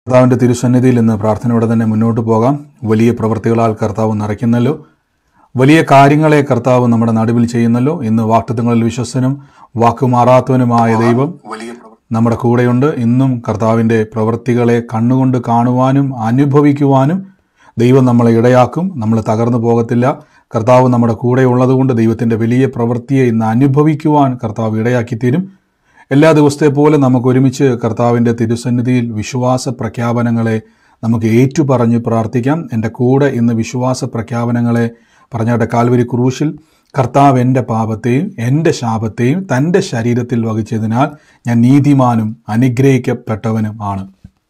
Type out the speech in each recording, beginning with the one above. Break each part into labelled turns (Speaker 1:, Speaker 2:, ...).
Speaker 1: കർത്താവിന്റെ തിരുസന്നിധിയിൽ ഇന്ന് പ്രാർത്ഥനയോടെ തന്നെ മുന്നോട്ട് പോകാം വലിയ പ്രവൃത്തികളാൽ കർത്താവ് നിറയ്ക്കുന്നല്ലോ വലിയ കാര്യങ്ങളെ കർത്താവ് നമ്മുടെ നടുവിൽ ചെയ്യുന്നല്ലോ ഇന്ന് വാക്തത്വങ്ങളിൽ വിശ്വസനും വാക്കുമാറാത്തവനുമായ ദൈവം നമ്മുടെ കൂടെയുണ്ട് ഇന്നും കർത്താവിന്റെ പ്രവൃത്തികളെ കണ്ണുകൊണ്ട് കാണുവാനും അനുഭവിക്കുവാനും ദൈവം നമ്മളെ ഇടയാക്കും നമ്മൾ തകർന്നു പോകത്തില്ല കർത്താവ് നമ്മുടെ കൂടെ ഉള്ളതുകൊണ്ട് ദൈവത്തിന്റെ വലിയ പ്രവൃത്തിയെ ഇന്ന് അനുഭവിക്കുവാൻ കർത്താവ് ഇടയാക്കി തീരും എല്ലാ ദിവസത്തെ പോലെ നമുക്ക് ഒരുമിച്ച് കർത്താവിൻ്റെ തിരുസന്നിധിയിൽ വിശ്വാസ പ്രഖ്യാപനങ്ങളെ നമുക്ക് ഏറ്റുപറഞ്ഞ് പ്രാർത്ഥിക്കാം എൻ്റെ കൂടെ ഇന്ന് വിശ്വാസ പ്രഖ്യാപനങ്ങളെ പറഞ്ഞാട്ടെ കാൽവരി ക്രൂശിൽ കർത്താവ് എൻ്റെ പാപത്തെയും എൻ്റെ ശാപത്തെയും തൻ്റെ ശരീരത്തിൽ വഹിച്ചതിനാൽ ഞാൻ നീതിമാനും അനുഗ്രഹിക്കപ്പെട്ടവനും ആണ്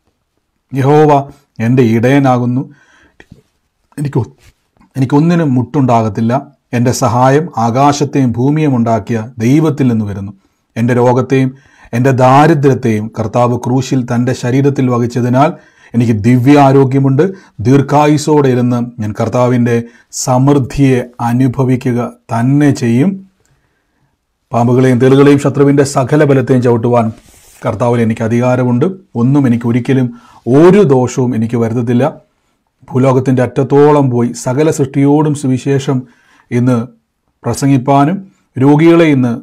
Speaker 1: യഹോവ എൻ്റെ ഇടയനാകുന്നു എനിക്ക് എനിക്കൊന്നിനും മുട്ടുണ്ടാകത്തില്ല എൻ്റെ സഹായം ആകാശത്തെയും ഭൂമിയും ഉണ്ടാക്കിയ ദൈവത്തിൽ നിന്ന് വരുന്നു എൻ്റെ രോഗത്തെയും എൻ്റെ ദാരിദ്ര്യത്തെയും കർത്താവ് ക്രൂശിൽ തൻ്റെ ശരീരത്തിൽ വഹിച്ചതിനാൽ എനിക്ക് ദിവ്യാരോഗ്യമുണ്ട് ദീർഘായുസോടെ ഇരുന്ന് ഞാൻ കർത്താവിൻ്റെ സമൃദ്ധിയെ അനുഭവിക്കുക തന്നെ ചെയ്യും പാമ്പുകളെയും തേളുകളെയും ശത്രുവിൻ്റെ സകല ബലത്തെയും ചവിട്ടുവാൻ കർത്താവിൽ എനിക്ക് അധികാരമുണ്ട് ഒന്നും എനിക്ക് ഒരിക്കലും ഒരു ദോഷവും എനിക്ക് വരുത്തത്തില്ല ഭൂലോകത്തിൻ്റെ അറ്റത്തോളം പോയി സകല സൃഷ്ടിയോടും സുവിശേഷം ഇന്ന് പ്രസംഗിപ്പാനും രോഗികളെ ഇന്ന്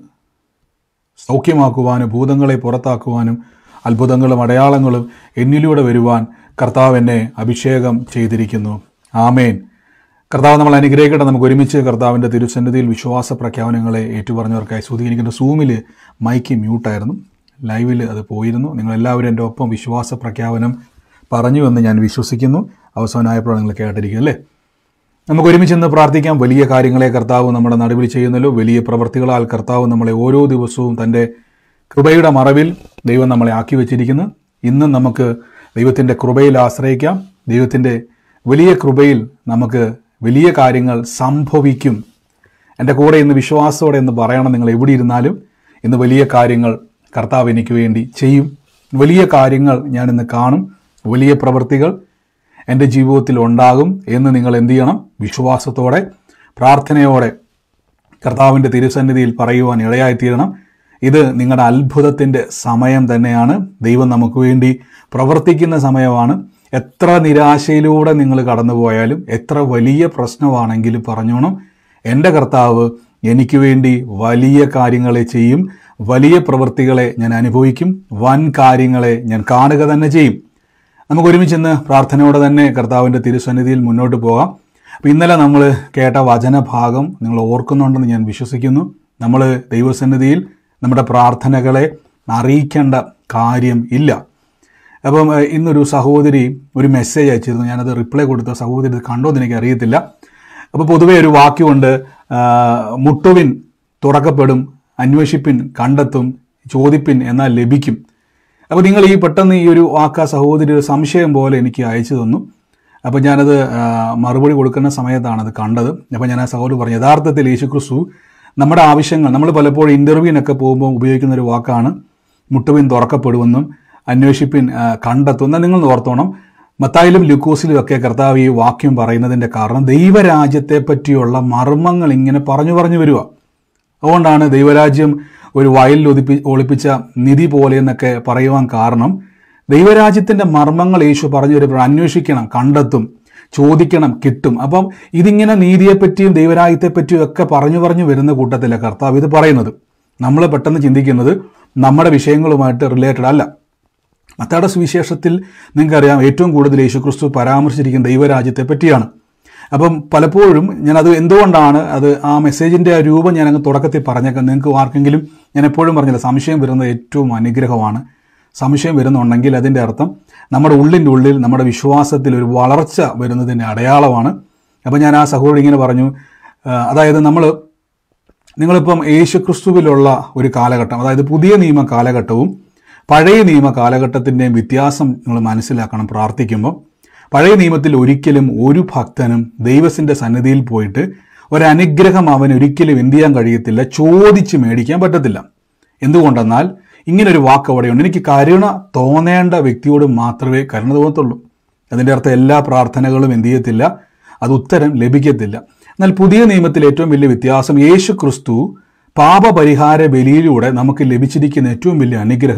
Speaker 1: സൗഖ്യമാക്കുവാനും ഭൂതങ്ങളെ പുറത്താക്കുവാനും അത്ഭുതങ്ങളും അടയാളങ്ങളും എന്നിലൂടെ വരുവാൻ കർത്താവ് എന്നെ അഭിഷേകം ചെയ്തിരിക്കുന്നു ആമേൻ കർത്താവ് നമ്മൾ അനുഗ്രഹിക്കട്ടെ നമുക്ക് ഒരുമിച്ച് കർത്താവിൻ്റെ തിരുസന്നിധിയിൽ വിശ്വാസ പ്രഖ്യാപനങ്ങളെ ഏറ്റുപറഞ്ഞവർക്കായി സൂചികരിക്കുന്ന സൂമിൽ മൈക്ക് മ്യൂട്ടായിരുന്നു ലൈവിൽ അത് പോയിരുന്നു നിങ്ങളെല്ലാവരും എൻ്റെ ഒപ്പം വിശ്വാസ പ്രഖ്യാപനം പറഞ്ഞുവെന്ന് ഞാൻ വിശ്വസിക്കുന്നു അവസാനമായപ്പോഴാണ് നിങ്ങൾ കേട്ടിരിക്കുക അല്ലേ നമുക്ക് ഒരുമിച്ച് ഇന്ന് പ്രാർത്ഥിക്കാം വലിയ കാര്യങ്ങളെ കർത്താവ് നമ്മുടെ നടുവിൽ ചെയ്യുന്നല്ലോ വലിയ പ്രവൃത്തികളാൽ കർത്താവ് നമ്മളെ ഓരോ ദിവസവും തൻ്റെ കൃപയുടെ മറവിൽ ദൈവം നമ്മളെ ആക്കി വെച്ചിരിക്കുന്നു ഇന്നും നമുക്ക് ദൈവത്തിൻ്റെ കൃപയിൽ ആശ്രയിക്കാം ദൈവത്തിൻ്റെ വലിയ കൃപയിൽ നമുക്ക് വലിയ കാര്യങ്ങൾ സംഭവിക്കും എൻ്റെ കൂടെ ഇന്ന് വിശ്വാസത്തോടെ എന്ന് പറയണം നിങ്ങൾ എവിടെ ഇരുന്നാലും ഇന്ന് വലിയ കാര്യങ്ങൾ കർത്താവ് എനിക്ക് വേണ്ടി ചെയ്യും വലിയ കാര്യങ്ങൾ ഞാൻ ഇന്ന് കാണും വലിയ പ്രവൃത്തികൾ എൻ്റെ ജീവിതത്തിൽ ഉണ്ടാകും എന്ന് നിങ്ങൾ എന്ത് ചെയ്യണം വിശ്വാസത്തോടെ പ്രാർത്ഥനയോടെ കർത്താവിൻ്റെ തിരുസന്നിധിയിൽ പറയുവാൻ ഇടയായിത്തീരണം ഇത് നിങ്ങളുടെ അത്ഭുതത്തിൻ്റെ സമയം തന്നെയാണ് ദൈവം നമുക്ക് വേണ്ടി പ്രവർത്തിക്കുന്ന സമയമാണ് എത്ര നിരാശയിലൂടെ നിങ്ങൾ കടന്നുപോയാലും എത്ര വലിയ പ്രശ്നമാണെങ്കിലും പറഞ്ഞോണം എൻ്റെ കർത്താവ് എനിക്ക് വേണ്ടി വലിയ കാര്യങ്ങളെ ചെയ്യും വലിയ പ്രവൃത്തികളെ ഞാൻ അനുഭവിക്കും വൻ കാര്യങ്ങളെ ഞാൻ കാണുക തന്നെ ചെയ്യും നമുക്ക് ഒരുമിച്ച് ഇന്ന് പ്രാർത്ഥനയോടെ തന്നെ കർത്താവിൻ്റെ തിരുസന്നിധിയിൽ മുന്നോട്ട് പോകാം അപ്പോൾ ഇന്നലെ നമ്മൾ കേട്ട വചനഭാഗം നിങ്ങൾ ഓർക്കുന്നുണ്ടെന്ന് ഞാൻ വിശ്വസിക്കുന്നു നമ്മൾ ദൈവസന്നിധിയിൽ നമ്മുടെ പ്രാർത്ഥനകളെ അറിയിക്കേണ്ട കാര്യം ഇല്ല അപ്പം ഏഹ്, ഇന്നൊരു സഹോദരി ഒരു മെസ്സേജ് അയച്ചിരുന്നു ഞാനത് റിപ്ലൈ കൊടുത്ത സഹോദരി ഇത് കണ്ടോ എന്ന് എനിക്ക് അറിയത്തില്ല അപ്പോൾ പൊതുവേ ഒരു വാക്യമുണ്ട് ആ, മുട്ടുവിൻ തുറക്കപ്പെടും അന്വേഷിപ്പിൻ കണ്ടെത്തും ചോദിപ്പിൻ എന്നാൽ ലഭിക്കും അപ്പോൾ നിങ്ങൾ ഈ പെട്ടെന്ന് ഈ ഒരു വാക്ക സഹോദരി ഒരു സംശയം പോലെ എനിക്ക് അയച്ചു തന്നു അപ്പോൾ ഞാനത് ആ, മറുപടി കൊടുക്കുന്ന സമയത്താണ് അത് കണ്ടത് അപ്പോൾ ഞാൻ ആ സഹോദരി പറഞ്ഞു യഥാർത്ഥത്തിൽ യേശുക്രിസ്തു നമ്മുടെ ആവശ്യങ്ങൾ നമ്മൾ പലപ്പോഴും ഇൻ്റർവ്യൂവിനൊക്കെ പോകുമ്പോൾ ഉപയോഗിക്കുന്ന ഒരു വാക്കാണ് മുട്ടുവിൻ തുറക്കപ്പെടുമെന്നും അന്വേഷിപ്പിൻ ആ, കണ്ടെത്തും എന്നാൽ നിങ്ങൾ ഓർത്തോണം മത്തായിലും ലുക്കോസിലും ഒക്കെ കർത്താവ് ഈ വാക്യം പറയുന്നതിൻ്റെ കാരണം ദൈവരാജ്യത്തെ പറ്റിയുള്ള മർമ്മങ്ങൾ ഇങ്ങനെ പറഞ്ഞു പറഞ്ഞു വരിക അതുകൊണ്ടാണ് ദൈവരാജ്യം ഒരു വയലിൽ ഒതിപ്പി ഒളിപ്പിച്ച നിധി പോലെ എന്നൊക്കെ പറയുവാൻ കാരണം ദൈവരാജ്യത്തിന്റെ മർമ്മങ്ങൾ യേശു പറഞ്ഞു വരുമ്പോൾ അന്വേഷിക്കണം കണ്ടെത്തും ചോദിക്കണം കിട്ടും അപ്പം ഇതിങ്ങനെ നീതിയെപ്പറ്റിയും ദൈവരാജ്യത്തെപ്പറ്റിയും ഒക്കെ പറഞ്ഞു പറഞ്ഞു വരുന്ന കൂട്ടത്തിലെ കർത്താവ് ഇത് പറയുന്നത് നമ്മൾ പെട്ടെന്ന് ചിന്തിക്കുന്നത് നമ്മുടെ വിഷയങ്ങളുമായിട്ട് റിലേറ്റഡ് അല്ല മത്തായുടെ സുവിശേഷത്തിൽ നിങ്ങൾക്കറിയാം ഏറ്റവും കൂടുതൽ യേശുക്രിസ്തു പരാമർശിച്ചിരിക്കുന്ന ദൈവരാജ്യത്തെ പറ്റിയാണ് അപ്പം പലപ്പോഴും ഞാനത് എന്തുകൊണ്ടാണ് അത് ആ മെസ്സേജിൻ്റെ ആ രൂപം ഞാൻ അങ്ങ് തുടക്കത്തിൽ പറഞ്ഞേക്കാം നിങ്ങൾക്ക് ആർക്കെങ്കിലും ഞാൻ എപ്പോഴും പറഞ്ഞില്ല സംശയം വരുന്നത് ഏറ്റവും അനുഗ്രഹമാണ് സംശയം വരുന്നുണ്ടെങ്കിൽ അതിൻ്റെ അർത്ഥം നമ്മുടെ ഉള്ളിൻ്റെ ഉള്ളിൽ നമ്മുടെ വിശ്വാസത്തിൽ ഒരു വളർച്ച വരുന്നതിൻ്റെ അടയാളമാണ് അപ്പം ഞാൻ ആ സഹോദരി ഇങ്ങനെ പറഞ്ഞു ആ, അതായത് നമ്മൾ നിങ്ങളിപ്പം യേശുക്രിസ്തുവിലുള്ള ഒരു കാലഘട്ടം അതായത് പുതിയ നിയമ കാലഘട്ടവും പഴയ നിയമ കാലഘട്ടത്തിൻ്റെയും വ്യത്യാസം നിങ്ങൾ മനസ്സിലാക്കണം പ്രാർത്ഥിക്കുമ്പോൾ പഴയ നിയമത്തിൽ ഒരിക്കലും ഒരു ഭക്തനും ദൈവത്തിൻ്റെ സന്നിധിയിൽ പോയിട്ട് ഒരനുഗ്രഹം അവന് ഒരിക്കലും എന്ത് ചെയ്യാൻ കഴിയത്തില്ല ചോദിച്ച് മേടിക്കാൻ പറ്റത്തില്ല എന്തുകൊണ്ടെന്നാൽ ഇങ്ങനൊരു വാക്ക് അവിടെയുണ്ട് എനിക്ക് കരുണ തോന്നേണ്ട വ്യക്തിയോട് മാത്രമേ കരുണ തോന്നത്തുള്ളൂ അതിൻ്റെ അർത്ഥം എല്ലാ പ്രാർത്ഥനകളും എന്ത് ചെയ്യത്തില്ല അത് ഉത്തരം ലഭിക്കത്തില്ല എന്നാൽ പുതിയ നിയമത്തിൽ ഏറ്റവും വലിയ വ്യത്യാസം യേശു ക്രിസ്തു പാപപരിഹാര ബലിയിലൂടെ നമുക്ക് ലഭിച്ചിരിക്കുന്ന ഏറ്റവും വലിയ അനുഗ്രഹം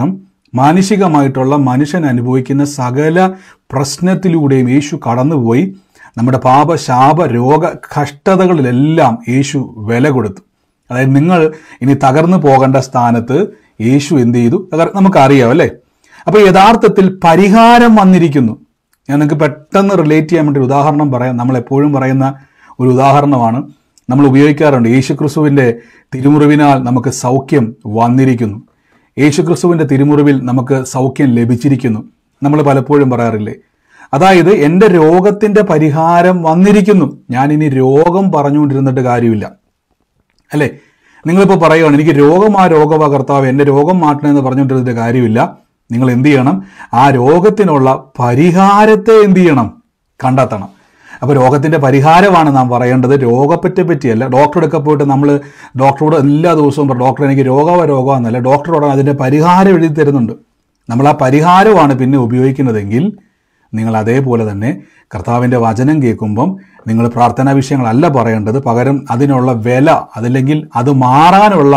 Speaker 1: മാനുഷികമായിട്ടുള്ള മനുഷ്യൻ അനുഭവിക്കുന്ന സകല പ്രശ്നത്തിലൂടെയും യേശു കടന്നുപോയി നമ്മുടെ പാപ ശാപ രോഗ കഷ്ടതകളിലെല്ലാം യേശു വില കൊടുത്തു അതായത് നിങ്ങൾ ഇനി തകർന്നു പോകേണ്ട സ്ഥാനത്ത് യേശു എന്ത് ചെയ്തു തകർ- നമുക്കറിയാം അല്ലേ അപ്പോൾ യഥാർത്ഥത്തിൽ പരിഹാരം വന്നിരിക്കുന്നു ഞാൻ നിങ്ങൾക്ക് പെട്ടെന്ന് റിലേറ്റ് ചെയ്യാൻ വേണ്ടി ഒരു ഉദാഹരണം പറയാം നമ്മൾ എപ്പോഴും പറയുന്ന ഒരു ഉദാഹരണമാണ് നമ്മൾ ഉപയോഗിക്കാറുണ്ട് യേശു ക്രിസ്തുവിൻ്റെ തിരുമുറിവിനാൽ നമുക്ക് സൗഖ്യം വന്നിരിക്കുന്നു യേശു ക്രിസ്തുവിൻ്റെ തിരുമുറിവിൽ നമുക്ക് സൗഖ്യം ലഭിച്ചിരിക്കുന്നു നമ്മൾ പലപ്പോഴും പറയാറില്ലേ അതായത് എൻ്റെ രോഗത്തിൻ്റെ പരിഹാരം വന്നിരിക്കുന്നു ഞാൻ ഇനി രോഗം പറഞ്ഞുകൊണ്ടിരുന്നിട്ട് കാര്യമില്ല അല്ലേ നിങ്ങളിപ്പോൾ പറയുകയാണ് എനിക്ക് രോഗം ആ രോഗമാ കർത്താവ് എൻ്റെ രോഗം മാറ്റണമെന്ന് പറഞ്ഞുകൊണ്ടിരുന്നിട്ട് കാര്യമില്ല നിങ്ങൾ എന്ത് ചെയ്യണം ആ രോഗത്തിനുള്ള പരിഹാരത്തെ എന്ത് ചെയ്യണം കണ്ടെത്തണം അപ്പോൾ രോഗത്തിൻ്റെ പരിഹാരമാണ് നാം പറയേണ്ടത് രോഗപ്പറ്റെ പറ്റിയല്ല ഡോക്ടറെ അടുക്ക പോയിട്ട് നമ്മൾ ഡോക്ടറോട് എല്ലാ ദിവസവും പറയും ഡോക്ടർ എനിക്ക് രോഗമോ രോഗമെന്നല്ല ഡോക്ടറോട് അതിൻ്റെ പരിഹാരം എഴുതി തരുന്നുണ്ട് നമ്മൾ ആ പരിഹാരമാണ് പിന്നെ ഉപയോഗിക്കുന്നതെങ്കിൽ നിങ്ങൾ അതേപോലെ തന്നെ കർത്താവിൻ്റെ വചനം കേൾക്കുമ്പം നിങ്ങൾ പ്രാർത്ഥനാ വിഷയങ്ങളല്ല പറയേണ്ടത് പകരം അതിനുള്ള വില അതല്ലെങ്കിൽ അത് മാറാനുള്ള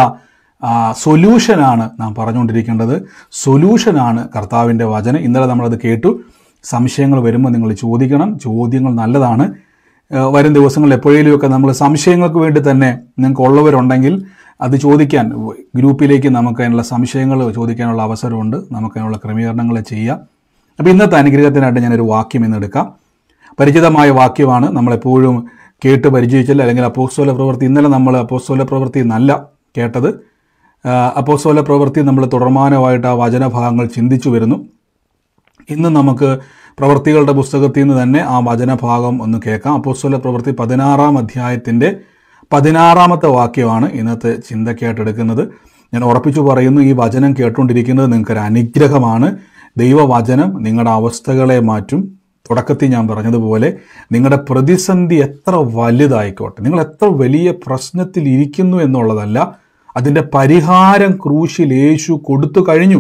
Speaker 1: സൊല്യൂഷനാണ് നാം പറഞ്ഞുകൊണ്ടിരിക്കേണ്ടത് സൊല്യൂഷനാണ് കർത്താവിൻ്റെ വചനം ഇന്നലെ നമ്മളത് കേട്ടു സംശയങ്ങൾ വരുമ്പോൾ നിങ്ങൾ ചോദിക്കണം ചോദ്യങ്ങൾ നല്ലതാണ് ആ, വരും ദിവസങ്ങളിൽ എപ്പോഴേലുമൊക്കെ നമ്മൾ സംശയങ്ങൾക്ക് വേണ്ടി തന്നെ നിങ്ങൾക്ക് ഉള്ളവരുണ്ടെങ്കിൽ അത് ചോദിക്കാൻ ഗ്രൂപ്പിലേക്ക് നമുക്ക് അതിനുള്ള സംശയങ്ങൾ ചോദിക്കാനുള്ള അവസരമുണ്ട് നമുക്ക് അതിനുള്ള ക്രമീകരണങ്ങൾ ചെയ്യാം അപ്പോൾ ഇന്നത്തെ അനുഗ്രഹത്തിനായിട്ട് ഞാനൊരു വാക്യം ഇന്ന് എടുക്കാം പരിചിതമായ വാക്യമാണ് നമ്മളെപ്പോഴും കേട്ട് പരിചയിച്ചില്ല അല്ലെങ്കിൽ അപ്പോസ്തോല പ്രവൃത്തി ഇന്നലെ നമ്മൾ അപ്പോസ്തോല പ്രവൃത്തി എന്നല്ല കേട്ടത് ആ, അപ്പോസ്തോല പ്രവൃത്തി നമ്മൾ തുടർമാനമായിട്ട് ആ വചനഭാഗങ്ങൾ ചിന്തിച്ചു വരുന്നു ഇന്ന് നമുക്ക് പ്രവൃത്തികളുടെ പുസ്തകത്തിൽ നിന്ന് തന്നെ ആ വചനഭാഗം ഒന്ന് കേൾക്കാം അപ്പോസ്തല പ്രവൃത്തി പതിനാറാം അധ്യായത്തിൻ്റെ പതിനാറാമത്തെ വാക്യമാണ് ഇന്നത്തെ ചിന്തയ്ക്കായിട്ട് എടുക്കുന്നത് ഞാൻ ഉറപ്പിച്ചു പറയുന്നു ഈ വചനം കേട്ടുകൊണ്ടിരിക്കുന്നത് നിങ്ങൾക്കൊരു അനുഗ്രഹമാണ് ദൈവവചനം നിങ്ങളുടെ അവസ്ഥകളെ മാറ്റും തുടക്കത്തിൽ ഞാൻ പറഞ്ഞതുപോലെ നിങ്ങളുടെ പ്രതിസന്ധി എത്ര വലുതായിക്കോട്ടെ നിങ്ങൾ എത്ര വലിയ പ്രശ്നത്തിൽ ഇരിക്കുന്നു എന്നുള്ളതല്ല അതിൻ്റെ പരിഹാരം ക്രൂശിൽ യേശു കൊടുത്തു കഴിഞ്ഞു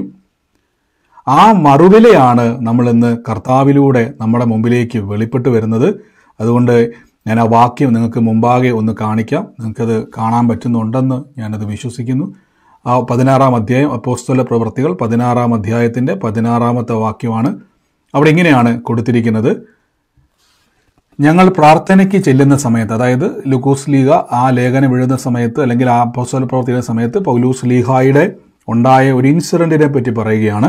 Speaker 1: ആ മറുവിലയാണ് നമ്മളിന്ന് കർത്താവിലൂടെ നമ്മുടെ മുമ്പിലേക്ക് വെളിപ്പെട്ട് വരുന്നത് അതുകൊണ്ട് ഞാൻ ആ വാക്യം നിങ്ങൾക്ക് മുമ്പാകെ ഒന്ന് കാണിക്കാം നിങ്ങൾക്കത് കാണാൻ പറ്റുന്നുണ്ടെന്ന് ഞാനത് വിശ്വസിക്കുന്നു ആ പതിനാറാം അധ്യായം അപ്പോസ്തല പ്രവൃത്തികൾ പതിനാറാം അധ്യായത്തിൻ്റെ പതിനാറാമത്തെ വാക്യമാണ് അവിടെ ഇങ്ങനെയാണ് കൊടുത്തിരിക്കുന്നത് ഞങ്ങൾ പ്രാർത്ഥനയ്ക്ക് ചെല്ലുന്ന സമയത്ത് അതായത് ലുക്കോസ് ലീഗ ആ ലേഖനം എഴുതുന്ന സമയത്ത് അല്ലെങ്കിൽ ആ അപ്പോസ്തല പ്രവർത്തിക്കുന്ന സമയത്ത് പൗലൂസ് ലീഹായുടെ ഉണ്ടായ ഒരു ഇൻസിഡന്റിനെ പറ്റി പറയുകയാണ്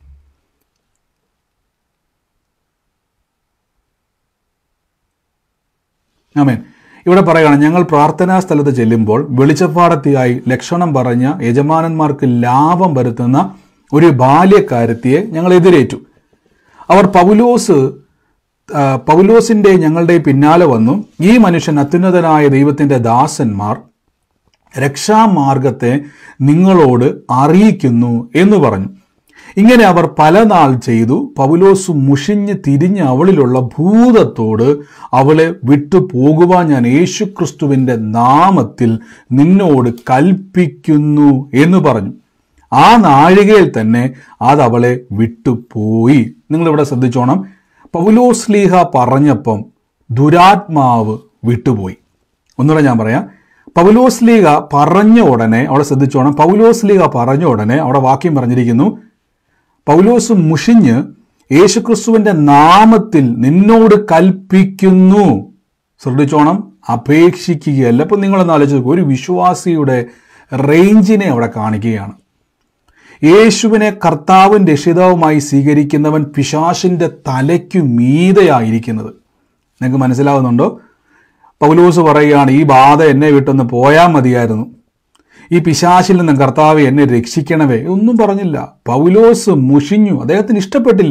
Speaker 1: ആമേൻ ഇവിടെ പറയുകയാണ് ഞങ്ങൾ പ്രാർത്ഥനാ സ്ഥലത്ത് ചെല്ലുമ്പോൾ വെളിച്ചപ്പാടത്തിയായി ലക്ഷണം പറഞ്ഞ യജമാനന്മാർക്ക് ലാഭം വരുത്തുന്ന ഒരു ബാല്യക്കാരത്തിയെ ഞങ്ങൾ എതിരേറ്റു അവർ പൗലോസ് ആ, പൗലോസിന്റെ ഞങ്ങളുടെ പിന്നാലെ വന്നു ഈ മനുഷ്യൻ അത്യുന്നതനായ ദൈവത്തിന്റെ ദാസന്മാർ രക്ഷാമാർഗത്തെ നിങ്ങളോട് അറിയിക്കുന്നു എന്ന് പറഞ്ഞു ഇങ്ങനെ അവർ പല നാൾ ചെയ്തു പൗലോസ് മുഷിഞ്ഞ് തിരിഞ്ഞ് അവളിലുള്ള ഭൂതത്തോട് അവളെ വിട്ടു പോകുവാൻ ഞാൻ യേശുക്രിസ്തുവിന്റെ നാമത്തിൽ നിന്നോട് കൽപ്പിക്കുന്നു എന്ന് പറഞ്ഞു ആ നാഴികയിൽ തന്നെ അത് അവളെ വിട്ടുപോയി നിങ്ങളിവിടെ ശ്രദ്ധിച്ചോണം പൗലോസ് ലീഹ പറഞ്ഞപ്പം ദുരാത്മാവ് വിട്ടുപോയി ഒന്നുകൂടെ ഞാൻ പറയാം പൗലോസ് ലീഗ പറഞ്ഞ ഉടനെ അവിടെ ശ്രദ്ധിച്ചോണം പൗലോസ് ലീഗ പറഞ്ഞ ഉടനെ അവിടെ വാക്യം പറഞ്ഞിരിക്കുന്നു പൗലോസ് മുഷിഞ്ഞ് യേശുക്രിസ്തുവിന്റെ നാമത്തിൽ നിന്നോട് കൽപ്പിക്കുന്നു ശ്രദ്ധിച്ചോണം അപേക്ഷിക്കുകയല്ല അപ്പം നിങ്ങളൊന്ന് ആലോചിച്ച് നോക്കൂ ഒരു വിശ്വാസിയുടെ റേഞ്ചിനെ അവിടെ കാണിക്കുകയാണ് യേശുവിനെ കർത്താവും രക്ഷിതാവുമായി സ്വീകരിക്കുന്നവൻ പിശാശിന്റെ തലയ്ക്കു മീതയായിരിക്കുന്നത് നിങ്ങൾക്ക് മനസ്സിലാവുന്നുണ്ടോ പൗലോസ് പറയുകയാണ് ഈ ബാധ എന്നെ വിട്ടൊന്ന് പോയാൽ മതിയായിരുന്നു ഈ പിശാശിൽ നിന്ന് കർത്താവ് എന്നെ രക്ഷിക്കണമേ ഒന്നും പറഞ്ഞില്ല പൗലോസ് മുഷിഞ്ഞു അദ്ദേഹത്തിന് ഇഷ്ടപ്പെട്ടില്ല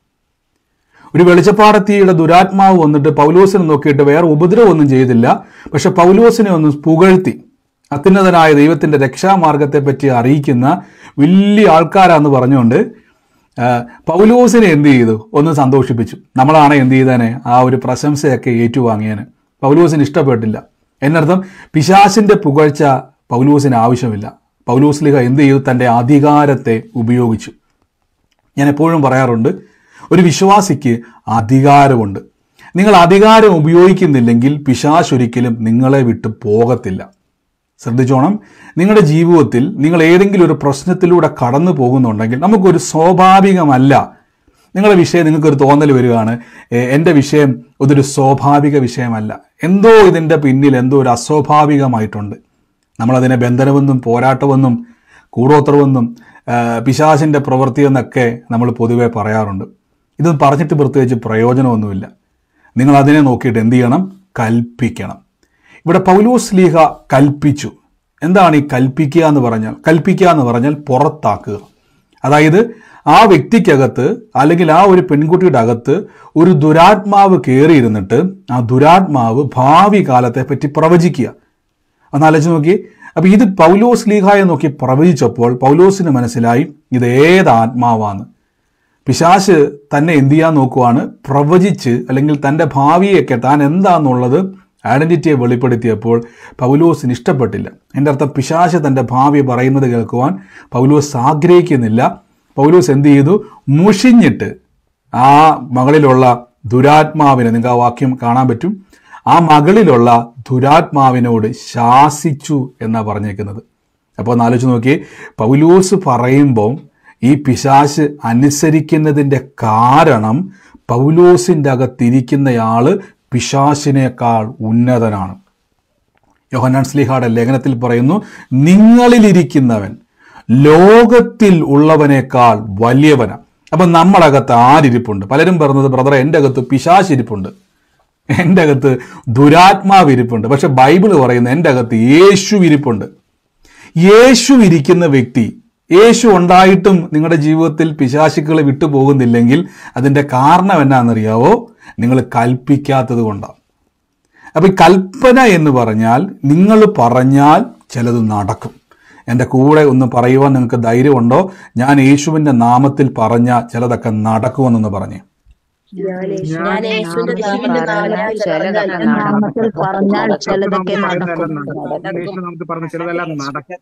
Speaker 1: ഒരു വെളിച്ചപ്പാടത്തിയുടെ ദുരാത്മാവ് വന്നിട്ട് പൗലോസിനെ നോക്കിയിട്ട് വേറെ ഉപദ്രവമൊന്നും ചെയ്തില്ല പക്ഷെ പൗലോസിനെ ഒന്ന് പുകഴ്ത്തി അത്യുന്നതനായ ദൈവത്തിന്റെ രക്ഷാമാർഗത്തെ പറ്റി അറിയിക്കുന്ന വലിയ ആൾക്കാരാന്ന് പറഞ്ഞുകൊണ്ട് ആ, പൗലോസിനെ എന്ത് ചെയ്തു ഒന്ന് സന്തോഷിപ്പിച്ചു നമ്മളാണ് എന്ത് ചെയ്തേനെ ആ ഒരു പ്രശംസയൊക്കെ ഏറ്റുവാങ്ങിയേനെ പൗലോസിന് ഇഷ്ടപ്പെട്ടില്ല എന്നർത്ഥം പിശാസിന്റെ പുകഴ്ച പൗലോസിന് ആവശ്യമില്ല പൗലോസ്ലിഹ എന്ത് ചെയ്തു തൻ്റെ അധികാരത്തെ ഉപയോഗിച്ചു ഞാൻ എപ്പോഴും പറയാറുണ്ട് ഒരു വിശ്വാസിക്ക് അധികാരമുണ്ട് നിങ്ങൾ അധികാരം ഉപയോഗിക്കുന്നില്ലെങ്കിൽ പിശാശ് ഒരിക്കലും നിങ്ങളെ വിട്ട് പോകത്തില്ല ശ്രദ്ധിച്ചോണം നിങ്ങളുടെ ജീവിതത്തിൽ നിങ്ങൾ ഏതെങ്കിലും ഒരു പ്രശ്നത്തിലൂടെ കടന്നു പോകുന്നുണ്ടെങ്കിൽ നമുക്കൊരു സ്വാഭാവികമല്ല നിങ്ങളുടെ വിഷയം നിങ്ങൾക്കൊരു തോന്നൽ വരികയാണ് "ഏ, എൻ്റെ വിഷയം ഇതൊരു സ്വാഭാവിക വിഷയമല്ല എന്തോ ഇതിൻ്റെ പിന്നിൽ എന്തോ ഒരു അസ്വാഭാവികമായിട്ടുണ്ട് നമ്മളതിനെ ബന്ധനമെന്നും പോരാട്ടമെന്നും കൂടോത്രമെന്നും ആ, പിശാചിൻ്റെ പ്രവൃത്തി എന്നൊക്കെ നമ്മൾ പൊതുവെ പറയാറുണ്ട് ഇത് പറഞ്ഞിട്ട് പ്രത്യേകിച്ച് പ്രയോജനമൊന്നുമില്ല നിങ്ങൾ അതിനെ നോക്കിയിട്ട് എന്ത് ചെയ്യണം കൽപ്പിക്കണം ഇവിടെ പൗലോസ് ലീഹ കൽപ്പിച്ചു എന്താണ് ഈ കൽപ്പിക്കുക എന്ന് പറഞ്ഞാൽ കൽപ്പിക്കുക എന്ന് പറഞ്ഞാൽ പുറത്താക്കുക അതായത് ആ വ്യക്തിക്കകത്ത് അല്ലെങ്കിൽ ആ ഒരു പെൺകുട്ടിയുടെ അകത്ത് ഒരു ദുരാത്മാവ് കയറിയിരുന്നിട്ട് ആ ദുരാത്മാവ് ഭാവി കാലത്തെ പറ്റി പ്രവചിക്കുക ഒന്ന് ആലോചിച്ച് നോക്കി അപ്പൊ ഇത് പൗലോസ് ലീഹായെ നോക്കി പ്രവചിച്ചപ്പോൾ പൗലോസിന് മനസ്സിലായി ഇത് ഏത് ആത്മാവാണ് പിശാശ് തന്നെ എന്ത് ചെയ്യാൻ നോക്കുവാണ് പ്രവചിച്ച് അല്ലെങ്കിൽ തൻ്റെ ഭാവിയൊക്കെ താൻ എന്താണെന്നുള്ളത് ഐഡന്റിറ്റിയെ വെളിപ്പെടുത്തിയപ്പോൾ പൗലോസിന് ഇഷ്ടപ്പെട്ടില്ല എൻ്റെ അർത്ഥം പിശാശ് തൻ്റെ ഭാവി പറയുന്നത് കേൾക്കുവാൻ പൗലോസ് ആഗ്രഹിക്കുന്നില്ല പൗലോസ് എന്ത് ചെയ്തു മുഷിഞ്ഞിട്ട് ആ മകളിലുള്ള ദുരാത്മാവിനെ നിങ്ങൾക്ക് ആ വാക്യം കാണാൻ പറ്റും ആ മകളിലുള്ള ദുരാത്മാവിനോട് ശാസിച്ചു എന്നാ പറഞ്ഞേക്കുന്നത് അപ്പോൾ ഒന്ന് ആലോചിച്ച് നോക്കി പൗലോസ് പറയുമ്പോൾ ഈ പിശാശ് അനുസരിക്കുന്നതിൻ്റെ കാരണം പൗലോസിൻ്റെ അകത്തിരിക്കുന്നയാള് പിശാശിനേക്കാൾ ഉന്നതനാണ് യോഹന്നാൻ സ്ലിഹായുടെ ലേഖനത്തിൽ പറയുന്നു നിങ്ങളിലിരിക്കുന്നവൻ ലോകത്തിൽ ഉള്ളവനേക്കാൾ വലിയവനാണ് അപ്പം നമ്മളകത്ത് ആരിരിപ്പുണ്ട് പലരും പറഞ്ഞത് ബ്രദറെ എൻ്റെ അകത്ത് പിശാശ് ഇരിപ്പുണ്ട് എൻ്റെ അകത്ത് ദുരാത്മാവ് ഇരിപ്പുണ്ട് പക്ഷെ ബൈബിള് പറയുന്നത് എൻ്റെ അകത്ത് യേശു ഇരിപ്പുണ്ട് യേശു ഇരിക്കുന്ന വ്യക്തി യേശു ഉണ്ടായിട്ടും നിങ്ങളുടെ ജീവിതത്തിൽ പിശാശുക്കൾ വിട്ടുപോകുന്നില്ലെങ്കിൽ അതിൻ്റെ കാരണം എന്നാണെന്നറിയാവോ നിങ്ങൾ കൽപ്പിക്കാത്തത് കൊണ്ടാണ് അപ്പൊ ഈ കൽപ്പന എന്ന് പറഞ്ഞാൽ നിങ്ങൾ പറഞ്ഞാൽ ചിലത് നടക്കും എൻ്റെ കൂടെ ഒന്ന് പറയുവാൻ നിങ്ങൾക്ക് ധൈര്യമുണ്ടോ ഞാൻ യേശുവിൻ്റെ നാമത്തിൽ പറഞ്ഞ ചിലതൊക്കെ നടക്കുമെന്നൊന്ന് പറഞ്ഞേ
Speaker 2: ഞാൻ യേശുവിന്റെ
Speaker 3: യേശുവിന്റെ
Speaker 2: നാമത്തിൽ
Speaker 3: നാമത്തിൽ
Speaker 2: പറഞ്ഞാൽ
Speaker 3: പറഞ്ഞാൽ
Speaker 2: ചിലതൊക്കെ
Speaker 3: ചിലതൊക്കെ
Speaker 2: നടക്കും.
Speaker 3: നടക്കും. യേശു നമുക്ക് പറഞ്ഞ ചിലതെല്ലാം നടക്കും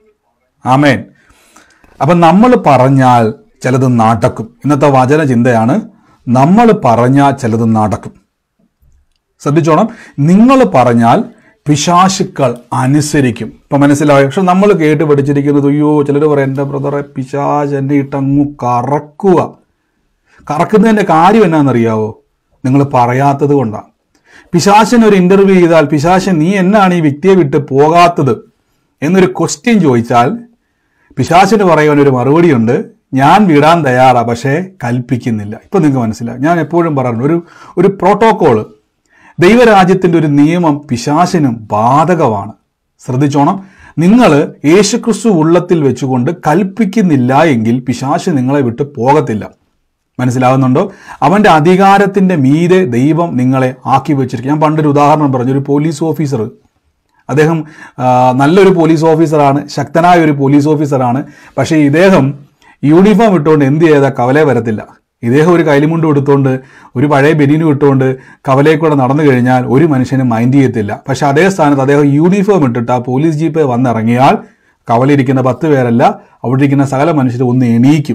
Speaker 1: ആമേൻ അപ്പം നമ്മൾ പറഞ്ഞാൽ ചിലത് നടക്കും ഇന്നത്തെ വചന ചിന്തയാണ് നമ്മൾ പറഞ്ഞാൽ ചിലത് നടക്കും ശ്രദ്ധിച്ചോണം നിങ്ങൾ പറഞ്ഞാൽ പിശാശുക്കൾ അനുസരിക്കും ഇപ്പൊ മനസ്സിലായോ പക്ഷെ നമ്മൾ കേട്ട് പഠിച്ചിരിക്കുന്നത് അയ്യോ ചിലർ പറയും എൻ്റെ ബ്രദറെ പിശാച് എന്നെ ഇട്ടങ്ങു കറക്കുക കറക്കുന്നതിൻ്റെ കാര്യം എന്നാണെന്നറിയാവോ നിങ്ങൾ പറയാത്തത് കൊണ്ടാണ് പിശാശന് ഒരു ഇന്റർവ്യൂ ചെയ്താൽ പിശാശൻ നീ എന്നാണ് ഈ വ്യക്തിയെ വിട്ട് പോകാത്തത് എന്നൊരു ക്വസ്റ്റ്യൻ ചോദിച്ചാൽ പിശാചിന് പറയാൻ ഒരു മറുപടിയുണ്ട് ഞാൻ വിടാൻ തയ്യാറാ പക്ഷേ കൽപ്പിക്കുന്നില്ല ഇപ്പൊ നിങ്ങൾക്ക് മനസ്സിലായി ഞാൻ എപ്പോഴും പറയുന്നു ഒരു ഒരു പ്രോട്ടോകോള് ദൈവരാജ്യത്തിന്റെ ഒരു നിയമം പിശാചിനും ബാധകമാണ് ശ്രദ്ധിച്ചോണം നിങ്ങൾ യേശുക്രിസ്തു ഉള്ളത്തിൽ വെച്ചുകൊണ്ട് കൽപ്പിക്കുന്നില്ല എങ്കിൽ പിശാശ് നിങ്ങളെ വിട്ട് പോകത്തില്ല മനസ്സിലാവുന്നുണ്ടോ അവന്റെ അധികാരത്തിന്റെ മീതെ ദൈവം നിങ്ങളെ ആക്കി വെച്ചിരിക്കും ഞാൻ പണ്ടൊരു ഉദാഹരണം പറഞ്ഞു ഒരു പോലീസ് ഓഫീസർ അദ്ദേഹം ആ, നല്ലൊരു പോലീസ് ഓഫീസറാണ് ശക്തനായ ഒരു പോലീസ് ഓഫീസറാണ് പക്ഷേ ഇദ്ദേഹം യൂണിഫോം ഇട്ടുകൊണ്ട് എന്ത് ചെയ്താൽ കവലെ വരത്തില്ല ഇദ്ദേഹം ഒരു കൈലിമുണ്ട് എടുത്തുകൊണ്ട് ഒരു പഴയ ബെനീനും ഇട്ടുകൊണ്ട് കവലയിൽ കൂടെ നടന്നു കഴിഞ്ഞാൽ ഒരു മനുഷ്യനും മൈൻഡ് ചെയ്യത്തില്ല പക്ഷെ അതേ സ്ഥാനത്ത് അദ്ദേഹം യൂണിഫോം ഇട്ടിട്ട് ആ പോലീസ് ജീപ്പ് വന്നിറങ്ങിയാൽ കവലയിരിക്കുന്ന പത്ത് പേരല്ല അവിടെ ഇരിക്കുന്ന സകല മനുഷ്യർ ഒന്ന് എണീക്കും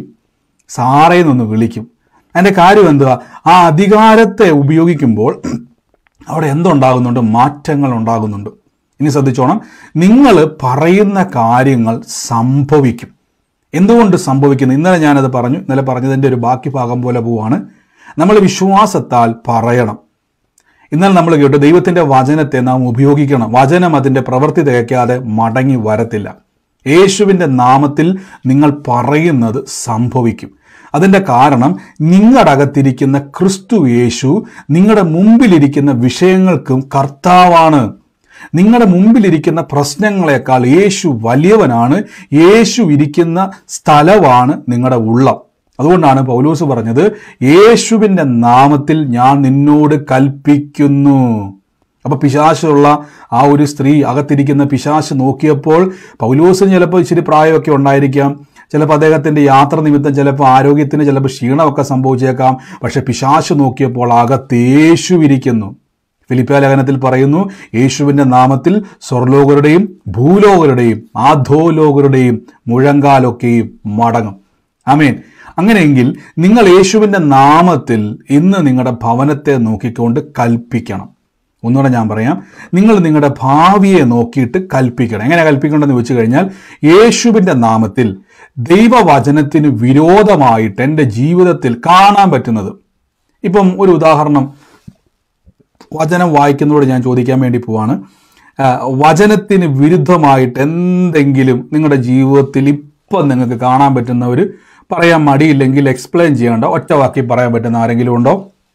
Speaker 1: സാറേ എന്നൊന്ന് വിളിക്കും അതിന്റെ കാര്യം എന്തുവാ ആ അധികാരത്തെ ഉപയോഗിക്കുമ്പോൾ അവിടെ എന്തുണ്ടാകുന്നുണ്ട് മാറ്റങ്ങൾ ഉണ്ടാകുന്നുണ്ട് ഇനി ശ്രദ്ധിച്ചോണം നിങ്ങൾ പറയുന്ന കാര്യങ്ങൾ സംഭവിക്കും എന്തുകൊണ്ട് സംഭവിക്കുന്നു ഇന്നലെ ഞാനത് പറഞ്ഞു ഇന്നലെ പറഞ്ഞതിൻ്റെ ഒരു ബാക്കി ഭാഗം പോലെ പോവാണ് നമ്മൾ വിശ്വാസത്താൽ പറയണം എന്നാൽ നമ്മൾ കേട്ടു ദൈവത്തിന്റെ വചനത്തെ നാം ഉപയോഗിക്കണം വചനം അതിന്റെ പ്രവൃത്തി തികയ്ക്കാതെ മടങ്ങി വരത്തില്ല യേശുവിന്റെ നാമത്തിൽ നിങ്ങൾ പറയുന്നത് സംഭവിക്കും അതിന്റെ കാരണം നിങ്ങളുടെ അകത്തിരിക്കുന്ന ക്രിസ്തു യേശു നിങ്ങളുടെ മുമ്പിലിരിക്കുന്ന വിഷയങ്ങൾക്കും കർത്താവാണ് നിങ്ങളുടെ മുമ്പിലിരിക്കുന്ന പ്രശ്നങ്ങളെക്കാൾ യേശു വലിയവനാണ് യേശു ഇരിക്കുന്ന സ്ഥലമാണ് നിങ്ങളുടെ ഉള്ളം അതുകൊണ്ടാണ് പൗലോസ് പറഞ്ഞത് യേശുവിൻ്റെ നാമത്തിൽ ഞാൻ നിന്നോട് കൽപ്പിക്കുന്നു അപ്പൊ പിശാശുള്ള ആ ഒരു സ്ത്രീ അകത്തിരിക്കുന്ന പിശാശ് നോക്കിയപ്പോൾ പൗലോസിന് ചിലപ്പോൾ ഇച്ചിരി പ്രായമൊക്കെ ഉണ്ടായിരിക്കാം ചിലപ്പോൾ അദ്ദേഹത്തിന്റെ യാത്ര നിമിത്തം ചിലപ്പോൾ ആരോഗ്യത്തിന് ചിലപ്പോൾ ക്ഷീണമൊക്കെ സംഭവിച്ചേക്കാം പക്ഷെ പിശാശ് നോക്കിയപ്പോൾ അകത്ത് യേശു ഇരിക്കുന്നു ഫിലിപ്പിയ ലേഖനത്തിൽ പറയുന്നു യേശുവിന്റെ നാമത്തിൽ സ്വർലോകരുടെയും ഭൂലോകരുടെയും ആധോലോകരുടെയും മുഴങ്കാലൊക്കെയും മടങ്ങും ആമേൻ അങ്ങനെയെങ്കിൽ നിങ്ങൾ യേശുവിന്റെ നാമത്തിൽ ഇന്ന് നിങ്ങളുടെ ഭവനത്തെ നോക്കിക്കൊണ്ട് കൽപ്പിക്കണം ഒന്നുകൂടെ ഞാൻ പറയാം നിങ്ങൾ നിങ്ങളുടെ ഭാവിയെ നോക്കിയിട്ട് കൽപ്പിക്കണം എങ്ങനെ കൽപ്പിക്കണമെന്ന് വെച്ച് കഴിഞ്ഞാൽ യേശുവിൻ്റെ നാമത്തിൽ ദൈവവചനത്തിന് വിരോധമായിട്ട് എൻ്റെ ജീവിതത്തിൽ കാണാൻ പറ്റുന്നത് ഇപ്പം ഒരു ഉദാഹരണം വചനം വായിക്കുന്നതോട് ഞാൻ ചോദിക്കാൻ വേണ്ടി പോവാണ് ആ, വചനത്തിന് വിരുദ്ധമായിട്ട് എന്തെങ്കിലും നിങ്ങളുടെ ജീവിതത്തിൽ ഇപ്പം നിങ്ങൾക്ക് കാണാൻ പറ്റുന്ന ഒരു പറയാൻ മടിയില്ലെങ്കിൽ എക്സ്പ്ലെയിൻ ചെയ്യേണ്ട ഒറ്റ വാക്കി പറയാൻ പറ്റുന്ന ആരെങ്കിലും ഉണ്ടോ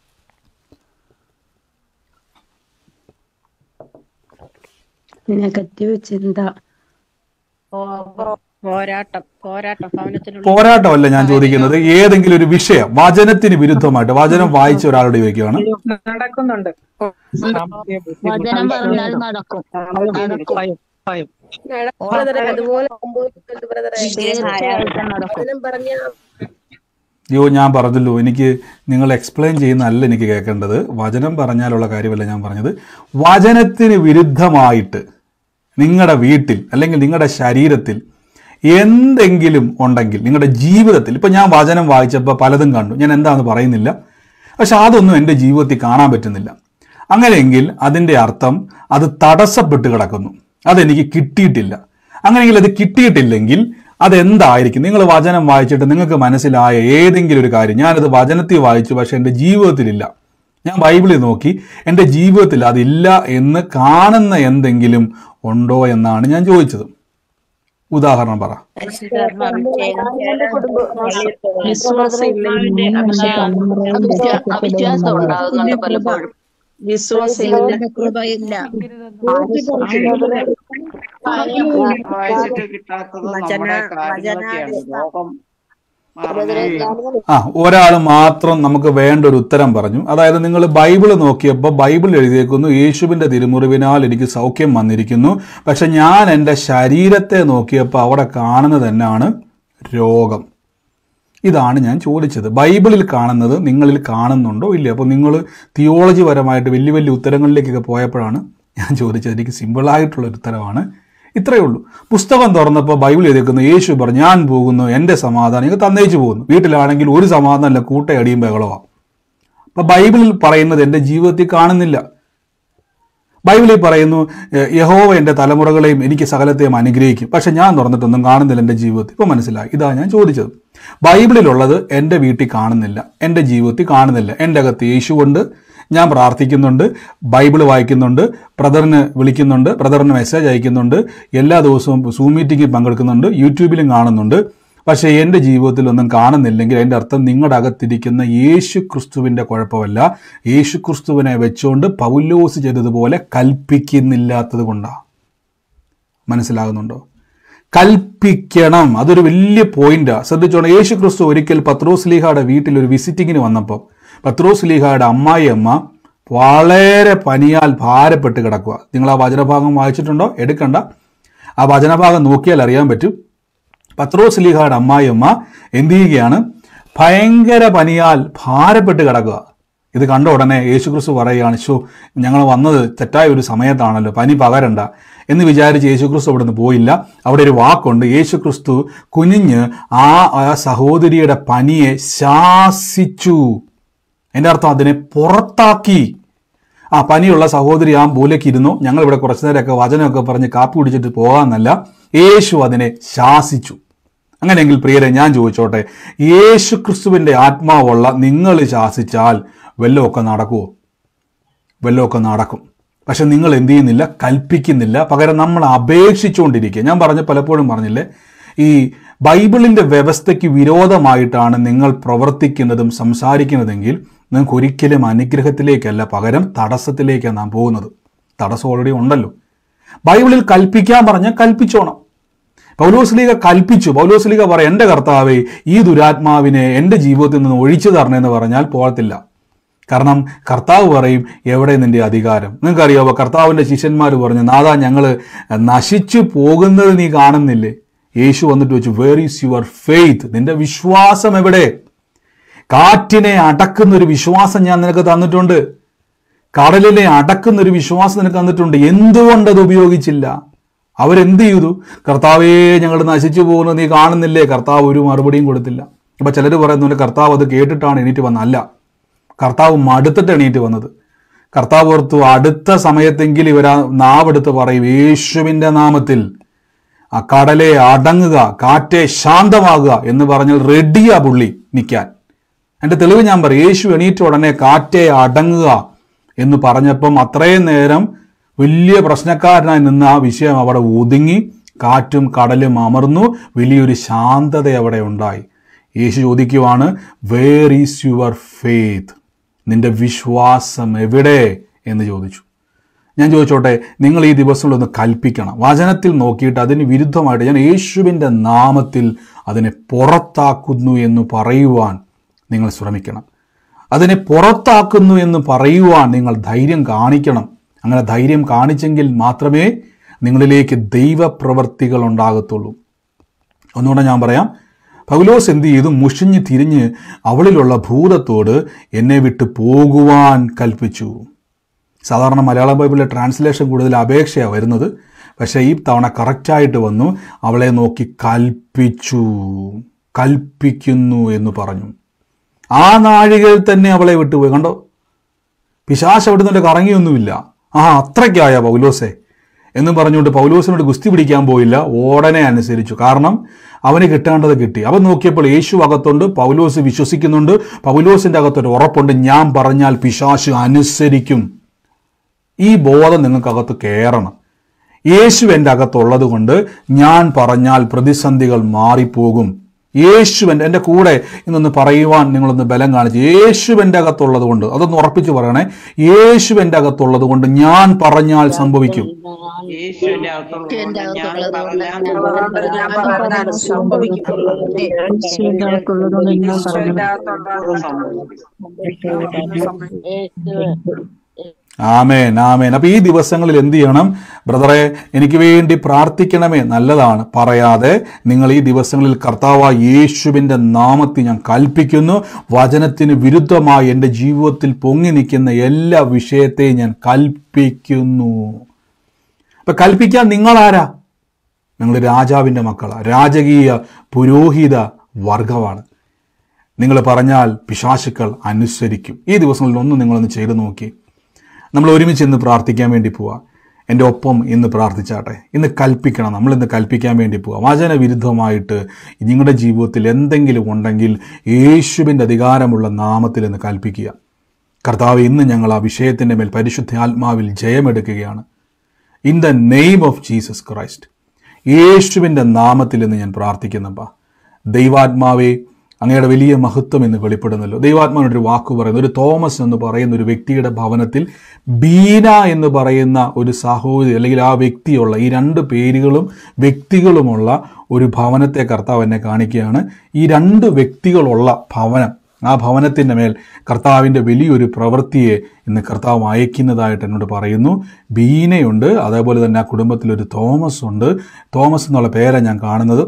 Speaker 2: നെഗറ്റീവ് ചിന്ത
Speaker 4: പോരാട്ടം പോരാട്ടം ഭവനത്തിനുള്ള
Speaker 1: പോരാട്ടമല്ല ഞാൻ ചോദിക്കുന്നത് ഏതെങ്കിലും ഒരു വിഷയം വചനത്തിന് വിരുദ്ധമായിട്ട് വചനം വായിച്ച ഒരാളോട് ചോദിക്കുകയാണ്
Speaker 3: നടക്കുന്നുണ്ട് സാമ്പത്തിക
Speaker 5: വചനം പറഞ്ഞാൽ
Speaker 3: ബുദ്ധിമുട്ട്
Speaker 5: നടക്കും
Speaker 3: ഭയം ഭയം
Speaker 4: ബ്രദറെ അതുപോലെ സംഭവിക്കുന്നുണ്ട് ബ്രദറെ
Speaker 5: തീർച്ചയായിട്ടും നടക്കും
Speaker 4: വചനം പറഞ്ഞ
Speaker 1: അയ്യോ ഞാൻ പറഞ്ഞല്ലോ എനിക്ക് നിങ്ങൾ എക്സ്പ്ലെയിൻ ചെയ്യുന്നതല്ല എനിക്ക് കേൾക്കേണ്ടത് വചനം പറഞ്ഞാലുള്ള കാര്യമല്ല ഞാൻ പറഞ്ഞത് വചനത്തിന് വിരുദ്ധമായിട്ട് നിങ്ങളുടെ വീട്ടിൽ അല്ലെങ്കിൽ നിങ്ങളുടെ ശരീരത്തിൽ എന്തെങ്കിലും ഉണ്ടെങ്കിൽ നിങ്ങളുടെ ജീവിതത്തിൽ ഇപ്പം ഞാൻ വചനം വായിച്ചപ്പോൾ പലതും കണ്ടു ഞാൻ എന്താണെന്ന് പറയുന്നില്ല പക്ഷെ അതൊന്നും എൻ്റെ ജീവിതത്തിൽ കാണാൻ പറ്റുന്നില്ല അങ്ങനെയെങ്കിൽ അതിൻ്റെ അർത്ഥം അത് തടസ്സപ്പെട്ട് കിടക്കുന്നു അതെനിക്ക് കിട്ടിയിട്ടില്ല അങ്ങനെയെങ്കിൽ അത് കിട്ടിയിട്ടില്ലെങ്കിൽ അതെന്തായിരിക്കും നിങ്ങൾ വചനം വായിച്ചിട്ട് നിങ്ങൾക്ക് മനസ്സിലായ ഏതെങ്കിലും ഒരു കാര്യം ഞാനത് വചനത്തിൽ വായിച്ചു പക്ഷെ എൻ്റെ ജീവിതത്തിലില്ല ഞാൻ ബൈബിളിൽ നോക്കി എൻ്റെ ജീവിതത്തിൽ അതില്ല എന്ന് കാണുന്ന എന്തെങ്കിലും ഉണ്ടോ എന്നാണ് ഞാൻ ചോദിച്ചത് ഉദാഹരണം പറ
Speaker 5: വിശ്വാസം ഇല്ലെങ്കിൽ അവിശ്വാ- അവിശ്വാസം ഉണ്ടാകുന്നുണ്ട് പലപ്പോഴും
Speaker 2: വിശ്വാസത്തിന്റെ കൃപയില്ല
Speaker 6: വായിച്ചിട്ട് കിട്ടാത്തത് നമ്മുടെ കാര്യങ്ങളൊക്കെയാണ് ലോകം മാറുന്നേ
Speaker 1: ആ ഒരാൾ മാത്രം നമുക്ക് വേണ്ട ഒരു ഉത്തരം പറഞ്ഞു അതായത് നിങ്ങൾ ബൈബിൾ നോക്കിയപ്പോൾ ബൈബിൾ എഴുതിയേക്കുന്നു യേശുവിൻ്റെ തിരുമുറിവിനാൽ എനിക്ക് സൗഖ്യം വന്നിരിക്കുന്നു പക്ഷെ ഞാൻ എൻ്റെ ശരീരത്തെ നോക്കിയപ്പോൾ അവിടെ കാണുന്നത് തന്നെയാണ് രോഗം ഇതാണ് ഞാൻ ചോദിച്ചത് ബൈബിളിൽ കാണുന്നത് നിങ്ങളിൽ കാണുന്നുണ്ടോ ഇല്ല അപ്പോൾ നിങ്ങൾ തിയോളജി പരമായിട്ട് വലിയ വലിയ ഉത്തരങ്ങളിലേക്കൊക്കെ പോയപ്പോഴാണ് ഞാൻ ചോദിച്ചത് എനിക്ക് സിമ്പിളായിട്ടുള്ള ഒരു ഉത്തരമാണ് ഇത്രയേ ഉള്ളൂ പുസ്തകം തുറന്നപ്പോൾ ബൈബിൾ എഴുതിക്കുന്നു യേശു പറഞ്ഞു ഞാൻ പോകുന്നു എൻ്റെ സമാധാനം നിങ്ങൾ തന്നേച്ചു പോകുന്നു വീട്ടിലാണെങ്കിൽ ഒരു സമാധാനമല്ല കൂട്ടയടിയും ബഹളമാണ് അപ്പോൾ ബൈബിളിൽ പറയുന്നത് എൻ്റെ ജീവിതത്തിൽ കാണുന്നില്ല ബൈബിളിൽ പറയുന്നു "യ- യഹോവ എൻ്റെ തലമുറകളെയും എനിക്ക് സകലത്തെയും അനുഗ്രഹിക്കും പക്ഷെ ഞാൻ തുറന്നിട്ടൊന്നും കാണുന്നില്ല എൻ്റെ ജീവിതത്തിൽ ഇപ്പോൾ മനസ്സിലായി ഇതാ ഞാൻ ചോദിച്ചത് ബൈബിളിലുള്ളത് എൻ്റെ വീട്ടിൽ കാണുന്നില്ല എൻ്റെ ജീവിതത്തിൽ കാണുന്നില്ല എൻ്റെ അകത്ത് യേശുവുണ്ട് ഞാൻ പ്രാർത്ഥിക്കുന്നുണ്ട് ബൈബിൾ വായിക്കുന്നുണ്ട് ബ്രദറിന് വിളിക്കുന്നുണ്ട് ബ്രദറിന് മെസ്സേജ് അയക്കുന്നുണ്ട് എല്ലാ ദിവസവും സൂം മീറ്റിംഗിൽ പങ്കെടുക്കുന്നുണ്ട് യൂട്യൂബിലും കാണുന്നുണ്ട് പക്ഷേ എൻ്റെ ജീവിതത്തിൽ ഒന്നും കാണുന്നില്ലെങ്കിൽ അതിൻ്റെ അർത്ഥം നിങ്ങളുടെ അകത്തിരിക്കുന്ന യേശു ക്രിസ്തുവിൻ്റെ കുഴപ്പമല്ല യേശു ക്രിസ്തുവിനെ വെച്ചുകൊണ്ട് പൗലോസ് ചെയ്തതുപോലെ കൽപ്പിക്കുന്നില്ലാത്തത് കൊണ്ടാണ് മനസ്സിലാകുന്നുണ്ടോ കൽപ്പിക്കണം അതൊരു വലിയ പോയിന്റാണ് ശ്രദ്ധിച്ചോണം യേശു ക്രിസ്തു ഒരിക്കൽ പത്രോസ് ലീഹയുടെ വീട്ടിൽ ഒരു വിസിറ്റിങ്ങിന് വന്നപ്പോൾ പത്രോസ് ലീഹയുടെ അമ്മായി അമ്മ വളരെ പനിയാൽ ഭാരപ്പെട്ട് കിടക്കുക നിങ്ങൾ ആ വചനഭാഗം വായിച്ചിട്ടുണ്ടോ എടുക്കണ്ട ആ വചനഭാഗം നോക്കിയാൽ അറിയാൻ പറ്റും പത്രോസ് ലീഹയുടെ അമ്മായിയമ്മ എന്ത് ചെയ്യുകയാണ് ഭയങ്കര പനിയാൽ ഭാരപ്പെട്ട് കിടക്കുക ഇത് കണ്ട ഉടനെ യേശുക്രിസ്തു പറയുകയാണ് ഷോ ഞങ്ങൾ വന്നത് തെറ്റായ ഒരു സമയത്താണല്ലോ പനി പകരണ്ട എന്ന് വിചാരിച്ച് യേശുക്രിസ്തു അവിടെ നിന്ന് പോയില്ല അവിടെ ഒരു വാക്കുണ്ട് യേശുക്രിസ്തു കുനിഞ്ഞ് ആ ആ സഹോദരിയുടെ പനിയെ ശാസിച്ചു എൻ്റെ അർത്ഥം അതിനെ പുറത്താക്കി ആ പനിയുള്ള സഹോദരി ആ മൂലയ്ക്ക് ഇരുന്നു ഞങ്ങൾ ഇവിടെ കുറച്ചു നേരമൊക്കെ വചനമൊക്കെ പറഞ്ഞ് കാപ്പി കുടിച്ചിട്ട് പോകാമെന്നല്ല യേശു അതിനെ ശാസിച്ചു അങ്ങനെയെങ്കിൽ പ്രിയരെ ഞാൻ ചോദിച്ചോട്ടെ യേശു ക്രിസ്തുവിൻ്റെ ആത്മാവുള്ള നിങ്ങൾ ശാസിച്ചാൽ വല്ലതുമൊക്കെ നടക്കുമോ വല്ലതുമൊക്കെ നടക്കും പക്ഷെ നിങ്ങൾ എന്ത് ചെയ്യുന്നില്ല കൽപ്പിക്കുന്നില്ല പകരം നമ്മൾ അപേക്ഷിച്ചുകൊണ്ടിരിക്കുക ഞാൻ പറഞ്ഞ പലപ്പോഴും പറഞ്ഞില്ലേ ഈ ബൈബിളിൻ്റെ വ്യവസ്ഥയ്ക്ക് വിരോധമായിട്ടാണ് നിങ്ങൾ പ്രവർത്തിക്കുന്നതും സംസാരിക്കുന്നതെങ്കിൽ നിങ്ങൾക്ക് ഒരിക്കലും അനുഗ്രഹത്തിലേക്കല്ല പകരം തടസ്സത്തിലേക്കാണ് നാം പോകുന്നത് തടസ്സം ഓൾറെഡി ഉണ്ടല്ലോ ബൈബിളിൽ കൽപ്പിക്കാൻ പറഞ്ഞാൽ കൽപ്പിച്ചോണം പൗലോസ്ലീഗ കൽപ്പിച്ചു പൗലോസ്ലീഗ പറ എൻ്റെ കർത്താവെ ഈ ദുരാത്മാവിനെ എൻ്റെ ജീവിതത്തിൽ നിന്ന് ഒഴിച്ചു തരണമെന്ന് പറഞ്ഞാൽ പോകത്തില്ല കാരണം കർത്താവ് പറയും എവിടെ നിന്റെ അധികാരം നിങ്ങൾക്കറിയാവോ കർത്താവിൻ്റെ ശിഷ്യന്മാർ പറഞ്ഞു നാദാ ഞങ്ങൾ നശിച്ചു പോകുന്നത് നീ കാണുന്നില്ലേ യേശു വന്നിട്ട് വെച്ചു വേർ ഈസ് യുവർ ഫെയ്ത്ത് നിന്റെ വിശ്വാസം എവിടെ കാറ്റിനെ അടക്കുന്ന ഒരു വിശ്വാസം ഞാൻ നിനക്ക് തന്നിട്ടുണ്ട് കടലിനെ അടക്കുന്ന ഒരു വിശ്വാസം നിനക്ക് തന്നിട്ടുണ്ട് എന്തുകൊണ്ട് അത് ഉപയോഗിച്ചില്ല അവരെന്ത് ചെയ്തു കർത്താവേ ഞങ്ങൾ നശിച്ചു പോകുന്നത് നീ കാണുന്നില്ലേ കർത്താവ് ഒരു മറുപടിയും കൊടുത്തില്ല ഇപ്പൊ ചിലർ പറയുന്നുണ്ട് കർത്താവ് അത് കേട്ടിട്ടാണ് എണീറ്റ് വന്ന അല്ല കർത്താവ് മടുത്തിട്ട് എണീറ്റ് വന്നത് കർത്താവ് ഓർത്തു അടുത്ത സമയത്തെങ്കിലും ഇവരാ നാവെടുത്ത് പറയും യേശുവിന്റെ നാമത്തിൽ ആ കടലെ അടങ്ങുക കാറ്റെ ശാന്തമാകുക എന്ന് പറഞ്ഞാൽ റെഡിയാ പുള്ളി നിൽക്കാൻ എൻ്റെ തെളിവ് ഞാൻ പറയും യേശു എണീറ്റ ഉടനെ കാറ്റെ അടങ്ങുക എന്ന് പറഞ്ഞപ്പം അത്രയും നേരം വലിയ പ്രശ്നക്കാരനായി നിന്ന് ആ വിഷയം അവിടെ ഒതുങ്ങി കാറ്റും കടലും അമർന്നു വലിയൊരു ശാന്തത അവിടെ ഉണ്ടായി യേശു ചോദിക്കുവാണ് വേർ ഈസ് യുവർ ഫെയ്ത്ത് നിന്റെ വിശ്വാസം എവിടെ എന്ന് ചോദിച്ചു ഞാൻ ചോദിച്ചോട്ടെ നിങ്ങൾ ഈ ദിവസങ്ങളൊന്ന് കൽപ്പിക്കണം വചനത്തിൽ നോക്കിയിട്ട് അതിന് വിരുദ്ധമായിട്ട് ഞാൻ യേശുവിൻ്റെ നാമത്തിൽ അതിനെ പുറത്താക്കുന്നു എന്ന് പറയുവാൻ നിങ്ങൾ ശ്രമിക്കണം അതിനെ പുറത്താക്കുന്നു എന്ന് പറയുവാൻ നിങ്ങൾ ധൈര്യം കാണിക്കണം അങ്ങനെ ധൈര്യം കാണിച്ചെങ്കിൽ മാത്രമേ നിങ്ങളിലേക്ക് ദൈവപ്രവർത്തികൾ ഉണ്ടാകത്തുള്ളൂ ഒന്നുകൂടെ ഞാൻ പറയാം പൗലോസ് എന്ത് ചെയ്തു മുഷിഞ്ഞ് തിരിഞ്ഞ് അവളിലുള്ള ഭൂതത്തോട് എന്നെ വിട്ട് പോകുവാൻ കൽപ്പിച്ചു സാധാരണ മലയാളം ബൈബിളിലെ ട്രാൻസ്ലേഷൻ കൂടുതൽ അപേക്ഷയാണ് വരുന്നത് പക്ഷേ ഈ തവണ കറക്റ്റായിട്ട് വന്നു അവളെ നോക്കി കൽപ്പിച്ചു കൽപ്പിക്കുന്നു എന്ന് പറഞ്ഞു ആ നാഴികയിൽ തന്നെ അവളെ വിട്ടുപോയി കണ്ടോ പിശാശ് അവിടെ നിന്ന് കറങ്ങിയൊന്നുമില്ല ആ അത്രയ്ക്കായ പൗലോസെ എന്ന് പറഞ്ഞുകൊണ്ട് പൗലോസിനോട് ഗുസ്തി പിടിക്കാൻ പോയില്ല ഓടനെ അനുസരിച്ചു കാരണം അവന് കിട്ടേണ്ടത് കിട്ടി അവൻ നോക്കിയപ്പോൾ യേശു അകത്തുണ്ട് പൗലോസ് വിശ്വസിക്കുന്നുണ്ട് പൗലോസിന്റെ അകത്തൊരു ഉറപ്പുണ്ട് ഞാൻ പറഞ്ഞാൽ പിശാശ് അനുസരിക്കും ഈ ബോധം നിങ്ങൾക്കകത്ത് കയറണം യേശു എൻ്റെ അകത്തുള്ളത് കൊണ്ട് ഞാൻ പറഞ്ഞാൽ പ്രതിസന്ധികൾ മാറിപ്പോകും യേശുവൻ്റെ എൻ്റെ കൂടെ ഇന്നൊന്ന് പറയുവാൻ നിങ്ങളൊന്ന് ബലം കാണിച്ചു യേശുവൻ്റെ അകത്തുള്ളത് കൊണ്ട് അതൊന്ന് ഉറപ്പിച്ച് പറയണേ യേശുവൻ്റെ അകത്തുള്ളത് കൊണ്ട് ഞാൻ പറഞ്ഞാൽ സംഭവിക്കും
Speaker 6: യേശുവിന്റെ അകത്തുള്ളത്
Speaker 2: എന്റെ
Speaker 6: ഞാൻ
Speaker 2: അകത്തുള്ളത് കൊണ്ട്
Speaker 6: പറഞ്ഞാൽ
Speaker 2: ഞാൻ പറഞ്ഞാൽ സംഭവിക്കും
Speaker 5: യേശുവിന്റെ അകത്തുള്ളതുകൊണ്ട് ഞാൻ
Speaker 3: യേശുവിന്റെ
Speaker 5: പറഞ്ഞു
Speaker 3: അകത്തുള്ള
Speaker 1: ആമേൻ ആമേൻ അപ്പൊ ഈ ദിവസങ്ങളിൽ എന്ത് ചെയ്യണം ബ്രദറെ എനിക്ക് വേണ്ടി പ്രാർത്ഥിക്കണമേ നല്ലതാണ് പറയാതെ നിങ്ങൾ ഈ ദിവസങ്ങളിൽ കർത്താവായ യേശുവിന്റെ നാമത്തിൽ ഞാൻ കൽപ്പിക്കുന്നു വചനത്തിന് വിരുദ്ധമായി എൻ്റെ ജീവിതത്തിൽ പൊങ്ങി നിൽക്കുന്ന എല്ലാ വിഷയത്തെയും ഞാൻ കൽപ്പിക്കുന്നു അപ്പൊ കൽപ്പിക്കാൻ നിങ്ങളാരാ നിങ്ങൾ രാജാവിൻ്റെ മക്കളാണ് രാജകീയ പുരോഹിത വർഗമാണ് നിങ്ങൾ പറഞ്ഞാൽ പിശാശുക്കൾ അനുസരിക്കും ഈ ദിവസങ്ങളിൽ ഒന്ന് നിങ്ങളൊന്ന് ചെയ്തു നോക്കി നമ്മൾ ഒരുമിച്ച് ഇന്ന് പ്രാർത്ഥിക്കാൻ വേണ്ടി പോവാം എൻ്റെ ഒപ്പം ഇന്ന് പ്രാർത്ഥിച്ചാട്ടെ ഇന്ന് കൽപ്പിക്കണം നമ്മൾ ഇന്ന് കൽപ്പിക്കാൻ വേണ്ടി പോവാം വചന വിരുദ്ധമായിട്ട് നിങ്ങളുടെ ജീവിതത്തിൽ എന്തെങ്കിലും ഉണ്ടെങ്കിൽ യേശുവിൻ്റെ അധികാരമുള്ള നാമത്തിൽ ഇന്ന് കൽപ്പിക്കുക കർത്താവ് ഇന്ന് ഞങ്ങൾ ആ വിഷയത്തിൻ്റെ മേൽ പരിശുദ്ധ ആത്മാവിൽ ജയമെടുക്കുകയാണ് in the name of Jesus Christ യേശുവിൻ്റെ നാമത്തിൽ എന്ന് ഞാൻ പ്രാർത്ഥിക്കുന്നപ്പാ ദൈവാത്മാവെ അങ്ങയുടെ വലിയ മഹത്വം എന്ന് വെളിപ്പെടുന്നല്ലോ ദൈവാത്മാവിനൊരു വാക്ക് പറയുന്നു ഒരു തോമസ് എന്ന് പറയുന്ന ഒരു വ്യക്തിയുടെ ഭവനത്തിൽ ബീന എന്ന് പറയുന്ന ഒരു സഹോദരി അല്ലെങ്കിൽ ആ വ്യക്തിയുള്ള ഈ രണ്ട് പേരുകളും വ്യക്തികളുമുള്ള ഒരു ഭവനത്തെ കർത്താവ് എന്നെ കാണിക്കുകയാണ് ഈ രണ്ട് വ്യക്തികളുള്ള ഭവനം ആ ഭവനത്തിൻ്റെ മേൽ കർത്താവിൻ്റെ വലിയൊരു പ്രവൃത്തിയെ ഇന്ന് കർത്താവ് അയക്കുന്നതായിട്ട് എന്നോട് പറയുന്നു ബീനയുണ്ട് അതേപോലെ തന്നെ ആ കുടുംബത്തിലൊരു തോമസ് ഉണ്ട് തോമസ് എന്നുള്ള പേരാണ് ഞാൻ കാണുന്നത്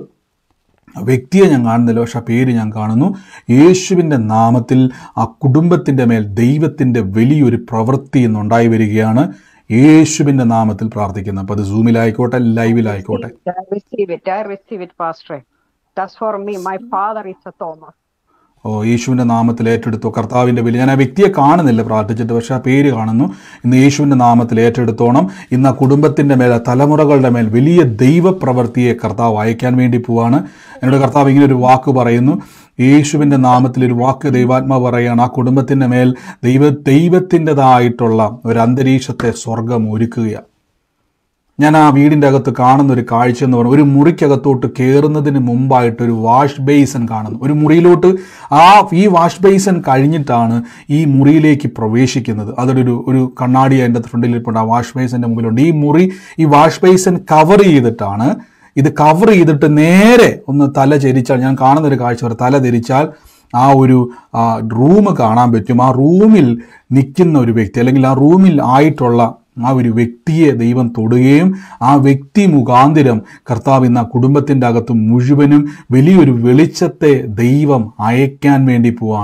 Speaker 1: ആ വ്യക്തിയെ ഞാൻ കാണുന്നില്ല പക്ഷെ ആ പേര് ഞാൻ കാണുന്നു യേശുവിൻ്റെ നാമത്തിൽ ആ കുടുംബത്തിൻ്റെ മേൽ ദൈവത്തിൻ്റെ വലിയൊരു പ്രവൃത്തി ഇന്നുണ്ടായി വരികയാണ് യേശുവിൻ്റെ നാമത്തിൽ പ്രാർത്ഥിക്കുന്നു അപ്പോൾ അത് സൂമിലായിക്കോട്ടെ ലൈവിലായിക്കോട്ടെ
Speaker 7: I receive it. I receive it, Pastor. That's for me. My father is a Thomas.
Speaker 1: ഓ യേശുവിൻ്റെ നാമത്തിൽ ഏറ്റെടുത്തു കർത്താവിൻ്റെ വലിയ ഞാൻ ആ വ്യക്തിയെ കാണുന്നില്ല പ്രാർത്ഥിച്ചിട്ട് പക്ഷെ ആ പേര് കാണുന്നു ഇന്ന് യേശുവിൻ്റെ നാമത്തിൽ ഏറ്റെടുത്തോണം ഇന്ന് ആ കുടുംബത്തിൻ്റെ മേൽ ആ തലമുറകളുടെ മേൽ വലിയ ദൈവപ്രവൃത്തിയെ കർത്താവ് അയക്കാൻ വേണ്ടി പോവാണ് എന്നോട് കർത്താവ് ഇങ്ങനെ ഒരു വാക്ക് പറയുന്നു യേശുവിൻ്റെ നാമത്തിൽ ഒരു വാക്ക് ദൈവാത്മാ പറയുകയാണ് ആ കുടുംബത്തിൻ്റെ മേൽ ദൈവ ദൈവത്തിൻ്റെതായിട്ടുള്ള ഒരു അന്തരീക്ഷത്തെ സ്വർഗം ഒരുക്കുകയാണ് ഞാൻ ആ വീടിൻ്റെ അകത്ത് കാണുന്ന ഒരു കാഴ്ച എന്ന് പറഞ്ഞാൽ ഒരു മുറിക്കകത്തോട്ട് കയറുന്നതിന് മുമ്പായിട്ട് ഒരു വാഷ് ബേസൻ കാണുന്നു ഒരു മുറിയിലോട്ട് ആ ഈ വാഷ് ബേസൻ കഴിഞ്ഞിട്ടാണ് ഈ മുറിയിലേക്ക് പ്രവേശിക്കുന്നത് അതൊരു ഒരു കണ്ണാടി അതിൻ്റെ ഫ്രണ്ടിൽ ഇരിപ്പുണ്ട് ആ വാഷ് ബേസൻ്റെ മുമ്പിലുണ്ട് ഈ മുറി ഈ വാഷ് ബേസൻ കവർ ചെയ്തിട്ടാണ് ഇത് കവർ ചെയ്തിട്ട് നേരെ ഒന്ന് തല ചരിച്ചാൽ ഞാൻ കാണുന്ന ഒരു കാഴ്ച പറ തല ധരിച്ചാൽ ആ ഒരു റൂം കാണാൻ പറ്റും ആ റൂമിൽ നിൽക്കുന്ന ഒരു വ്യക്തി അല്ലെങ്കിൽ ആ റൂമിൽ ആയിട്ടുള്ള ആ ഒരു വ്യക്തിയെ ദൈവം തൊടുകയും ആ വ്യക്തി മുഖാന്തിരം കർത്താവ് ഇന്ന് ആ കുടുംബത്തിൻ്റെ അകത്ത് മുഴുവനും വലിയൊരു വെളിച്ചത്തെ ദൈവം അയക്കാൻ വേണ്ടി പോവാണ്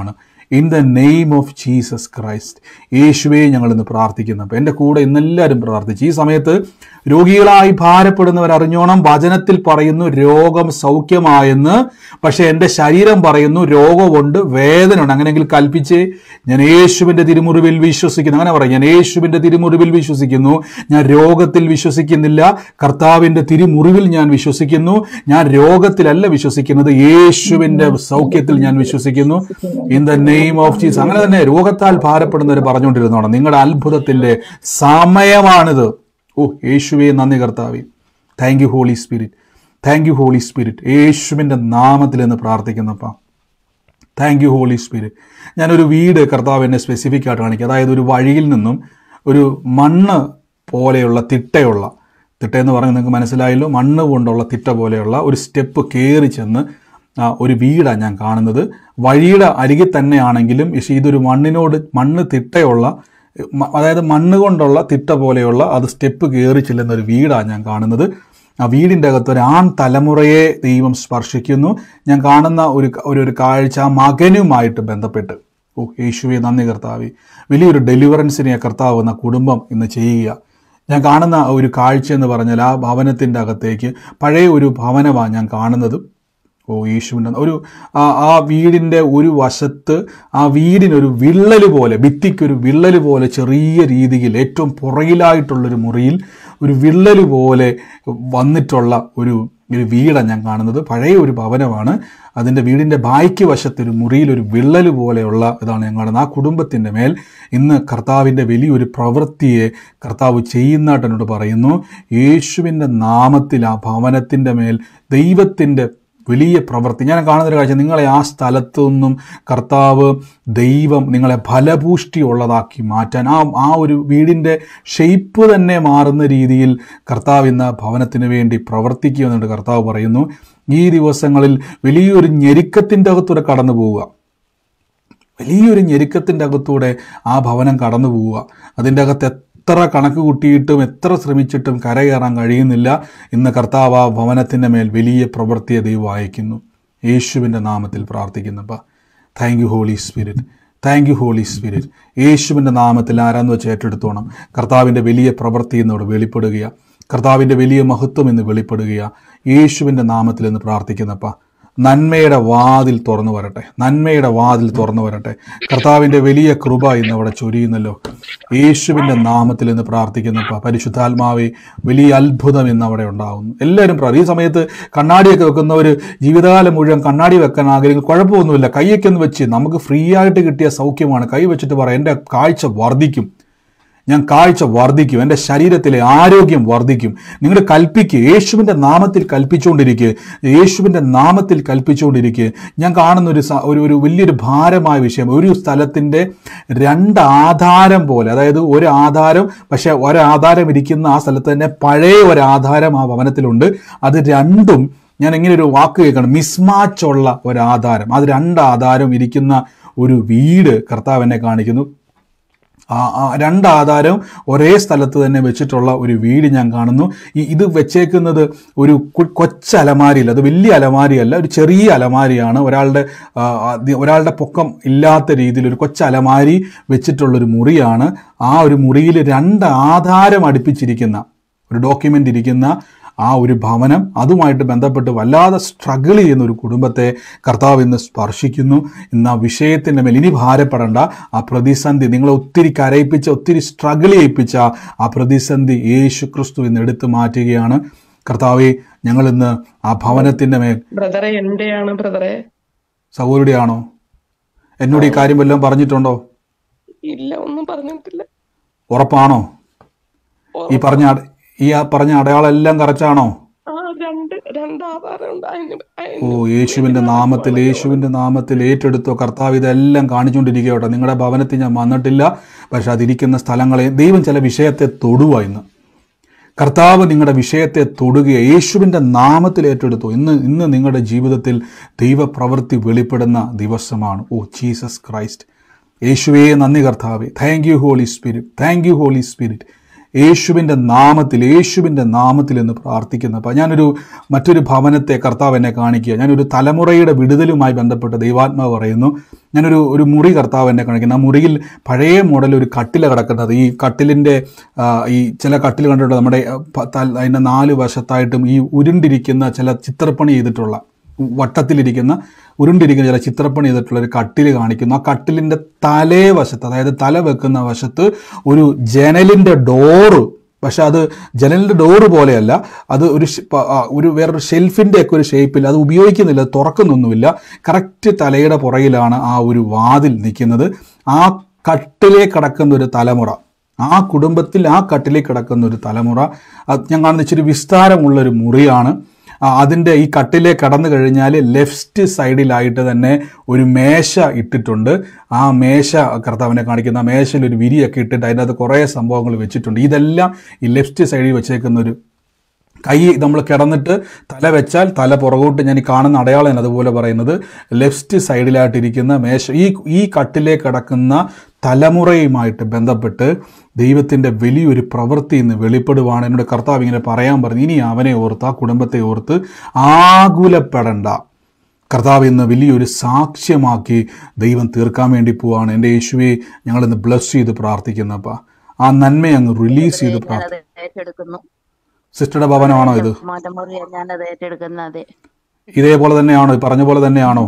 Speaker 1: in the name of Jesus Christ യേശുവെ ഞങ്ങൾ ഇന്ന് പ്രാർത്ഥിക്കുന്നു അപ്പോൾ എൻ്റെ കൂടെ ഇന്നെല്ലാവരും പ്രാർത്ഥിച്ചു ഈ സമയത്ത് രോഗികളായി ഭാരപ്പെടുന്നവർ അറിഞ്ഞോണം വചനത്തിൽ പറയുന്നു രോഗം സൗഖ്യമായെന്ന് പക്ഷെ എൻ്റെ ശരീരം പറയുന്നു രോഗമുണ്ട് വേദനയുണ്ട് അങ്ങനെയെങ്കിൽ കൽപ്പിച്ച് ഞാൻ യേശുവിൻ്റെ തിരുമുറിവിൽ വിശ്വസിക്കുന്നു അങ്ങനെ പറയും ഞാൻ യേശുവിൻ്റെ തിരുമുറിവിൽ വിശ്വസിക്കുന്നു ഞാൻ രോഗത്തിൽ വിശ്വസിക്കുന്നില്ല കർത്താവിൻ്റെ തിരുമുറിവിൽ ഞാൻ വിശ്വസിക്കുന്നു ഞാൻ രോഗത്തിലല്ല വിശ്വസിക്കുന്നത് യേശുവിൻ്റെ സൗഖ്യത്തിൽ ഞാൻ വിശ്വസിക്കുന്നു in the name of Jesus അങ്ങനെ തന്നെ രോഗത്താൽ ഭാരപ്പെടുന്നവർ പറഞ്ഞുകൊണ്ടിരുന്നോണം നിങ്ങളുടെ അത്ഭുതത്തിൻ്റെ സമയമാണിത് ഓ യേശുവേ നന്ദി കർത്താവേ thank you Holy Spirit thank you Holy Spirit യേശുവിൻ്റെ നാമത്തിൽ എന്ന് പ്രാർത്ഥിക്കുന്നപ്പാ താങ്ക് യു ഹോളി സ്പിരിറ്റ് ഞാനൊരു വീട് കർത്താവ് എന്നെ സ്പെസിഫിക് ആയിട്ട് കാണിക്കുക അതായത് ഒരു വഴിയിൽ നിന്നും ഒരു മണ്ണ് പോലെയുള്ള തിട്ടയുള്ള തിട്ട എന്ന് പറഞ്ഞാൽ നിങ്ങൾക്ക് മനസ്സിലായല്ലോ മണ്ണ് കൊണ്ടുള്ള തിട്ട പോലെയുള്ള ഒരു സ്റ്റെപ്പ് കയറി ചെന്ന് ആ, ഒരു വീടാണ് ഞാൻ കാണുന്നത് വഴിയുടെ അരികിൽ തന്നെയാണെങ്കിലും പക്ഷേ ഇതൊരു മണ്ണിനോട് മണ്ണ് തിട്ടയുള്ള മ- അതായത് മണ്ണ് കൊണ്ടുള്ള തിട്ട പോലെയുള്ള അത് സ്റ്റെപ്പ് കയറി ചെല്ലുന്ന ഒരു വീടാണ് ഞാൻ കാണുന്നത് ആ വീടിൻ്റെ അകത്ത് ഒരു ആൺ തലമുറയെ ദൈവം സ്പർശിക്കുന്നു ഞാൻ കാണുന്ന ഒരു ഒരു ഒരു കാഴ്ച ആ മകനുമായിട്ട് ബന്ധപ്പെട്ട് ഓ യേശുവെ നന്ദി കർത്താവെ വലിയൊരു ഡെലിവറൻസിനെ കർത്താവ് എന്ന കുടുംബം ഇന്ന് ചെയ്യുക ഞാൻ കാണുന്ന ഒരു കാഴ്ച എന്ന് പറഞ്ഞാൽ ആ ഭവനത്തിൻ്റെ അകത്തേക്ക് പഴയ ഒരു ഭവനമാണ് ഞാൻ കാണുന്നത് ഓ യേശുവിൻ്റെ ഒരു ആ ആ വീടിൻ്റെ ഒരു വശത്ത് ആ വീടിനൊരു വിള്ളൽ പോലെ ഭിത്തിക്കൊരു വിള്ളൽ പോലെ ചെറിയ രീതിയിൽ ഏറ്റവും പുറകിലായിട്ടുള്ളൊരു മുറിയിൽ ഒരു വിള്ളൽ പോലെ വന്നിട്ടുള്ള ഒരു ഒരു വീടാണ് ഞാൻ കാണുന്നത് പഴയ ഒരു ഭവനമാണ് അതിൻ്റെ വീടിൻ്റെ ബായ്ക്ക് വശത്ത് ഒരു മുറിയിൽ ഒരു വിള്ളൽ പോലെയുള്ള ഇതാണ് ഞാൻ കാണുന്നത് ആ കുടുംബത്തിൻ്റെ മേൽ ഇന്ന് കർത്താവിൻ്റെ വലിയൊരു പ്രവൃത്തിയെ കർത്താവ് ചെയ്യുന്നതായിട്ട് എന്നോട് പറയുന്നു യേശുവിൻ്റെ നാമത്തിൽ ആ ഭവനത്തിൻ്റെ മേൽ ദൈവത്തിൻ്റെ വലിയ പ്രവൃത്തി ഞാൻ കാണുന്നൊരു കാഴ്ച നിങ്ങളെ ആ സ്ഥലത്തു നിന്നും കർത്താവ് ദൈവം നിങ്ങളെ ഫലപുഷ്ടി ഉള്ളതാക്കി മാറ്റാൻ ആ ആ ഒരു വീടിൻ്റെ ഷെയ്പ്പ് തന്നെ മാറുന്ന രീതിയിൽ കർത്താവ് ഇന്ന് ആ ഭവനത്തിന് വേണ്ടി പ്രവർത്തിക്കുമെന്നുണ്ട് കർത്താവ് പറയുന്നു ഈ ദിവസങ്ങളിൽ വലിയൊരു ഞെരുക്കത്തിൻ്റെ അകത്തൂടെ കടന്നു പോവുക വലിയൊരു ഞെരുക്കത്തിൻ്റെ അകത്തൂടെ ആ ഭവനം കടന്നു പോവുക അതിൻ്റെ അകത്ത് എത്ര കണക്ക് കൂട്ടിയിട്ടും എത്ര ശ്രമിച്ചിട്ടും കരകയറാൻ കഴിയുന്നില്ല ഇന്ന് കർത്താവ് ആ ഭവനത്തിൻ്റെ മേൽ വലിയ പ്രവൃത്തിയെ ദൈവം അയക്കുന്നു യേശുവിൻ്റെ നാമത്തിൽ പ്രാർത്ഥിക്കുന്നപ്പ thank you Holy Spirit thank you Holy Spirit യേശുവിൻ്റെ നാമത്തിൽ ആരാന്ന് വെച്ച് ഏറ്റെടുത്തോണം കർത്താവിൻ്റെ വലിയ പ്രവൃത്തി എന്നോട് വെളിപ്പെടുകയാണ് കർത്താവിൻ്റെ വലിയ മഹത്വം എന്ന് വെളിപ്പെടുകയാണ് യേശുവിൻ്റെ നാമത്തിൽ എന്ന് പ്രാർത്ഥിക്കുന്നപ്പ നന്മയുടെ വാതിൽ തുറന്നു വരട്ടെ നന്മയുടെ വാതിൽ തുറന്നു വരട്ടെ കർത്താവിൻ്റെ വലിയ കൃപ ഇന്ന് അവിടെ ചൊരിയുന്നല്ലോ യേശുവിൻ്റെ നാമത്തിൽ ഇന്ന് പ്രാർത്ഥിക്കുന്നപ്പ പരിശുദ്ധാത്മാവെ വലിയ അത്ഭുതം ഇന്ന് അവിടെ ഉണ്ടാകുന്നു എല്ലാവരും പ്രാർ ഈ സമയത്ത് കണ്ണാടിയൊക്കെ വെക്കുന്നവർ ജീവിതകാലം മുഴുവൻ കണ്ണാടി വെക്കാൻ ആഗ്രഹിക്കും കുഴപ്പമൊന്നുമില്ല കൈയൊക്കെ ഒന്ന് വെച്ച് നമുക്ക് ഫ്രീ ആയിട്ട് കിട്ടിയ സൗഖ്യമാണ് കൈ വെച്ചിട്ട് പറയാം എൻ്റെ കാഴ്ച വർദ്ധിക്കും ഞാൻ കാഴ്ച വർദ്ധിക്കും എൻ്റെ ശരീരത്തിലെ ആരോഗ്യം വർദ്ധിക്കും നിങ്ങൾ കൽപ്പിക്കുക യേശുവിൻ്റെ നാമത്തിൽ കൽപ്പിച്ചുകൊണ്ടിരിക്കുക യേശുവിൻ്റെ നാമത്തിൽ കൽപ്പിച്ചുകൊണ്ടിരിക്കുക ഞാൻ കാണുന്ന ഒരു സ- ഒരു ഒരു വലിയൊരു ഭാരമായ വിഷയം ഒരു സ്ഥലത്തിൻ്റെ രണ്ട് ആധാരം പോലെ അതായത് ഒരു ആധാരം പക്ഷേ ഒരാധാരം ഇരിക്കുന്ന ആ സ്ഥലത്ത് തന്നെ പഴയ ഒരു ആധാരം ആ ഭവനത്തിലുണ്ട് അത് രണ്ടും ഞാൻ ഇങ്ങനെ ഒരു വാക്ക് കേൾക്കണം മിസ്മാച്ച് ഉള്ള ഒരു ആധാരം അത് രണ്ട് ആധാരം ഇരിക്കുന്ന ഒരു വീട് കർത്താവ് എന്നെ കാണിക്കുന്നു ആ ആ രണ്ട് ആധാരം ഒരേ സ്ഥലത്ത് തന്നെ വെച്ചിട്ടുള്ള ഒരു വീട് ഞാൻ കാണുന്നു ഈ ഇത് വെച്ചേക്കുന്നത് ഒരു കു- കൊച്ചു അലമാരിയിൽ അത് വലിയ അലമാരിയല്ല ഒരു ചെറിയ അലമാരിയാണ് ഒരാളുടെ ആ, അത് ഒരാളുടെ പൊക്കം ഇല്ലാത്ത രീതിയിൽ ഒരു കൊച്ചു അലമാരി വെച്ചിട്ടുള്ളൊരു മുറിയാണ് ആ ഒരു മുറിയിൽ രണ്ട് ആധാരം അടുപ്പിച്ചിരിക്കുന്ന ഒരു ഡോക്യുമെൻ്റ് ഇരിക്കുന്ന ആ ഒരു ഭവനം അതുമായിട്ട് ബന്ധപ്പെട്ട് വല്ലാതെ സ്ട്രഗിൾ ചെയ്യുന്ന ഒരു കുടുംബത്തെ കർത്താവ് ഇന്ന് സ്പർശിക്കുന്നു ഇന്ന് ആ വിഷയത്തിൻ്റെ മേൽ ഇനി ഭാരപ്പെടേണ്ട ആ പ്രതിസന്ധി നിങ്ങളെ ഒത്തിരി കരയിപ്പിച്ച ഒത്തിരി സ്ട്രഗിൾ ചെയ്യിപ്പിച്ച ആ പ്രതിസന്ധി യേശു ക്രിസ്തു ഇന്ന് എടുത്തു മാറ്റുകയാണ് കർത്താവെ ഞങ്ങൾ ഇന്ന് ആ ഭവനത്തിൻ്റെ മേൽ
Speaker 2: ബ്രദറെ എന്റെയാണ് ബ്രദറെ
Speaker 1: സഹോദരിയാണോ എന്നോട് ഈ കാര്യം വല്ലതും പറഞ്ഞിട്ടുണ്ടോ
Speaker 2: ഇല്ല ഒന്നും പറഞ്ഞിട്ടില്ല
Speaker 1: ഉറപ്പാണോ ഈ പറഞ്ഞ അട- ഈ ആ പറഞ്ഞ അടയാളം എല്ലാം കറച്ചാണോ
Speaker 2: ആ രണ്ട് രണ്ട് ആധാരം ഉണ്ട് അതിന്
Speaker 1: ഓ
Speaker 2: അതിന്
Speaker 1: യേശുവിന്റെ നാമത്തിൽ യേശുവിന്റെ നാമത്തിൽ ഏറ്റെടുത്തോ കർത്താവ് ഇതെല്ലാം കാണിച്ചുകൊണ്ടിരിക്കുകയോട്ടെ നിങ്ങളുടെ ഭവനത്തിൽ ഞാൻ വന്നിട്ടില്ല പക്ഷെ അതിരിക്കുന്ന സ്ഥലങ്ങളെ ദൈവം ചില വിഷയത്തെ തൊടുക ഇന്ന് കർത്താവ് നിങ്ങളുടെ വിഷയത്തെ തൊടുകയോ യേശുവിൻ്റെ നാമത്തിൽ ഏറ്റെടുത്തു ഇന്ന് ഇന്ന് നിങ്ങളുടെ ജീവിതത്തിൽ ദൈവപ്രവൃത്തി വെളിപ്പെടുന്ന ദിവസമാണ് ഓ ജീസസ് ക്രൈസ്റ്റ് യേശുവേ നന്ദി കർത്താവെ thank you Holy Spirit thank you Holy Spirit യേശുവിൻ്റെ നാമത്തിൽ യേശുവിൻ്റെ നാമത്തിൽ എന്ന് പ്രാർത്ഥിക്കുന്നു അപ്പോൾ ഞാനൊരു മറ്റൊരു ഭവനത്തെ കർത്താവ് എന്നെ കാണിക്കുക ഞാനൊരു തലമുറയുടെ വിടുതലുമായി ബന്ധപ്പെട്ട് ദൈവാത്മാവ് പറയുന്നു ഞാനൊരു ഒരു മുറി കർത്താവ് എന്നെ കാണിക്കുന്നു ആ മുറിയിൽ പഴയ മോഡൽ ഒരു കട്ടില കിടക്കുന്നത് ഈ കട്ടിലിൻ്റെ ആ, ഈ ചില കട്ടിൽ കണ്ടിട്ട് നമ്മുടെ ആ, പ- തൽ- അതിൻ്റെ നാല് വശത്തായിട്ടും ഈ ഉരുണ്ടിരിക്കുന്ന ചില ചിത്രപ്പണി ചെയ്തിട്ടുള്ള വട്ടത്തിലിരിക്കുന്ന ഉരുണ്ടിരിക്കുന്ന ചില ചിത്രപ്പണി ചെയ്തിട്ടുള്ള ഒരു കട്ടിൽ കാണിക്കുന്നു ആ കട്ടിലിൻ്റെ തലേ വശത്ത് അതായത് തല വെക്കുന്ന വശത്ത് ഒരു ജനലിൻ്റെ ഡോറ് പക്ഷെ അത് ജനലിൻ്റെ ഡോറ് പോലെയല്ല അത് ഒരു ഷ്- പ- ആ, ഒരു വേറൊരു ഷെൽഫിൻ്റെ ഒക്കെ ഒരു ഷേപ്പിൽ അത് ഉപയോഗിക്കുന്നില്ല അത് തുറക്കുന്നൊന്നുമില്ല കറക്റ്റ് തലയുടെ പുറകിലാണ് ആ ഒരു വാതിൽ നിൽക്കുന്നത് ആ കട്ടിലേ കിടക്കുന്ന ഒരു തലമുറ ആ കുടുംബത്തിൽ ആ കട്ടിലേക്ക് കിടക്കുന്ന ഒരു തലമുറ അത് ഞാൻ കാണുന്ന ഇച്ചിരി വിസ്താരമുള്ള ഒരു മുറിയാണ് ആ, അതിൻ്റെ ഈ കട്ടിലെ കടന്നു കഴിഞ്ഞാൽ ലെഫ്റ്റ് സൈഡിലായിട്ട് തന്നെ ഒരു മേശ ഇട്ടിട്ടുണ്ട് ആ മേശ കർത്താവിനെ കാണിക്കുന്ന ആ മേശയിൽ ഒരു വിരിയൊക്കെ ഇട്ടിട്ട് അതിൻ്റെ അകത്ത് കുറേ സംഭവങ്ങൾ വെച്ചിട്ടുണ്ട് ഇതെല്ലാം ഈ ലെഫ്റ്റ് സൈഡിൽ വെച്ചേക്കുന്ന ഒരു കൈ നമ്മൾ കിടന്നിട്ട് തല വെച്ചാൽ തല പുറകോട്ട് ഞാൻ ഈ കാണുന്ന അടയാളം അതുപോലെ പറയുന്നത് ലെഫ്റ്റ് സൈഡിലായിട്ടിരിക്കുന്ന മേശ ഈ ഈ കട്ടിലേ കിടക്കുന്ന തലമുറയുമായിട്ട് ബന്ധപ്പെട്ട് ദൈവത്തിൻ്റെ വലിയൊരു പ്രവൃത്തി ഇന്ന് വെളിപ്പെടുവാണ് എന്നോട് കർത്താവ് ഇങ്ങനെ പറയാൻ പറഞ്ഞു ഇനി അവനെ ഓർത്ത് ആ കുടുംബത്തെ ഓർത്ത് ആകുലപ്പെടണ്ട കർത്താവ് ഇന്ന് വലിയൊരു സാക്ഷ്യമാക്കി ദൈവം തീർക്കാൻ വേണ്ടി പോവാണ് എൻ്റെ യേശുവെ ഞങ്ങളിന്ന് ബ്ലസ് ചെയ്ത് പ്രാർത്ഥിക്കുന്നപ്പ ആ നന്മ അങ്ങ് റിലീസ് ചെയ്ത് പ്രാർത്ഥി
Speaker 3: ഞാനത് ഏറ്റെടുക്കുന്നു
Speaker 1: സിസ്റ്ററുടെ ഭവനമാണോ ഇത്
Speaker 3: മാറ്റമുറിയ ഞാനത് ഏറ്റെടുക്കുന്നത്
Speaker 1: ഇതേപോലെ തന്നെയാണോ ഈ പറഞ്ഞ പോലെ തന്നെയാണോ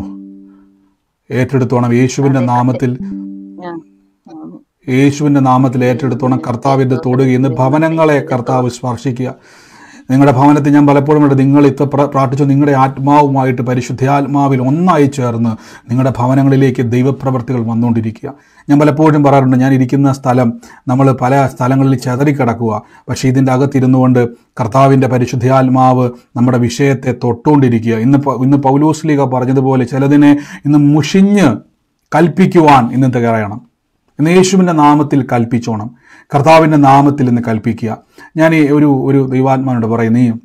Speaker 1: ഏറ്റെടുത്തോണം യേശുവിൻ്റെ നാമത്തിൽ
Speaker 3: ഞാൻ ഉം,
Speaker 1: യേശുവിൻ്റെ നാമത്തിൽ ഏറ്റെടുത്തോണം കർത്താവിൻ്റെ തൊടുക ഇന്ന് ഭവനങ്ങളെ കർത്താവ് സ്പർശിക്കുക നിങ്ങളുടെ ഭവനത്തിൽ ഞാൻ പലപ്പോഴും ഉണ്ട് നിങ്ങൾ ഇത്ര പ്ര- പ്രാർത്ഥിച്ചു നിങ്ങളുടെ ആത്മാവുമായിട്ട് പരിശുദ്ധാത്മാവിൽ ഒന്നായി ചേർന്ന് നിങ്ങളുടെ ഭവനങ്ങളിലേക്ക് ദൈവപ്രവർത്തികൾ വന്നുകൊണ്ടിരിക്കുക ഞാൻ പലപ്പോഴും പറയാറുണ്ട് ഞാൻ ഇരിക്കുന്ന സ്ഥലം നമ്മൾ പല സ്ഥലങ്ങളിൽ ചെതറിക്കിടക്കുക പക്ഷേ ഇതിൻ്റെ അകത്തിരുന്നു കൊണ്ട് കർത്താവിൻ്റെ പരിശുദ്ധാത്മാവ് നമ്മുടെ വിഷയത്തെ തൊട്ടുകൊണ്ടിരിക്കുക ഇന്ന് പ- ഇന്ന് പൗലൂസ്ലിക പറഞ്ഞതുപോലെ ചിലതിനെ ഇന്ന് മുഷിഞ്ഞ് കൽപ്പിക്കുവാൻ ഇന്നത്തെ പറയണം ഇന്ന് യേശുവിൻ്റെ നാമത്തിൽ കൽപ്പിച്ചോണം കർത്താവിൻ്റെ നാമത്തിൽ ഇന്ന് കൽപ്പിക്കുക ഞാൻ ഈ ഒരു ഒരു ദൈവാത്മാനോട് പറയുന്നു ഈ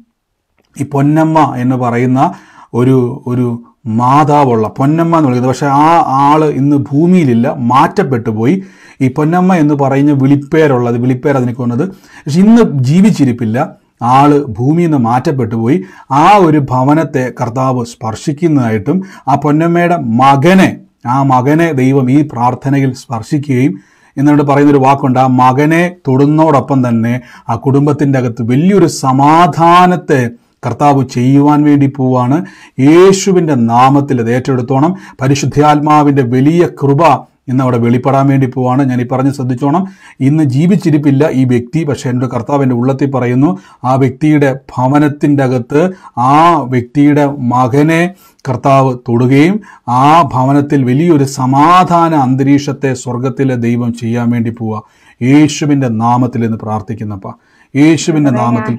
Speaker 1: ഈ പൊന്നമ്മ എന്ന് പറയുന്ന ഒരു ഒരു മാതാവുള്ള പൊന്നമ്മ എന്ന് വിളിക്കുന്നത് പക്ഷേ ആ ആള് ഇന്ന് ഭൂമിയിലില്ല മാറ്റപ്പെട്ടു പോയി ഈ പൊന്നമ്മ എന്ന് പറയുന്ന വിളിപ്പേരുള്ളത് വിളിപ്പേർ അതിനൊക്കെ വന്നത് പക്ഷെ ഇന്ന് ജീവിച്ചിരിപ്പില്ല ആള് ഭൂമിയിൽ നിന്ന് മാറ്റപ്പെട്ടു പോയി ആ ഒരു ഭവനത്തെ കർത്താവ് സ്പർശിക്കുന്നതായിട്ടും ആ പൊന്നമ്മയുടെ മകനെ ആ മകനെ ദൈവം ഈ പ്രാർത്ഥനയിൽ സ്പർശിക്കുകയും എന്നോട് പറയുന്നൊരു വാക്കുണ്ട് ആ മകനെ തൊടുന്നതോടൊപ്പം തന്നെ ആ കുടുംബത്തിൻ്റെ അകത്ത് വലിയൊരു സമാധാനത്തെ കർത്താവ് ചെയ്യുവാൻ വേണ്ടി പോവാണ് യേശുവിൻ്റെ നാമത്തിൽ അത് ഏറ്റെടുത്തോണം പരിശുദ്ധാത്മാവിൻ്റെ വലിയ കൃപ ഇന്ന് അവിടെ വെളിപ്പെടാൻ വേണ്ടി പോവാണ് ഞാൻ ഈ പറഞ്ഞ് ശ്രദ്ധിച്ചോണം ഇന്ന് ജീവിച്ചിരിപ്പില്ല ഈ വ്യക്തി പക്ഷേ എൻ്റെ കർത്താവ് എൻ്റെ ഉള്ളത്തിൽ പറയുന്നു ആ വ്യക്തിയുടെ ഭവനത്തിൻ്റെ അകത്ത് ആ വ്യക്തിയുടെ മകനെ കർത്താവ് തൊടുകയും ആ ഭവനത്തിൽ വലിയൊരു സമാധാന അന്തരീക്ഷത്തെ സ്വർഗത്തിലെ ദൈവം ചെയ്യാൻ വേണ്ടി പോവുക യേശുവിൻ്റെ നാമത്തിൽ എന്ന് പ്രാർത്ഥിക്കുന്നപ്പ യേശുവിൻ്റെ നാമത്തിൽ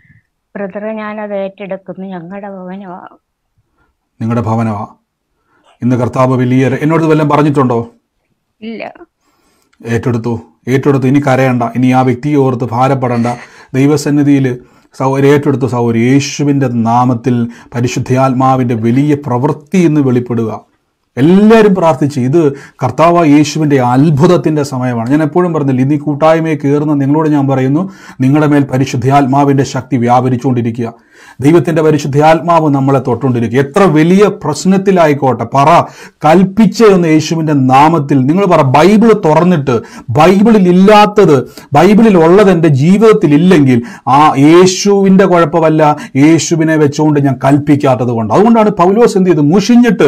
Speaker 5: ബ്രദറെ ഞാനത് ഏറ്റെടുക്കുന്നു ഞങ്ങളുടെ ഭവനമാ
Speaker 1: നിങ്ങളുടെ ഭവനമാ ഇന്ന് കർത്താവ് വലിയ എന്നോട് വല്ലതും പറഞ്ഞിട്ടുണ്ടോ
Speaker 5: ഇല്ല
Speaker 1: ഏറ്റെടുത്തു ഏറ്റെടുത്തു ഇനി കരയണ്ട ഇനി ആ വ്യക്തിയെ ഓർത്ത് ഭാരപ്പെടണ്ട ദൈവസന്നിധിയിൽ സൗര ഏറ്റെടുത്തു സൗര യേശുവിൻ്റെ നാമത്തിൽ പരിശുദ്ധാത്മാവിൻ്റെ വലിയ പ്രവൃത്തി എന്ന് വെളിപ്പെടുക എല്ലാവരും പ്രാർത്ഥിച്ച് ഇത് കർത്താവ് യേശുവിൻ്റെ അത്ഭുതത്തിൻ്റെ സമയമാണ് ഞാൻ എപ്പോഴും പറഞ്ഞില്ല ഇന്ന് ഈ കൂട്ടായ്മയെ കയറുന്ന നിങ്ങളോട് ഞാൻ പറയുന്നു നിങ്ങളുടെ മേൽ പരിശുദ്ധാത്മാവിൻ്റെ ശക്തി വ്യാപരിച്ചുകൊണ്ടിരിക്കുക ദൈവത്തിൻ്റെ പരിശുദ്ധാത്മാവ് നമ്മളെ തൊട്ടുകൊണ്ടിരിക്കുക എത്ര വലിയ പ്രശ്നത്തിലായിക്കോട്ടെ പറ കൽപ്പിച്ച എന്ന് യേശുവിൻ്റെ നാമത്തിൽ നിങ്ങൾ പറ ബൈബിൾ തുറന്നിട്ട് ബൈബിളിൽ ഇല്ലാത്തത് ബൈബിളിൽ ഉള്ളത് എൻ്റെ ജീവിതത്തിൽ ഇല്ലെങ്കിൽ ആ യേശുവിൻ്റെ കുഴപ്പമല്ല യേശുവിനെ വെച്ചുകൊണ്ട് ഞാൻ കൽപ്പിക്കാത്തത് കൊണ്ട് അതുകൊണ്ടാണ് പൗലോസ് എന്ത് ചെയ്ത് മുഷിഞ്ഞിട്ട്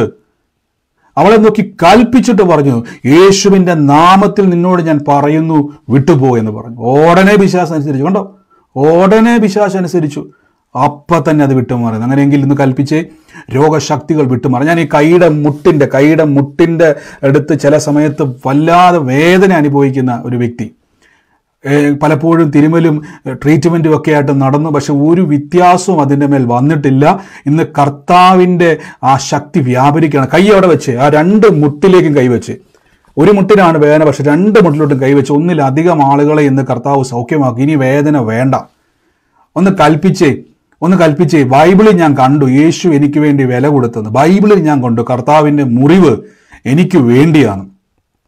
Speaker 1: അവളെ നോക്കി കൽപ്പിച്ചിട്ട് പറഞ്ഞു യേശുവിൻ്റെ നാമത്തിൽ നിന്നോട് ഞാൻ പറയുന്നു വിട്ടുപോ എന്ന് പറഞ്ഞു ഉടനെ വിശ്വാസം അനുസരിച്ചു കണ്ടോ ഉടനെ വിശ്വാസം അനുസരിച്ചു അപ്പം തന്നെ അത് വിട്ടുമാറി അങ്ങനെയെങ്കിൽ ഇന്ന് കൽപ്പിച്ച് രോഗശക്തികൾ വിട്ടുമാറി ഞാൻ ഈ കൈയുടെ മുട്ടിൻ്റെ കൈയുടെ മുട്ടിൻ്റെ അടുത്ത് ചില സമയത്ത് വല്ലാതെ വേദന അനുഭവിക്കുന്ന ഒരു വ്യക്തി ഏഹ് പലപ്പോഴും തിരുമലും ഏഹ് ട്രീറ്റ്മെൻറ്റും ഒക്കെ ആയിട്ട് നടന്നു പക്ഷെ ഒരു വ്യത്യാസവും അതിൻ്റെ മേൽ വന്നിട്ടില്ല ഇന്ന് കർത്താവിൻ്റെ ആ ശക്തി വ്യാപരിക്കുകയാണ് കൈ അവിടെ വെച്ച് ആ രണ്ട് മുട്ടിലേക്കും കൈവച്ച് ഒരു മുട്ടിനാണ് വേദന പക്ഷെ രണ്ട് മുട്ടിലോട്ടും കൈവച്ച് ഒന്നിലധികം ആളുകളെ ഇന്ന് കർത്താവ് സൗഖ്യമാക്കി ഇനി വേദന വേണ്ട ഒന്ന് കൽപ്പിച്ചേ ഒന്ന് കൽപ്പിച്ചേ ബൈബിളിൽ ഞാൻ കണ്ടു യേശു എനിക്ക് വേണ്ടി വില കൊടുത്തത് ബൈബിളിൽ ഞാൻ കണ്ടു കർത്താവിൻ്റെ മുറിവ് എനിക്ക് വേണ്ടിയാണ്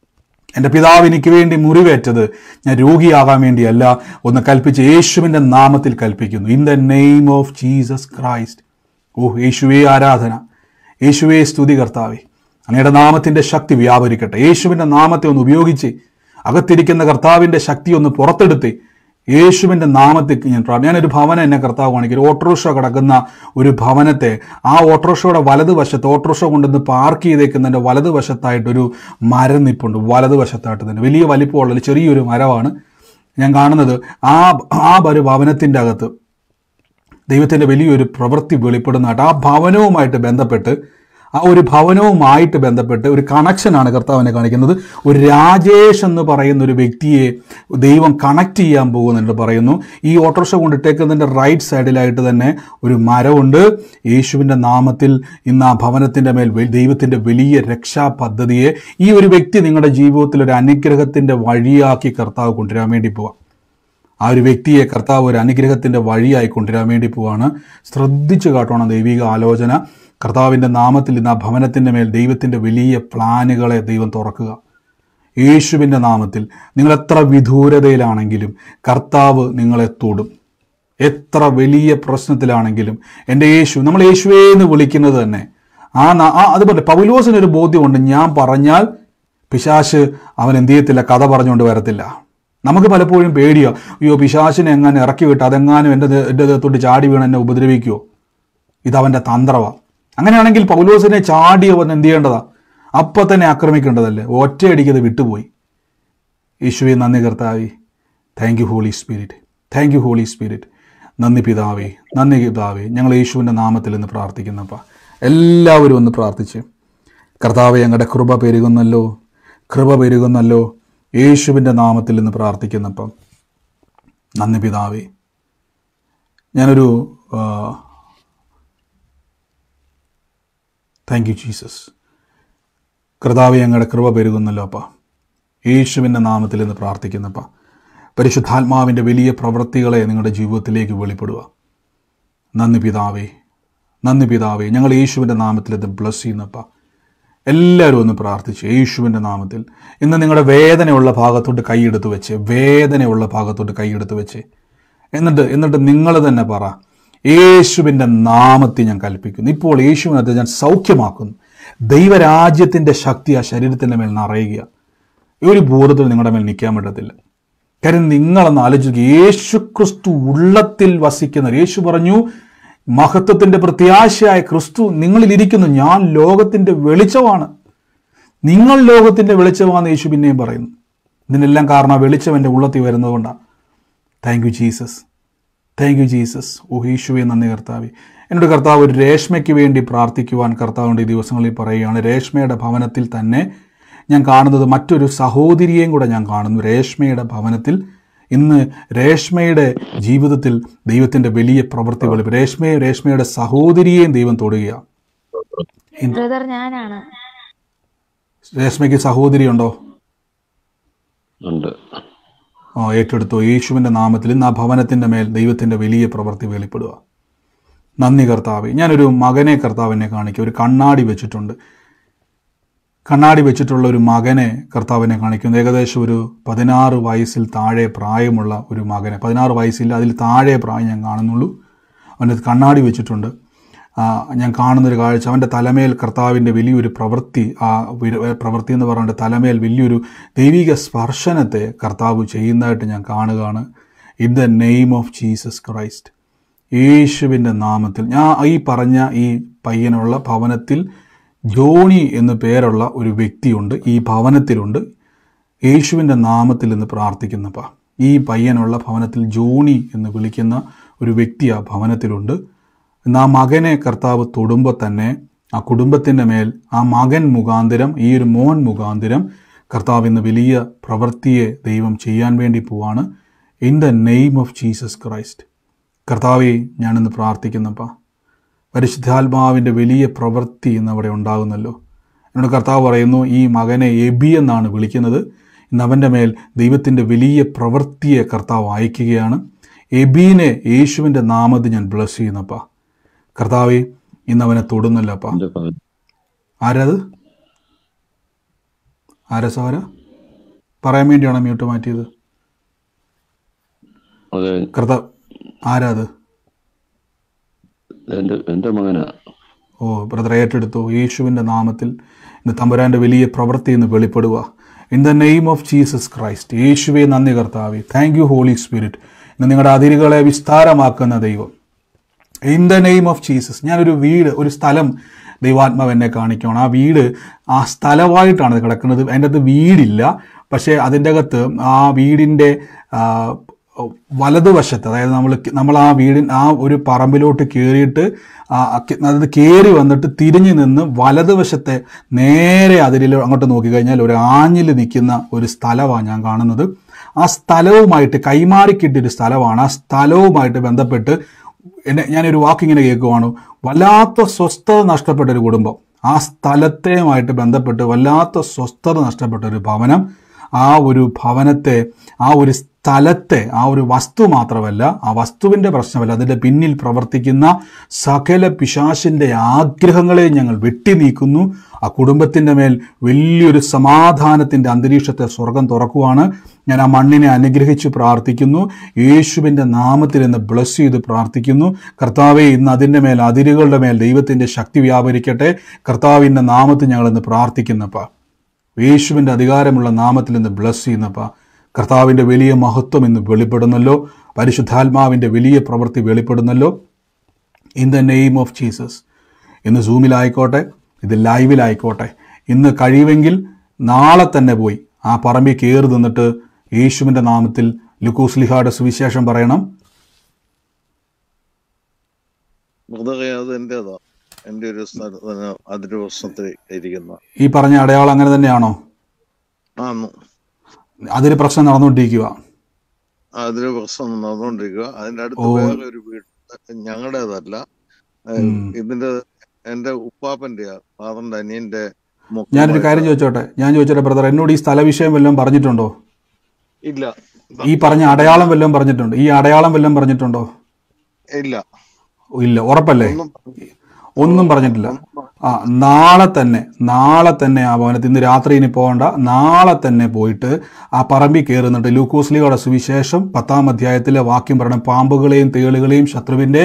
Speaker 1: എൻ്റെ പിതാവ് എനിക്ക് വേണ്ടി മുറിവേറ്റത് ഞാൻ രോഗിയാകാൻ വേണ്ടിയല്ല ഒന്ന് കൽപ്പിച്ച് യേശുവിൻ്റെ നാമത്തിൽ കൽപ്പിക്കുന്നു in the name of Jesus Christ ഓ യേശുവേ ആരാധന യേശുവേ സ്തുതി കർത്താവേ അങ്ങയുടെ നാമത്തിൻ്റെ ശക്തി വ്യാപരിക്കട്ടെ യേശുവിൻ്റെ നാമത്തെ ഒന്ന് ഉപയോഗിച്ച് അകത്തിരിക്കുന്ന കർത്താവിൻ്റെ ശക്തി ഒന്ന് പുറത്തെടുത്ത് യേശുവിൻ്റെ നാമത്തിൽ ഞാൻ പ്രാർത്ഥി ഞാനൊരു ഭവനം എന്നെ കർത്താവ് കാണിക്കും ഒരു ഓട്ടോറിക്ഷ കിടക്കുന്ന ഒരു ഭവനത്തെ ആ ഓട്ടോറിക്ഷയുടെ വലതുവശത്ത് ഓട്ടോറിക്ഷ കൊണ്ടുവന്ന് പാർക്ക് ചെയ്തേക്കുന്നതിൻ്റെ വലതുവശത്തായിട്ടൊരു മരം നിപ്പുണ്ട് വലതുവശത്തായിട്ട് തന്നെ വലിയ വലിപ്പമുള്ള ഒരു ചെറിയൊരു മരമാണ് ഞാൻ കാണുന്നത് ആ ആ ഒരു ഭവനത്തിൻ്റെ അകത്ത് ദൈവത്തിൻ്റെ വലിയൊരു പ്രവൃത്തി വെളിപ്പെടുന്നതായിട്ട് ആ ഭവനവുമായിട്ട് ബന്ധപ്പെട്ട് ആ ഒരു ഭവനവുമായിട്ട് ബന്ധപ്പെട്ട് ഒരു കണക്ഷനാണ് കർത്താവിനെ കാണിക്കുന്നത് ഒരു രാജേഷ് എന്ന് പറയുന്ന ഒരു വ്യക്തിയെ ദൈവം കണക്ട് ചെയ്യാൻ പോകുന്നുണ്ട് പറയുന്നു ഈ ഓട്ടോറിക്ഷ കൊണ്ടിട്ടേക്കുന്നതിൻ്റെ റൈറ്റ് സൈഡിലായിട്ട് തന്നെ ഒരു മരമുണ്ട് യേശുവിൻ്റെ നാമത്തിൽ ഇന്ന് ആ ഭവനത്തിൻ്റെ മേൽ വെ- ദൈവത്തിൻ്റെ വലിയ രക്ഷാ പദ്ധതിയെ ഈ ഒരു വ്യക്തി നിങ്ങളുടെ ജീവിതത്തിൽ ഒരു അനുഗ്രഹത്തിൻ്റെ വഴിയാക്കി കർത്താവ് കൊണ്ടുവരാൻ വേണ്ടി പോവാം ആ ഒരു വ്യക്തിയെ കർത്താവ് ഒരു അനുഗ്രഹത്തിൻ്റെ വഴിയായി കൊണ്ടുവരാൻ വേണ്ടി പോവാണ് ശ്രദ്ധിച്ചു കാട്ടണം ദൈവിക ആലോചന കർത്താവിൻ്റെ നാമത്തിൽ ഇന്ന് ആ ഭവനത്തിൻ്റെ മേൽ ദൈവത്തിൻ്റെ വലിയ പ്ലാനുകളെ ദൈവം തുറക്കുക യേശുവിൻ്റെ നാമത്തിൽ നിങ്ങൾ എത്ര വിദൂരതയിലാണെങ്കിലും കർത്താവ് നിങ്ങളെ തൊടും എത്ര വലിയ പ്രശ്നത്തിലാണെങ്കിലും എൻ്റെ യേശു നമ്മൾ യേശുവേ എന്ന് വിളിക്കുന്നത് തന്നെ ആ ന- ആ അതുപോലെ പൗലോസിനൊരു ബോധ്യമുണ്ട് ഞാൻ പറഞ്ഞാൽ പിശാശ് അവൻ എന്ത് ചെയ്യത്തില്ല കഥ പറഞ്ഞുകൊണ്ട് വരത്തില്ല നമുക്ക് പലപ്പോഴും പേടിയോ അയ്യോ പിശാശിനെ എങ്ങനെ ഇറക്കി വിട്ട് അതെങ്ങാനും എൻ്റെ ദേ- എൻ്റെ ദേഹത്തോട്ട് ചാടി വീണ് എന്നെ ഉപദ്രവിക്കുമോ ഇതവൻ്റെ തന്ത്രമാണ് അങ്ങനെയാണെങ്കിൽ പൗലോസിനെ ചാടി അവൻ എന്ത് ചെയ്യേണ്ടതാ അപ്പം തന്നെ ആക്രമിക്കേണ്ടതല്ലേ ഒറ്റയടിക്കത് വിട്ടുപോയി യേശുവെ നന്ദി കർത്താവേ thank you Holy Spirit thank you Holy Spirit നന്ദി പിതാവേ നന്ദി പിതാവേ ഞങ്ങൾ യേശുവിൻ്റെ നാമത്തിൽ ഇന്ന് പ്രാർത്ഥിക്കുന്നപ്പ എല്ലാവരും ഒന്ന് പ്രാർത്ഥിച്ച് കർത്താവെ ഞങ്ങളുടെ കൃപ പെരുകുന്നല്ലോ കൃപ പെരുകുന്നല്ലോ യേശുവിൻ്റെ നാമത്തിൽ ഇന്ന് പ്രാർത്ഥിക്കുന്നപ്പം നന്ദി പിതാവേ ഞാനൊരു താങ്ക് യു ജീസസ് കർത്താവെ ഞങ്ങളുടെ കൃപ പെരുകുന്നല്ലോ അപ്പ യേശുവിൻ്റെ നാമത്തിൽ ഇന്ന് പ്രാർത്ഥിക്കുന്നപ്പ പരിശുദ്ധാത്മാവിൻ്റെ വലിയ പ്രവൃത്തികളെ നിങ്ങളുടെ ജീവിതത്തിലേക്ക് വെളിപ്പെടുക നന്ദി പിതാവേ നന്ദി പിതാവേ ഞങ്ങൾ യേശുവിൻ്റെ നാമത്തിൽ ഇത് ബ്ലസ് ചെയ്യുന്നപ്പ എല്ലാവരും ഒന്ന് പ്രാർത്ഥിച്ച് യേശുവിൻ്റെ നാമത്തിൽ ഇന്ന് നിങ്ങളുടെ വേദനയുള്ള ഭാഗത്തോട്ട് കൈയെടുത്ത് വെച്ച് വേദനയുള്ള ഭാഗത്തോട്ട് കൈയെടുത്ത് വെച്ച് എന്നിട്ട് എന്നിട്ട് നിങ്ങൾ തന്നെ പറ യേശുവിൻ്റെ നാമത്തിൽ ഞാൻ കൽപ്പിക്കുന്നു ഇപ്പോൾ യേശുവിനകത്ത് ഞാൻ സൗഖ്യമാക്കുന്നു ദൈവരാജ്യത്തിൻ്റെ ശക്തി ആ ശരീരത്തിൻ്റെ മേൽ നിറയുക ഈ ഒരു ബോധത്തിൽ നിങ്ങളുടെ മേൽ നിൽക്കാൻ പറ്റത്തില്ല കാര്യം നിങ്ങളെന്ന് ആലോചിക്കുക യേശു ക്രിസ്തു ഉള്ളത്തിൽ വസിക്കുന്നവർ യേശു പറഞ്ഞു മഹത്വത്തിന്റെ പ്രത്യാശയായ ക്രിസ്തു നിങ്ങളിൽ ഇരിക്കുന്നു ഞാൻ ലോകത്തിന്റെ വെളിച്ചമാണ് നിങ്ങൾ ലോകത്തിന്റെ വെളിച്ചമാണെന്ന് യേശു പിന്നെയും പറയുന്നു ഇതിനെല്ലാം കാരണം ആ വെളിച്ചം എൻ്റെ ഉള്ളത്തിൽ വരുന്നതുകൊണ്ടാണ് thank you Jesus thank you Jesus ഓ യേശുവെ നന്ദി കർത്താവെ എന്നോട് കർത്താവ് ഒരു രേഷ്മയ്ക്ക് വേണ്ടി പ്രാർത്ഥിക്കുവാൻ കർത്താവിൻ്റെ ഈ ദിവസങ്ങളിൽ പറയുകയാണ് രേഷ്മയുടെ ഭവനത്തിൽ തന്നെ ഞാൻ കാണുന്നത് മറ്റൊരു സഹോദരിയെയും കൂടെ ഞാൻ കാണുന്നു രേഷ്മയുടെ ഭവനത്തിൽ ഇന്ന് രേഷ്മയുടെ ജീവിതത്തിൽ ദൈവത്തിൻ്റെ വലിയ പ്രവൃത്തികൾ രേഷ്മയെ രേഷ്മയുടെ സഹോദരിയെയും ദൈവം തൊടുകയാണ്
Speaker 5: ബ്രദർ ഞാനാണ്
Speaker 1: രേഷ്മയ്ക്ക് സഹോദരി ഉണ്ടോ
Speaker 8: ഉണ്ട്
Speaker 1: ആ ഏറ്റെടുത്തോ യേശുവിൻ്റെ നാമത്തിൽ ഇന്ന് ആ ഭവനത്തിൻ്റെ മേൽ ദൈവത്തിൻ്റെ വലിയ പ്രവൃത്തി വെളിപ്പെടുക നന്ദി കർത്താവെ ഞാനൊരു മകനെ കർത്താവിനെ കാണിക്കുക ഒരു കണ്ണാടി വെച്ചിട്ടുണ്ട് കണ്ണാടി വെച്ചിട്ടുള്ള ഒരു മകനെ കർത്താവിനെ കാണിക്കുന്നു ഏകദേശം ഒരു പതിനാറ് വയസ്സിൽ താഴെ പ്രായമുള്ള ഒരു മകനെ പതിനാറ് വയസ്സില്ല അതിൽ താഴെ പ്രായം ഞാൻ കാണുന്നുള്ളൂ അവൻ്റെ കണ്ണാടി വെച്ചിട്ടുണ്ട് ആ, ഞാൻ കാണുന്നൊരു കാഴ്ച അവൻ്റെ തലമേൽ കർത്താവിൻ്റെ വലിയൊരു പ്രവൃത്തി ആ വിര- പ്രവൃത്തി എന്ന് പറയുന്നത് തലമേൽ വലിയൊരു ദൈവിക സ്പർശനത്തെ കർത്താവ് ചെയ്യുന്നതായിട്ട് ഞാൻ കാണുകയാണ് in the name of Jesus Christ യേശുവിൻ്റെ നാമത്തിൽ ഞാൻ ഈ പറഞ്ഞ ഈ പയ്യനുള്ള ഭവനത്തിൽ ജോണി എന്നു പേരുള്ള ഒരു വ്യക്തിയുണ്ട് ഈ ഭവനത്തിലുണ്ട് യേശുവിൻ്റെ നാമത്തിൽ ഇന്ന് പ്രാർത്ഥിക്കുന്നപ്പ ഈ പയ്യനുള്ള ഭവനത്തിൽ ജോണി എന്ന് വിളിക്കുന്ന ഒരു വ്യക്തി ആ ഭവനത്തിലുണ്ട് ഇന്ന് ആ മകനെ കർത്താവ് തൊടുമ്പോൾ തന്നെ ആ കുടുംബത്തിൻ്റെ മേൽ ആ മകൻ മുഖാന്തരം ഈ ഒരു മോൻ മുഖാന്തരം കർത്താവ് ഇന്ന് വലിയ പ്രവൃത്തിയെ ദൈവം ചെയ്യാൻ വേണ്ടി പോവാണ് in the name of Jesus Christ കർത്താവെ ഞാനിന്ന് പ്രാർത്ഥിക്കുന്നപ്പാ പരിശുദ്ധാത്മാവിൻ്റെ വലിയ പ്രവൃത്തി ഇന്ന് അവിടെ ഉണ്ടാകുന്നല്ലോ എന്നോട് കർത്താവ് പറയുന്നു ഈ മകനെ എബി എന്നാണ് വിളിക്കുന്നത് ഇന്ന് അവൻ്റെ മേൽ ദൈവത്തിൻ്റെ വലിയ പ്രവൃത്തിയെ കർത്താവ് അയക്കുകയാണ് എബീനെ യേശുവിൻ്റെ നാമത്തിൽ ഞാൻ ബ്ലസ് ചെയ്യുന്നപ്പാ കർത്താവെ ഇന്ന് അവനെ തൊടുന്നല്ലപ്പാ
Speaker 8: എന്റെ ഭവൻ
Speaker 1: ആരത് ആരാ സഹോര പറയാൻ വേണ്ടിയാണോ മ്യൂട്ട് മാറ്റിയത്
Speaker 8: അതെ
Speaker 1: കർത്താവ് ആരാ അത്
Speaker 8: എൻ്റെ എൻ്റെ മകനാ
Speaker 1: ഓ ബ്രദർ ഏറ്റെടുത്തു യേശുവിൻ്റെ നാമത്തിൽ ഇന്ന് തമ്പുരാൻ്റെ വലിയ പ്രവൃത്തി ഇന്ന് വെളിപ്പെടുക in the name of Jesus Christ യേശുവെ നന്ദി കർത്താവെ താങ്ക് യു ഹോളി സ്പിരിറ്റ് ഇന്ന് നിങ്ങളുടെ അതിരുകളെ വിസ്താരമാക്കുന്ന ദൈവം in the name of Jesus ഞാനൊരു വീട് ഒരു സ്ഥലം ദൈവാത്മാവ് എന്നെ കാണിക്കണം ആ വീട് ആ സ്ഥലമായിട്ടാണ് ഇത് കിടക്കുന്നത് അതിൻ്റെ അകത്ത് വീടില്ല പക്ഷേ അതിൻ്റെ അകത്ത് ആ വീടിൻ്റെ ആ, വലതുവശത്ത് അതായത് നമ്മൾ നമ്മൾ ആ വീടിൻ ആ ഒരു പറമ്പിലോട്ട് കയറിയിട്ട് ആ അക്കി- അത് കയറി വന്നിട്ട് തിരിഞ്ഞു നിന്ന് വലതുവശത്തെ നേരെ അതിരിൽ അങ്ങോട്ട് നോക്കിക്കഴിഞ്ഞാൽ ഒരു ആഞ്ഞിൽ നിൽക്കുന്ന ഒരു സ്ഥലമാണ് ഞാൻ കാണുന്നത് ആ സ്ഥലവുമായിട്ട് കൈമാറിക്കിട്ടിയൊരു സ്ഥലമാണ് ആ സ്ഥലവുമായിട്ട് ബന്ധപ്പെട്ട് എന്നെ ഞാനൊരു വാക്കിങ്ങനെ കേൾക്കുവാണ് വല്ലാത്ത സ്വസ്ഥത നഷ്ടപ്പെട്ട ഒരു കുടുംബം ആ സ്ഥലത്തെയുമായിട്ട് ബന്ധപ്പെട്ട് വല്ലാത്ത സ്വസ്ഥത നഷ്ടപ്പെട്ട ഒരു ഭവനം ആ ഒരു ഭവനത്തെ ആ ഒരു സ്ഥലത്തെ ആ ഒരു വസ്തു മാത്രമല്ല ആ വസ്തുവിൻ്റെ പ്രശ്നമല്ല അതിൻ്റെ പിന്നിൽ പ്രവർത്തിക്കുന്ന സകല പിശാശിൻ്റെ ആഗ്രഹങ്ങളെ ഞങ്ങൾ വെട്ടി നീക്കുന്നു ആ കുടുംബത്തിൻ്റെ മേൽ വലിയൊരു സമാധാനത്തിൻ്റെ അന്തരീക്ഷത്തെ സ്വർഗം തുറക്കുവാണ് ഞാൻ ആ മണ്ണിനെ അനുഗ്രഹിച്ച് പ്രാർത്ഥിക്കുന്നു യേശുവിൻ്റെ നാമത്തിൽ ഇന്ന് ബ്ലസ് ചെയ്ത് പ്രാർത്ഥിക്കുന്നു കർത്താവെ ഇന്ന് അതിൻ്റെ മേൽ അതിരുകളുടെ മേൽ ദൈവത്തിൻ്റെ ശക്തി വ്യാപരിക്കട്ടെ കർത്താവിൻ്റെ നാമത്തിൽ ഞങ്ങൾ ഇന്ന് പ്രാർത്ഥിക്കുന്നപ്പാ യേശുവിൻ്റെ അധികാരമുള്ള നാമത്തിൽ ഇന്ന് ബ്ലസ് ചെയ്യുന്നപ്പ കർത്താവിൻ്റെ വലിയ മഹത്വം ഇന്ന് വെളിപ്പെടുന്നല്ലോ പരിശുദ്ധാത്മാവിൻ്റെ വലിയ പ്രവൃത്തി വെളിപ്പെടുന്നല്ലോ in the name of Jesus ഇന്ന് സൂമിലായിക്കോട്ടെ ഇത് ലൈവിലായിക്കോട്ടെ ഇന്ന് കഴിയുമെങ്കിൽ നാളെ തന്നെ പോയി ആ പറമ്പിൽ കയറി നിന്നിട്ട് യേശുവിൻ്റെ നാമത്തിൽ ലുക്കൂസ്ലിഹായുടെ സുവിശേഷം പറയണം
Speaker 9: മൃതകയ അത് എന്റേതാ എന്റെ ഒരു സ്ഥലത്ത് അതിര് പ്രശ്നത്തിൽ ഇരിക്കുന്ന
Speaker 1: ഈ പറഞ്ഞ അടയാളം അങ്ങനെ തന്നെയാണോ
Speaker 9: ആന്നു
Speaker 1: അതിൽ പ്രശ്നം നടന്നുകൊണ്ടിരിക്കുക
Speaker 9: അതിര് പ്രശ്നം നടന്നുകൊണ്ടിരിക്കുക അതിന്റെ അടുത്ത്
Speaker 1: ഓ.
Speaker 9: വേറെ ഒരു വീട് ഞങ്ങളുടേതല്ല ഏഹ്,
Speaker 1: ഉം.
Speaker 9: ഇതിന്റെ എന്റെ ഉപ്പാപ്പന്റെയാ ഫാദറിന്റെ അനിയന്റെ
Speaker 1: ഞാനൊരു കാര്യം ചോദിച്ചോട്ടെ ഞാൻ ചോദിച്ചോട്ടെ ബ്രദർ എന്നോട് ഈ സ്ഥല വിഷയം വല്ലതും പറഞ്ഞിട്ടുണ്ടോ
Speaker 9: ഇല്ല
Speaker 1: ഈ പറഞ്ഞ അടയാളം വല്ലതും പറഞ്ഞിട്ടുണ്ടോ ഈ അടയാളം വല്ലതും പറഞ്ഞിട്ടുണ്ടോ
Speaker 9: ഇല്ല
Speaker 1: ഇല്ല ഉറപ്പല്ലേ
Speaker 9: ഒന്നും
Speaker 1: ഒന്നും പറഞ്ഞിട്ടില്ല ആ നാളെ തന്നെ നാളെ തന്നെ ആ ഭവനത്തിൽ ഇന്ന് രാത്രി ഇനി പോകണ്ട നാളെ തന്നെ പോയിട്ട് ആ പറമ്പിൽ കയറുന്നുണ്ട് ലൂക്കോസ്ലിയുടെ സുവിശേഷം പത്താം അധ്യായത്തിലെ വാക്യം പറയണം പാമ്പുകളെയും തേളുകളെയും ശത്രുവിന്റെ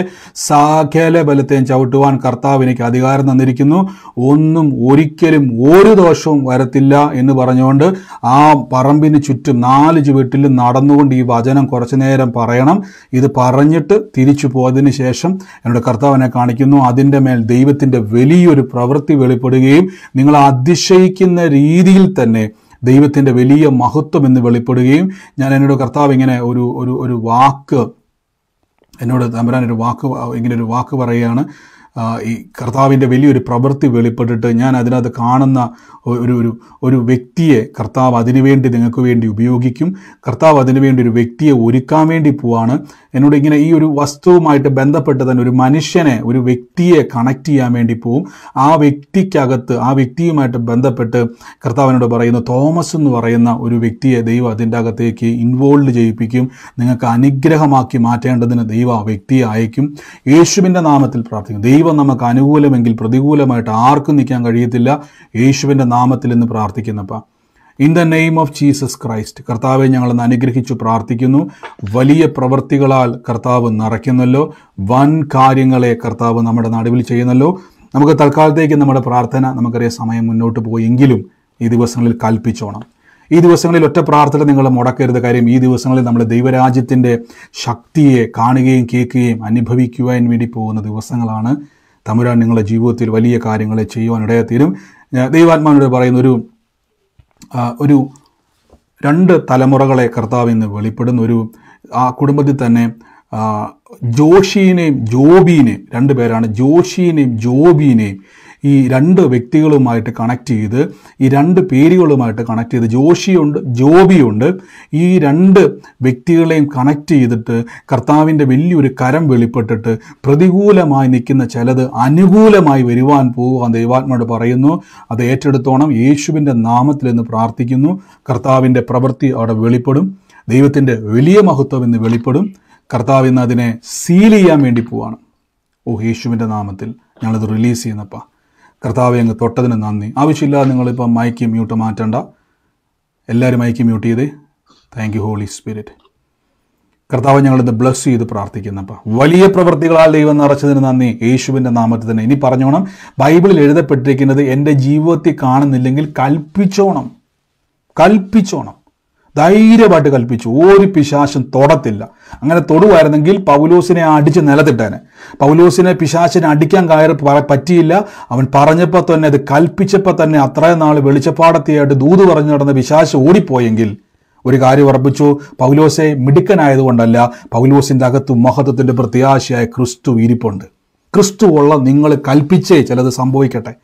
Speaker 1: സകല ബലത്തെയും ചവിട്ടുവാൻ കർത്താവ് എനിക്ക് അധികാരം തന്നിരിക്കുന്നു ഒന്നും ഒരിക്കലും ഒരു ദോഷവും വരത്തില്ല എന്ന് പറഞ്ഞുകൊണ്ട് ആ പറമ്പിന് ചുറ്റും നാല് ചുവട്ടിലും നടന്നുകൊണ്ട് ഈ വചനം കുറച്ചു നേരം പറയണം ഇത് പറഞ്ഞിട്ട് തിരിച്ചു പോയതിന് ശേഷം എന്നോട് കർത്താവിനെ കാണിക്കുന്നു അതിൻ്റെ മേൽ ദൈവത്തിൻ്റെ വലിയൊരു പ്രവൃത്തി വെളിപ്പെടുകയും നിങ്ങൾ അതിശയിക്കുന്ന രീതിയിൽ തന്നെ ദൈവത്തിൻ്റെ വലിയ മഹത്വം എന്ന് വെളിപ്പെടുകയും ഞാൻ എന്നോട് കർത്താവ് ഇങ്ങനെ ഒരു ഒരു ഒരു വാക്ക് എന്നോട് തമ്പുരാൻ ഒരു വാക്ക് പ- ഇങ്ങനെ ഒരു വാക്ക് പറയുകയാണ് ആ, ഈ കർത്താവിൻ്റെ വലിയൊരു പ്രവൃത്തി വെളിപ്പെട്ടിട്ട് ഞാൻ അതിനകത്ത് കാണുന്ന ഒ- ഒരു ഒരു ഒരു വ്യക്തിയെ കർത്താവ് അതിനുവേണ്ടി നിങ്ങൾക്ക് വേണ്ടി ഉപയോഗിക്കും കർത്താവ് അതിനുവേണ്ടി ഒരു വ്യക്തിയെ ഒരുക്കാൻ വേണ്ടി പോവാണ് എന്നോട് ഇങ്ങനെ ഈ ഒരു വസ്തുവുമായിട്ട് ബന്ധപ്പെട്ട് തന്നെ ഒരു മനുഷ്യനെ ഒരു വ്യക്തിയെ കണക്ട് ചെയ്യാൻ വേണ്ടി പോവും ആ വ്യക്തിക്കകത്ത് ആ വ്യക്തിയുമായിട്ട് ബന്ധപ്പെട്ട് കർത്താവിനോട് പറയുന്നു തോമസ് എന്ന് പറയുന്ന ഒരു വ്യക്തിയെ ദൈവം അതിൻ്റെ അകത്തേക്ക് ഇൻവോൾവ് ചെയ്യിപ്പിക്കും നിങ്ങൾക്ക് അനുഗ്രഹമാക്കി മാറ്റേണ്ടതിന് ദൈവം ആ വ്യക്തിയെ അയക്കും യേശുവിൻ്റെ നാമത്തിൽ പ്രാർത്ഥിക്കും ദൈവം നമുക്ക് അനുകൂലമെങ്കിൽ പ്രതികൂലമായിട്ട് ആർക്കും നിൽക്കാൻ കഴിയത്തില്ല യേശുവിൻ്റെ നാമത്തിൽ എന്ന് പ്രാർത്ഥിക്കുന്നപ്പ in the name of Jesus Christ കർത്താവെ ഞങ്ങളൊന്ന് അനുഗ്രഹിച്ചു പ്രാർത്ഥിക്കുന്നു വലിയ പ്രവൃത്തികളാൽ കർത്താവ് നിറയ്ക്കുന്നല്ലോ വൻ കാര്യങ്ങളെ കർത്താവ് നമ്മുടെ നടുവിൽ ചെയ്യുന്നല്ലോ നമുക്ക് തൽക്കാലത്തേക്ക് നമ്മുടെ പ്രാർത്ഥന നമുക്കറിയാം സമയം മുന്നോട്ട് പോയെങ്കിലും ഈ ദിവസങ്ങളിൽ കൽപ്പിച്ചോണം ഈ ദിവസങ്ങളിൽ ഒറ്റ പ്രാർത്ഥന നിങ്ങൾ മുടക്കരുത് കാര്യം ഈ ദിവസങ്ങളിൽ നമ്മൾ ദൈവരാജ്യത്തിൻ്റെ ശക്തിയെ കാണുകയും കേൾക്കുകയും അനുഭവിക്കുവാൻ വേണ്ടി പോകുന്ന ദിവസങ്ങളാണ് തമ്പുരാൻ നിങ്ങളുടെ ജീവിതത്തിൽ വലിയ കാര്യങ്ങളെ ചെയ്യുവാൻ ഇടയത്തീരും ഞാൻ ദൈവാത്മാവിനോട് പറയുന്ന ഒരു ആ, ഒരു രണ്ട് തലമുറകളെ കർത്താവ് ഇന്ന് വെളിപ്പെടുന്ന ഒരു ആ കുടുംബത്തിൽ തന്നെ ആ, ജോഷീനെയും ജോബീനെയും രണ്ട് പേരാണ് ജോഷീനെയും ജോബീനെയും ഈ രണ്ട് വ്യക്തികളുമായിട്ട് കണക്ട് ചെയ്ത് ഈ രണ്ട് പേരുകളുമായിട്ട് കണക്ട് ചെയ്ത് ജോഷിയുണ്ട് ജോബിയുണ്ട് ഈ രണ്ട് വ്യക്തികളെയും കണക്ട് ചെയ്തിട്ട് കർത്താവിൻ്റെ വലിയൊരു കരം വെളിപ്പെട്ടിട്ട് പ്രതികൂലമായി നിൽക്കുന്ന ചിലത് അനുകൂലമായി വരുവാൻ പോകുവാൻ ദൈവാത്മാട് പറയുന്നു അത് ഏറ്റെടുത്തോണം യേശുവിൻ്റെ നാമത്തിൽ എന്ന് പ്രാർത്ഥിക്കുന്നു കർത്താവിൻ്റെ പ്രവൃത്തി അവിടെ വെളിപ്പെടും ദൈവത്തിൻ്റെ വലിയ മഹത്വം ഇന്ന് വെളിപ്പെടും കർത്താവ് ഇന്ന് അതിനെ സീൽ ചെയ്യാൻ വേണ്ടി പോവാണ് ഓ യേശുവിൻ്റെ നാമത്തിൽ ഞങ്ങളത് റിലീസ് ചെയ്യുന്നപ്പാ കർത്താവെ അങ്ങ് തൊട്ടതിന് നന്ദി ആവശ്യമില്ലാതെ നിങ്ങളിപ്പം മൈക്ക് മ്യൂട്ട് മാറ്റണ്ട എല്ലാവരും മൈക്ക് മ്യൂട്ട് ചെയ്തേ താങ്ക് യു ഹോളി സ്പിരിറ്റ് കർത്താവ് ഞങ്ങളിത് ബ്ലസ് ചെയ്ത് പ്രാർത്ഥിക്കുന്നപ്പ വലിയ പ്രവൃത്തികളാൽ ദൈവം നിറച്ചതിന് നന്ദി യേശുവിൻ്റെ നാമത്തിൽ തന്നെ ഇനി പറഞ്ഞോണം ബൈബിളിൽ എഴുതപ്പെട്ടിരിക്കുന്നത് എൻ്റെ ജീവിതത്തിൽ കാണുന്നില്ലെങ്കിൽ കൽപ്പിച്ചോണം കൽപ്പിച്ചോണം ധൈര്യമായിട്ട് കൽപ്പിച്ചു ഒരു പിശാശും തൊടത്തില്ല അങ്ങനെ തൊടുവായിരുന്നെങ്കിൽ പൗലോസിനെ അടിച്ച് നിലത്തിട്ടേനെ പൗലോസിനെ പിശാശിനെ അടിക്കാൻ കയറി പ- പറ്റിയില്ല അവൻ പറഞ്ഞപ്പോൾ തന്നെ അത് കൽപ്പിച്ചപ്പോൾ തന്നെ അത്രയും നാൾ വെളിച്ചപ്പാടത്തെയായിട്ട് ദൂത് പറഞ്ഞു നടന്ന പിശാശ് ഓടിപ്പോയെങ്കിൽ ഒരു കാര്യം ഉറപ്പിച്ചു പൗലോസെ മിടുക്കനായതുകൊണ്ടല്ല പൗലോസിൻ്റെ അകത്ത് മഹത്വത്തിൻ്റെ പ്രത്യാശയായ ക്രിസ്തു ഇരിപ്പുണ്ട് ക്രിസ്തു ഉള്ള നിങ്ങൾ കൽപ്പിച്ചേ ചിലത് സംഭവിക്കട്ടെ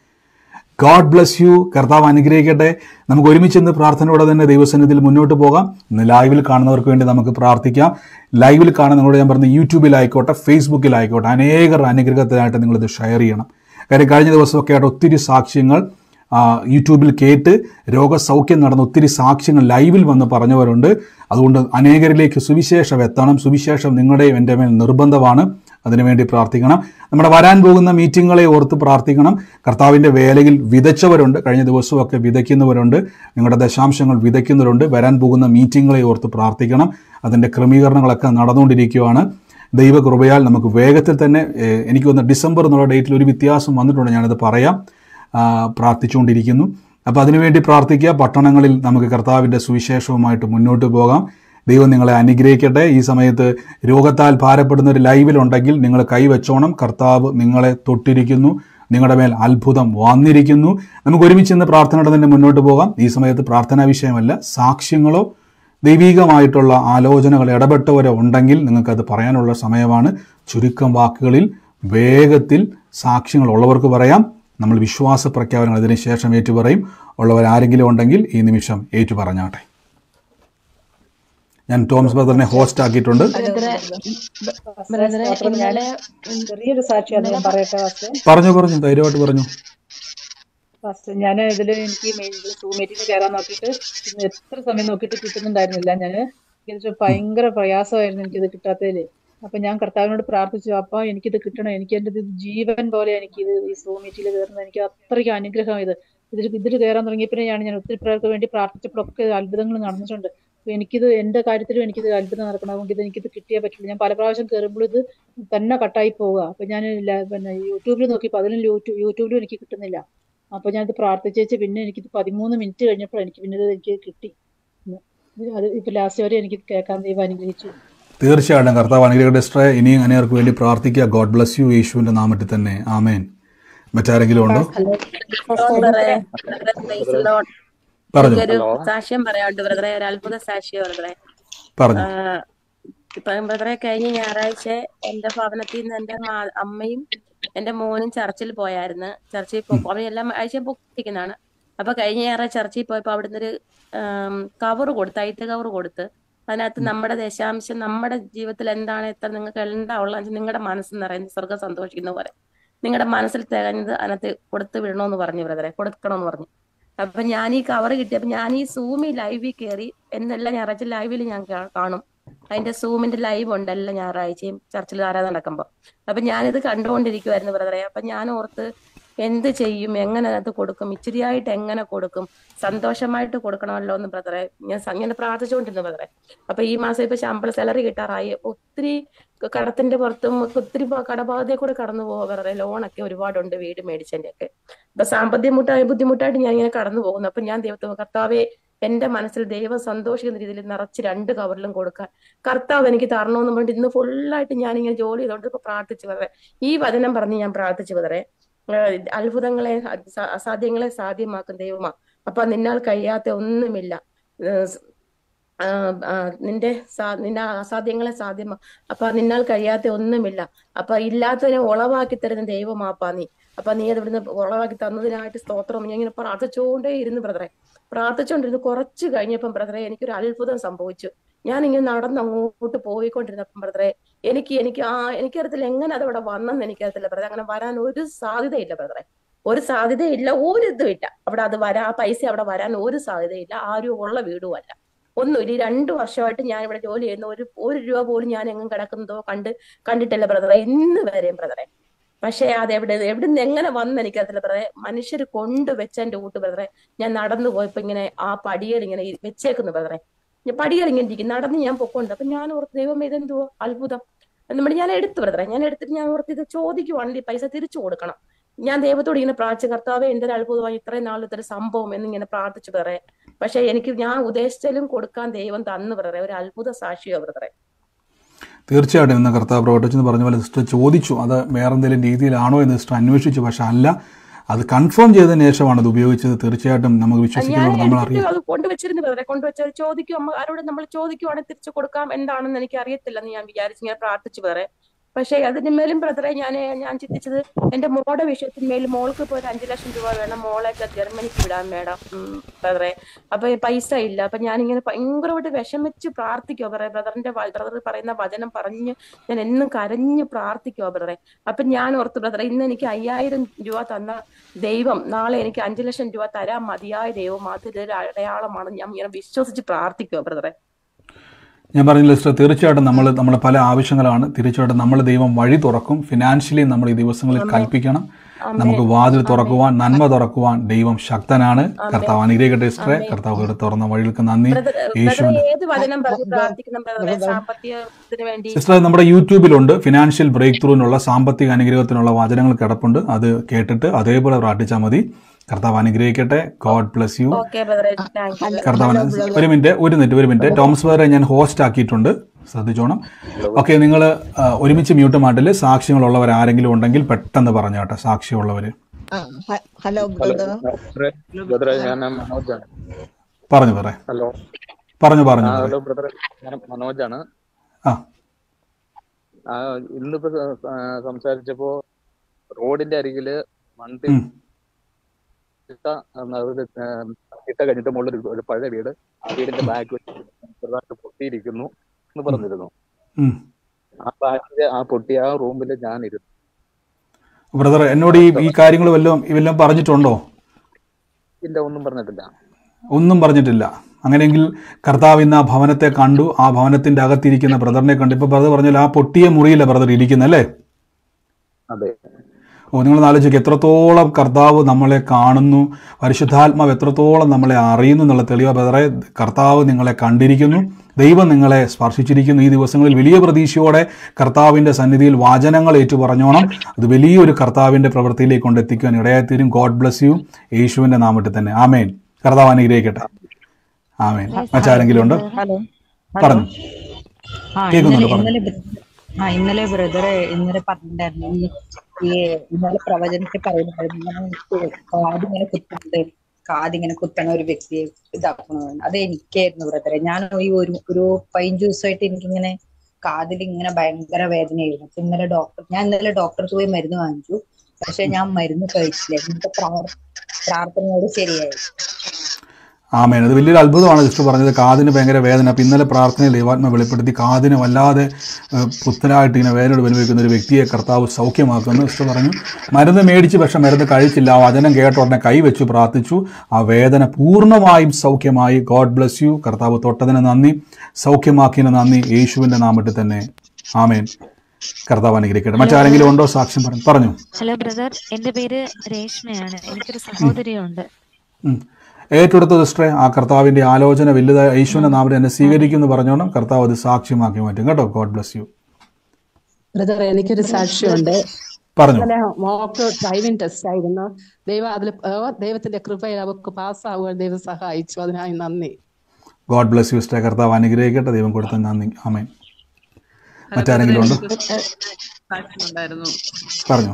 Speaker 1: ഗോഡ് ബ്ലസ് യു കർത്താവ് അനുഗ്രഹിക്കട്ടെ നമുക്ക് ഒരുമിച്ച് ഇന്ന് പ്രാർത്ഥനയോടെ തന്നെ ദൈവസന്നിധിയിൽ മുന്നോട്ട് പോകാം ഇന്ന് ലൈവിൽ കാണുന്നവർക്ക് വേണ്ടി നമുക്ക് പ്രാർത്ഥിക്കാം ലൈവിൽ കാണുന്ന നിങ്ങളോട് ഞാൻ പറഞ്ഞ യൂട്യൂബിലായിക്കോട്ടെ ഫേസ്ബുക്കിലായിക്കോട്ടെ അനേകർ അനുഗ്രഹത്തിനായിട്ട് നിങ്ങളിത് ഷെയർ ചെയ്യണം കാര്യം കഴിഞ്ഞ ദിവസമൊക്കെ ആയിട്ട് ഒത്തിരി സാക്ഷ്യങ്ങൾ ആ, യൂട്യൂബിൽ കേട്ട് രോഗസൗഖ്യം നടന്ന ഒത്തിരി സാക്ഷ്യങ്ങൾ ലൈവിൽ വന്ന് പറഞ്ഞവരുണ്ട് അതുകൊണ്ട് അനേകരിലേക്ക് സുവിശേഷം എത്തണം സുവിശേഷം നിങ്ങളുടെയും എൻ്റെ മേൽ നിർബന്ധമാണ് അതിനുവേണ്ടി പ്രാർത്ഥിക്കണം നമ്മുടെ വരാൻ പോകുന്ന മീറ്റിങ്ങുകളെ ഓർത്ത് പ്രാർത്ഥിക്കണം കർത്താവിൻ്റെ വേലയിൽ വിതച്ചവരുണ്ട് കഴിഞ്ഞ ദിവസമൊക്കെ വിതയ്ക്കുന്നവരുണ്ട് നിങ്ങളുടെ ദശാംശങ്ങൾ വിതയ്ക്കുന്നവരുണ്ട് വരാൻ പോകുന്ന മീറ്റിങ്ങുകളെ ഓർത്ത് പ്രാർത്ഥിക്കണം അതിൻ്റെ ക്രമീകരണങ്ങളൊക്കെ നടന്നുകൊണ്ടിരിക്കുകയാണ് ദൈവകൃപയാൽ നമുക്ക് വേഗത്തിൽ തന്നെ ഏഹ്, എനിക്ക് തോന്നുന്നു ഡിസംബർ എന്നുള്ള ഡേറ്റിൽ ഒരു വ്യത്യാസം വന്നിട്ടുണ്ട് ഞാനത് പറയാം ആ, പ്രാർത്ഥിച്ചുകൊണ്ടിരിക്കുന്നു അപ്പോൾ അതിനുവേണ്ടി പ്രാർത്ഥിക്കുക പട്ടണങ്ങളിൽ നമുക്ക് കർത്താവിൻ്റെ സുവിശേഷവുമായിട്ട് മുന്നോട്ട് പോകാം ദൈവം നിങ്ങളെ അനുഗ്രഹിക്കട്ടെ ഈ സമയത്ത് രോഗത്താൽ ഭാരപ്പെടുന്ന ഒരു ലൈവിലുണ്ടെങ്കിൽ നിങ്ങൾ കൈവച്ചോണം കർത്താവ് നിങ്ങളെ തൊട്ടിരിക്കുന്നു നിങ്ങളുടെ മേൽ അത്ഭുതം വന്നിരിക്കുന്നു നമുക്ക് ഒരുമിച്ച് ഇന്ന് പ്രാർത്ഥനയോടെ തന്നെ മുന്നോട്ട് പോകാം ഈ സമയത്ത് പ്രാർത്ഥനാ വിഷയമല്ല സാക്ഷ്യങ്ങളോ ദൈവികമായിട്ടുള്ള ആലോചനകൾ ഇടപെട്ടവരോ ഉണ്ടെങ്കിൽ നിങ്ങൾക്കത് പറയാനുള്ള സമയമാണ് ചുരുക്കം വാക്കുകളിൽ വേഗത്തിൽ സാക്ഷ്യങ്ങൾ ഉള്ളവർക്ക് പറയാം നമ്മൾ വിശ്വാസ പ്രഖ്യാപനങ്ങൾ ഇതിന് ശേഷം ഏറ്റുപറയും ഉള്ളവർ ആരെങ്കിലും ഉണ്ടെങ്കിൽ ഈ നിമിഷം ഏറ്റു പറഞ്ഞാട്ടെ ഞാൻ ടോംസ് ബ്രദറിനെ ഹോസ്റ്റ് ആക്കിയിട്ടുണ്ട്
Speaker 4: ബ്രദറെ ഇന്നലെ
Speaker 10: ചെറിയൊരു സാക്ഷിയാണ് ഞാൻ പറയട്ടെ ഫസ്റ്റ്
Speaker 1: പറഞ്ഞു പറഞ്ഞു ധൈര്യമായിട്ട് പറഞ്ഞു
Speaker 10: ഫസ്റ്റ് ഞാൻ ഇതിൽ എനിക്ക് സൂം മീറ്റിംഗ് കയറാൻ നോക്കിയിട്ട് ഇന്ന് എത്ര സമയം നോക്കിയിട്ട് കിട്ടുന്നുണ്ടായിരുന്നില്ല ഞാൻ എനിക്ക് ഭയങ്കര പ്രയാസമായിരുന്നു എനിക്കിത് കിട്ടാത്തതിൽ അപ്പൊ ഞാൻ കർത്താവിനോട് പ്രാർത്ഥിച്ചു അപ്പൊ എനിക്കിത് കിട്ടണം എനിക്ക് എൻ്റെ ഇത് ജീവൻ പോലെ എനിക്കിത് ഈ സൂം മീറ്റിൽ കയറുന്നത് എനിക്ക് അത്രയ്ക്ക് അനുഗ്രഹം ഇത് ഇതിൽ ഇതിൽ കയറാൻ തുടങ്ങിയപ്പോഴാണ് ഞാൻ ഒത്തിരി പേർക്ക് വേണ്ടി പ്രാർത്ഥിച്ചപ്പോഴൊക്കെ അത്ഭുതങ്ങൾ നടന്നിട്ടുണ്ട് അപ്പൊ എനിക്കിത് എന്റെ കാര്യത്തിലും എനിക്കിത് അത്ഭുതം നടക്കണം അതുകൊണ്ട് ഇത് എനിക്കിത് കിട്ടിയേ പറ്റുള്ളൂ ഞാൻ പല പ്രാവശ്യം കയറുമ്പോൾ ഇത് തന്നെ കട്ടായി പോവുക അപ്പൊ ഞാൻ ല- പിന്നെ യൂട്യൂബിൽ നോക്കിയപ്പോൾ അതിലും യൂട്യൂബ് യൂട്യൂബിലും എനിക്ക് കിട്ടുന്നില്ല അപ്പൊ ഞാനിത് പ്രാർത്ഥിച്ചേച്ച് പിന്നെ എനിക്കിത് പതിമൂന്ന് മിനിറ്റ് കഴിഞ്ഞപ്പോൾ എനിക്ക് പിന്നെ ഇത് എനിക്ക് കിട്ടി ഉം. ഇത് അത് ഇപ്പൊ ലാസ്റ്റ് വരെ എനിക്ക് കേൾക്കാൻ ദൈവം അനുഗ്രഹിച്ചു
Speaker 1: തീർച്ചയായിട്ടും കർത്താവ് അനുഗ്രഹ ഡിസ്ട്രേ ഇനിയും അനേർക്ക് വേണ്ടി പ്രാർത്ഥിക്കുക ഗോഡ് ബ്ലസ് യു യേശുവിൻ്റെ നാമത്തിൽ തന്നെ ആമേൻ മറ്റാരെങ്കിലും ഉണ്ടോ
Speaker 4: ബ്രദറെ പ്രൈസ് ദി ലോർഡ്
Speaker 1: പറഞ്ഞു
Speaker 4: എനിക്കൊരു സാക്ഷ്യം പറയാനുണ്ട് ബ്രദറെ ഒരു അത്ഭുത സാക്ഷ്യം ബ്രദറെ
Speaker 1: പറഞ്ഞു
Speaker 4: ആഹ് ഇപ്പം ബ്രദറെ കഴിഞ്ഞ ഞായറാഴ്ച എന്റെ ഭവനത്തിൽ നിന്ന് എന്റെ മാ- അമ്മയും എന്റെ മോനും ചർച്ചിൽ പോയായിരുന്നു ചർച്ചിൽ പോ അവരെല്ലാം ആഴ്ച പൊക്കിരിക്കുന്നതാണ് അപ്പൊ കഴിഞ്ഞ ഞായറാഴ്ച ചർച്ചിൽ പോയപ്പോ അവിടുന്ന് ഒരു കവർ കൊടുത്ത് ഐത്ത് കവർ കൊടുത്ത് അതിനകത്ത് നമ്മുടെ ദശാംശം നമ്മുടെ ജീവിതത്തിൽ എന്താണ് എത്ര നിങ്ങൾക്ക് എന്താ ഉള്ളത് നിങ്ങളുടെ മനസ്സ് നിറയുന്നത് സ്വർഗം സന്തോഷിക്കുന്ന പോലെ നിങ്ങളുടെ മനസ്സിൽ തികഞ്ഞത് അതിനകത്ത് കൊടുത്ത് വിടണമെന്ന് പറഞ്ഞു ബ്രദറെ കൊടുക്കണമെന്ന് പറഞ്ഞു അപ്പൊ ഞാൻ ഈ കവർ കിട്ടിയപ്പോ ഞാൻ ഈ സൂമി ലൈവിൽ കയറി എന്നെല്ലാം ഞായറാഴ്ച ലൈവിൽ ഞാൻ കാ- കാണും അതിന്റെ സൂമിന്റെ ലൈവ് ഉണ്ട് എല്ലാ ഞായറാഴ്ചയും ചർച്ചിൽ ആരാധന നടക്കുമ്പോ അപ്പൊ ഞാനിത് കണ്ടുകൊണ്ടിരിക്കുവായിരുന്നു ബ്രദറെ അപ്പൊ ഞാൻ ഓർത്ത് എന്ത് ചെയ്യും എങ്ങനെ അത് കൊടുക്കും ഇച്ചിരിയായിട്ട് എങ്ങനെ കൊടുക്കും സന്തോഷമായിട്ട് കൊടുക്കണമല്ലോ എന്ന് ബ്രദറെ ഞാൻ സ- ഇങ്ങനെ പ്രാർത്ഥിച്ചുകൊണ്ടിരുന്നു ബ്രദറെ അപ്പൊ ഈ മാസം ഇപ്പൊ ശമ്പള സാലറി കിട്ടാറായി അപ്പൊ ഒത്തിരി കടത്തിന്റെ പുറത്തും ഒക്കെ ഒത്തിരി പ- കടബാധയെ കൂടെ കടന്നു പോവാ ബ്രദറെ ലോണൊക്കെ ഒരുപാടുണ്ട് വീട് മേടിച്ചതിന്റെ ഒക്കെ അപ്പൊ സാമ്പത്തിക ബുദ്ധിമുട്ടായി ബുദ്ധിമുട്ടായിട്ട് ഞാൻ ഇങ്ങനെ കടന്നു പോകുന്നു അപ്പൊ ഞാൻ ദൈവത്തെ കർത്താവെ എന്റെ മനസ്സിൽ ദൈവം സന്തോഷിക്കുന്ന രീതിയിൽ നിറച്ച് രണ്ട് കവറിലും കൊടുക്കാൻ കർത്താവ് എനിക്ക് തരണമെന്ന് പറഞ്ഞിട്ട് ഇന്ന് ഫുള്ളായിട്ട് ഞാൻ ഇങ്ങനെ ജോലി ചെയ്തോണ്ട് ഇപ്പൊ പ്രാർത്ഥിച്ചു വരെ ഈ വചനം പറഞ്ഞ് ഞാൻ പ്രാർത്ഥിച്ചു വരെ അത്ഭുതങ്ങളെ അസ- അസാധ്യങ്ങളെ സാധ്യമാക്കും ദൈവമാ അപ്പൊ നിന്നാൽ കഴിയാത്ത ഒന്നുമില്ല ഏഹ് സ്- ആ, ആ, നിന്റെ സാ- നിന്റെ അസാധ്യങ്ങളെ സാധ്യമാ അപ്പൊ നിന്നാൽ കഴിയാത്ത ഒന്നുമില്ല അപ്പൊ ഇല്ലാത്തതിനെ ഉളവാക്കി തരുന്ന ദൈവമാപ്പാ നീ അപ്പൊ നീ അത് ഇവിടുന്ന് ഉളവാക്കി തന്നതിനായിട്ട് സ്തോത്രം ഞാൻ ഇങ്ങനെ പ്രാർത്ഥിച്ചുകൊണ്ടേ ഇരുന്നു ബ്രദറെ പ്രാർത്ഥിച്ചുകൊണ്ടിരുന്നു കുറച്ച് കഴിഞ്ഞപ്പം ബ്രദറെ എനിക്കൊരു അത്ഭുതം സംഭവിച്ചു ഞാൻ ഇങ്ങനെ നടന്ന് അങ്ങോട്ട് പോയിക്കൊണ്ടിരുന്നപ്പം ബ്രദറെ എനിക്ക് എനിക്ക് ആ എനിക്കറിയത്തില്ല എങ്ങനെ അത് അവിടെ വന്നെന്ന് എനിക്കറിയത്തില്ല ബ്രദറെ അങ്ങനെ വരാൻ ഒരു സാധ്യതയില്ല ബ്രദറെ ഒരു സാധ്യതയില്ല ഒരു ഇതും ഇല്ല അവിടെ അത് വരാ ആ പൈസ അവിടെ വരാൻ ഒരു സാധ്യതയില്ല ആരും ഉള്ള വീടും അല്ല ഒന്നുമില്ല ഈ രണ്ടു വർഷമായിട്ട് ഞാൻ ഇവിടെ ജോലി ചെയ്യുന്ന ഒരു ഒരു രൂപ പോലും ഞാൻ എങ്ങും കിടക്കുന്നതോ കണ്ട് കണ്ടിട്ടില്ല ബ്രദറെ ഇന്ന് വരെയും ബ്രദറെ പക്ഷേ അത് എവിടെ എവിടെ നിന്ന് എങ്ങനെ വന്ന് എനിക്കറിയില്ല ബ്രദറെ മനുഷ്യർ കൊണ്ടുവച്ച എന്റെ കൂട്ട് ബ്രദറെ ഞാൻ നടന്നു പോയപ്പോ ഇങ്ങനെ ആ പടിയേൽ ഇങ്ങനെ ഇ- വെച്ചേക്കുന്നു ബ്രദറെ ഞാൻ പടിയേൽ ഇങ്ങനെ ഇരിക്കും നടന്ന് ഞാൻ പൊക്കൊണ്ട് അപ്പൊ ഞാൻ ഓർത്ത് ദൈവം ഇതെന്തുവോ അത്ഭുതം നമ്മുടെ ഞാൻ എടുത്തു ബ്രദറെ ഞാൻ എടുത്തിട്ട് ഞാൻ ഓർത്ത് ഇത് ചോദിക്കുവാണെങ്കിൽ ഈ പൈസ തിരിച്ചു കൊടുക്കണം ഞാൻ ദൈവത്തോട് ഇങ്ങനെ പ്രാർത്ഥിച്ച കർത്താവെ എന്തൊരു അത്ഭുതമായി ഇത്രയും നാൾ ഇത്ര സംഭവം എന്നിങ്ങനെ പ്രാർത്ഥിച്ചു ബ്രദറെ പക്ഷെ എനിക്ക് ഞാൻ ഉദ്ദേശിച്ചാലും കൊടുക്കാൻ ദൈവം തന്നു ബ്രദറെ ഒരു അത്ഭുത സാക്ഷിയോ ബ്രദറെ
Speaker 1: തീർച്ചയായിട്ടും ഇന്ന് കർത്താവ് പ്രവർത്തിച്ചെന്ന് പറഞ്ഞ പോലെ സിസ്റ്റർ ചോദിച്ചു അത് വേറെ എന്തെങ്കിലും രീതിയിലാണോ എന്ന് സിസ്റ്റർ അന്വേഷിച്ചു പക്ഷെ അല്ല അത് കൺഫേം ചെയ്തതിന് ശേഷമാണ് അത് ഉപയോഗിച്ചത് തീർച്ചയായിട്ടും നമുക്ക്
Speaker 4: ഞാൻ
Speaker 1: വിശ്വസിക്കുന്നതോട് നമ്മൾ
Speaker 4: എടുത്തിട്ട്
Speaker 1: അറിയാം
Speaker 4: അത് കൊണ്ടുവച്ചിരുന്നു ബ്രദറെ കൊണ്ടുവച്ചത് ചോദിക്കും അമ്മ ആരോട് നമ്മൾ ചോദിക്കുവാണെങ്കിൽ തിരിച്ചു കൊടുക്കാം എന്താണെന്ന് എനിക്ക് അറിയത്തില്ലെന്ന് ഞാൻ വിചാരിച്ചു ഞാൻ പ്രാർത്ഥിച്ചു ബ്രദറെ പക്ഷേ അതിന് മേലും ബ്രദറെ ഞാൻ ഞാൻ ചിന്തിച്ചത് എന്റെ മോളുടെ വിഷയത്തിന്മേൽ മോൾക്ക് ഇപ്പോൾ ഒരു അഞ്ചു ലക്ഷം രൂപ വേണം മോളെയൊക്കെ ജർമ്മനിക്ക് വിടാൻ മേഡം ബ്രദറെ അപ്പൊ ഈ പൈസ ഇല്ല അപ്പൊ ഞാനിങ്ങനെ ഭയങ്കരമായിട്ട് വിഷമിച്ച് പ്രാർത്ഥിക്കുവോ ബ്രദറെ ബ്രദറിന്റെ ബ്രദർ പറയുന്ന വചനം പറഞ്ഞ് ഞാൻ എന്നും കരഞ്ഞ് പ്രാർത്ഥിക്കുവോ ബ്രദറെ അപ്പൊ ഞാൻ ഓർത്തു ബ്രദറെ ഇന്ന് എനിക്ക് അയ്യായിരം രൂപ തന്ന ദൈവം നാളെ എനിക്ക് അഞ്ചു ലക്ഷം രൂപ തരാൻ മതിയായ ദൈവം അതൊരു അടയാളമാണ് ഞാൻ ഇങ്ങനെ വിശ്വസിച്ച് പ്രാർത്ഥിക്കുവോ ബ്രദറെ
Speaker 1: ഞാൻ പറഞ്ഞ സിസ്റ്റർ തീർച്ചയായിട്ടും നമ്മൾ നമ്മുടെ പല ആവശ്യങ്ങളാണ് തീർച്ചയായിട്ടും നമ്മൾ ദൈവം വഴി തുറക്കും ഫിനാൻഷ്യലി നമ്മൾ ഈ ദിവസങ്ങളിൽ കൽപ്പിക്കണം നമുക്ക് വാതിൽ തുറക്കുവാൻ നന്മ തുറക്കുവാൻ ദൈവം ശക്തനാണ് കർത്താവ് അനുഗ്രഹിക്കട്ടെ സിസ്റ്ററെ കർത്താവ് ഇവിടെ തുറന്ന വഴികൾക്ക് നന്ദി
Speaker 4: ബ്രദർ ബ്രദറെ
Speaker 1: യേശുവിന്റെ
Speaker 4: ഏത് വചനം പറഞ്ഞ് പ്രാർത്ഥിക്കണം ബ്രദറെ സാമ്പത്തികത്തിന് വേണ്ടി
Speaker 1: സിസ്റ്റർ നമ്മുടെ യൂട്യൂബിലുണ്ട് ഫിനാൻഷ്യൽ ബ്രേക്ക് ത്രൂവിനുള്ള സാമ്പത്തിക അനുഗ്രഹത്തിനുള്ള വചനങ്ങൾ കിടപ്പുണ്ട് അത് കേട്ടിട്ട് അതേപോലെ പ്രാർത്ഥിച്ചാൽ മതി കർത്താവ് അനുഗ്രഹിക്കട്ടെ ഗോഡ് ബ്ലസ് യു
Speaker 4: ഓക്കെ ബ്രദറെ താങ്ക് യു
Speaker 1: കർത്താവ് ഒരു മിനിറ്റ് ഒരു മിനിറ്റ് ഒരു മിനിറ്റ് തോമസ് വേറെ ഞാൻ ഹോസ്റ്റ് ആക്കിയിട്ടുണ്ട് ശ്രദ്ധിച്ചോണം ഓക്കെ നിങ്ങൾ ഒരുമിച്ച് മ്യൂട്ട് മാട്ടിൽ സാക്ഷ്യങ്ങളുള്ളവർ ആരെങ്കിലും ഉണ്ടെങ്കിൽ പെട്ടെന്ന് പറഞ്ഞു കേട്ടോ സാക്ഷ്യമുള്ളവർ
Speaker 11: ഹലോ ബ്രദർ
Speaker 12: ബ്രദറെ ഞാൻ മനോജാണ്
Speaker 1: പറഞ്ഞു പറ
Speaker 12: ഹലോ
Speaker 1: പറഞ്ഞു പറഞ്ഞു
Speaker 12: ആ,
Speaker 1: പറ
Speaker 12: ഹലോ ബ്രദറെ ഞാൻ മനോജാണ്
Speaker 1: ആ
Speaker 12: ആ, ഇന്നിപ്പോ സ- ആ, സംസാരിച്ചപ്പോ റോഡിന്റെ അരികില് വണ്ടി
Speaker 1: ഉം.
Speaker 12: ഇട്ട ആ, ഒരു, ആ, ഇട്ട കഴിഞ്ഞിട്ട് മുകളിൽ ഒരു- ഒരു പഴയ വീട് ആ വീടിന്റെ ബാക്ക് ചെറുതായിട്ട് പൊട്ടിയിരിക്കുന്നു എന്ന് പറഞ്ഞിരുന്നു
Speaker 1: ഉം.
Speaker 12: ആ ബാക്കില് ആ പൊട്ടിയ ആ റൂമിൽ ഞാൻ ഇരുന്നു
Speaker 1: ബ്രദർ എന്നോട് ഈ ഈ കാര്യങ്ങൾ വല്ലതും ഇവെല്ലാം പറഞ്ഞിട്ടുണ്ടോ
Speaker 12: ഇല്ല ഒന്നും പറഞ്ഞിട്ടില്ല
Speaker 1: ഒന്നും പറഞ്ഞിട്ടില്ല അങ്ങനെയെങ്കിൽ കർത്താവ് ഇന്ന് ആ ഭവനത്തെ കണ്ടു ആ ഭവനത്തിന്റെ അകത്തിരിക്കുന്ന ബ്രദറിനെ കണ്ടു ഇപ്പൊ ബ്രദർ പറഞ്ഞാൽ ആ പൊട്ടിയ മുറിയിലെ ബ്രദർ ഇരിക്കുന്നല്ലേ
Speaker 12: അതെ
Speaker 1: ഓ നിങ്ങൾ ആലോചിക്കുക എത്രത്തോളം കർത്താവ് നമ്മളെ കാണുന്നു പരിശുദ്ധാത്മാവ് എത്രത്തോളം നമ്മളെ അറിയുന്നു എന്നുള്ള തെളിവ് ബ്രദറെ കർത്താവ് നിങ്ങളെ കണ്ടിരിക്കുന്നു ദൈവം നിങ്ങളെ സ്പർശിച്ചിരിക്കുന്നു ഈ ദിവസങ്ങളിൽ വലിയ പ്രതീക്ഷയോടെ കർത്താവിന്റെ സന്നിധിയിൽ വാചനങ്ങൾ ഏറ്റുപറഞ്ഞോണം അത് വലിയൊരു കർത്താവിന്റെ പ്രവൃത്തിയിലേക്ക് കൊണ്ടെത്തിക്കാൻ ഇടയായിത്തീരും ഗോഡ് ബ്ലസ് യു യേശുവിന്റെ നാമത്തിൽ തന്നെ ആമേൻ കർത്താവ് അനുഗ്രഹിക്കട്ടെ ആമേൻ മറ്റാരെങ്കിലും ഉണ്ടോ
Speaker 11: ഹലോ
Speaker 1: പറഞ്ഞു
Speaker 11: ആ
Speaker 1: കേൾക്കുന്നുണ്ട്
Speaker 11: ഇന്നലെ
Speaker 1: പറഞ്ഞു
Speaker 11: ഇന്നലെ ബ്ര- ആ ഇന്നലെ ബ്രദറെ ഇന്നലെ പറഞ്ഞിട്ടുണ്ടായിരുന്നു ഈ ഈ ഇന്നലെ പ്രവചനത്തിൽ പറയുന്നുണ്ടായിരുന്നു ഇങ്ങനെ എനിക്ക് കാതിങ്ങനെ കുത്തുന്നുണ്ട് കാതിങ്ങനെ കുത്തണ ഒരു വ്യക്തിയെ ഇതാക്കണമെന്ന് അത് എനിക്കായിരുന്നു ബ്രദറെ ഞാൻ ഈ ഒരു ഒരു പതിനഞ്ച് ദിവസമായിട്ട് എനിക്കിങ്ങനെ കാതിൽ ഇങ്ങനെ ഭയങ്കര വേദനയായിരുന്നു അപ്പൊ ഇന്നലെ ഡോക്ടർ ഞാൻ ഇന്നലെ ഡോക്ടർക്ക് പോയി മരുന്ന് വാങ്ങിച്ചു പക്ഷെ ഞാൻ മരുന്ന് കഴിച്ചില്ല എന്നിട്ട് പ്രാർ- പ്രാർത്ഥനയോട് ശരിയായി
Speaker 1: ആമേൻ അത് വലിയൊരു അത്ഭുതമാണ് സിസ്റ്റർ പറഞ്ഞത് കാതിന് ഭയങ്കര വേദന അപ്പം ഇന്നലെ പ്രാർത്ഥനയിൽ ദൈവാത്മ വെളിപ്പെടുത്തി കാതിന് വല്ലാതെ ഏഹ്, പുത്തനായിട്ട് ഇങ്ങനെ വേദന അനുഭവിക്കുന്ന ഒരു വ്യക്തിയെ കർത്താവ് സൗഖ്യമാക്കുന്നു സിസ്റ്റർ പറഞ്ഞു മരുന്ന് മേടിച്ച് പക്ഷെ മരുന്ന് കഴിച്ചില്ല ആ വചനം കേട്ട ഉടനെ കൈവച്ചു പ്രാർത്ഥിച്ചു ആ വേദന പൂർണ്ണമായും സൗഖ്യമായി ഗോഡ് ബ്ലസ് യു കർത്താവ് തൊട്ടതിന് നന്ദി സൗഖ്യമാക്കിയതിന് നന്ദി യേശുവിൻ്റെ നാമത്തിൽ തന്നെ ആമേൻ കർത്താവ് അനുഗ്രഹിക്കട്ടെ മറ്റാരെങ്കിലും ഉണ്ടോ സാക്ഷ്യം പറഞ്ഞു പറഞ്ഞു
Speaker 5: ഹലോ ബ്രദർ എന്റെ പേര് രേഷ്മയാണ് എനിക്കൊരു സഹോദരിയുണ്ട്
Speaker 1: ഉം. ഏറ്റെടുത്ത സിസ്റ്ററെ ആ കർത്താവിന്റെ ആലോചന വലുതായ യേശുവിന്റെ നാമത്തിൽ എന്നെ സ്വീകരിക്കും എന്ന് പറഞ്ഞോണം കർത്താവ് അത് സാക്ഷ്യമാക്കി മാറ്റും കേട്ടോ ഗോഡ് ബ്ലസ് യു
Speaker 13: ബ്രദർ എനിക്കൊരു സാക്ഷ്യമുണ്ട്
Speaker 1: പറഞ്ഞു
Speaker 13: ഇന്നലെ മോക്ക് ഡ്രൈവിംഗ് ടെസ്റ്റ് ആയിരുന്നു ദൈവം അതിൽ ദൈവത്തിന്റെ കൃപയിൽ അവർക്ക് പാസ്സാവുക ദൈവം സഹായിച്ചു അതിനായി നന്ദി
Speaker 1: ഗോഡ് ബ്ലസ് യു സിസ്റ്ററെ കർത്താവ് അനുഗ്രഹിക്കട്ടെ ദൈവം കൊടുത്ത നന്ദി ആമേൻ മറ്റാരെങ്കിലും ഉണ്ടോ
Speaker 6: ഉണ്ടായിരുന്നു
Speaker 1: പറഞ്ഞു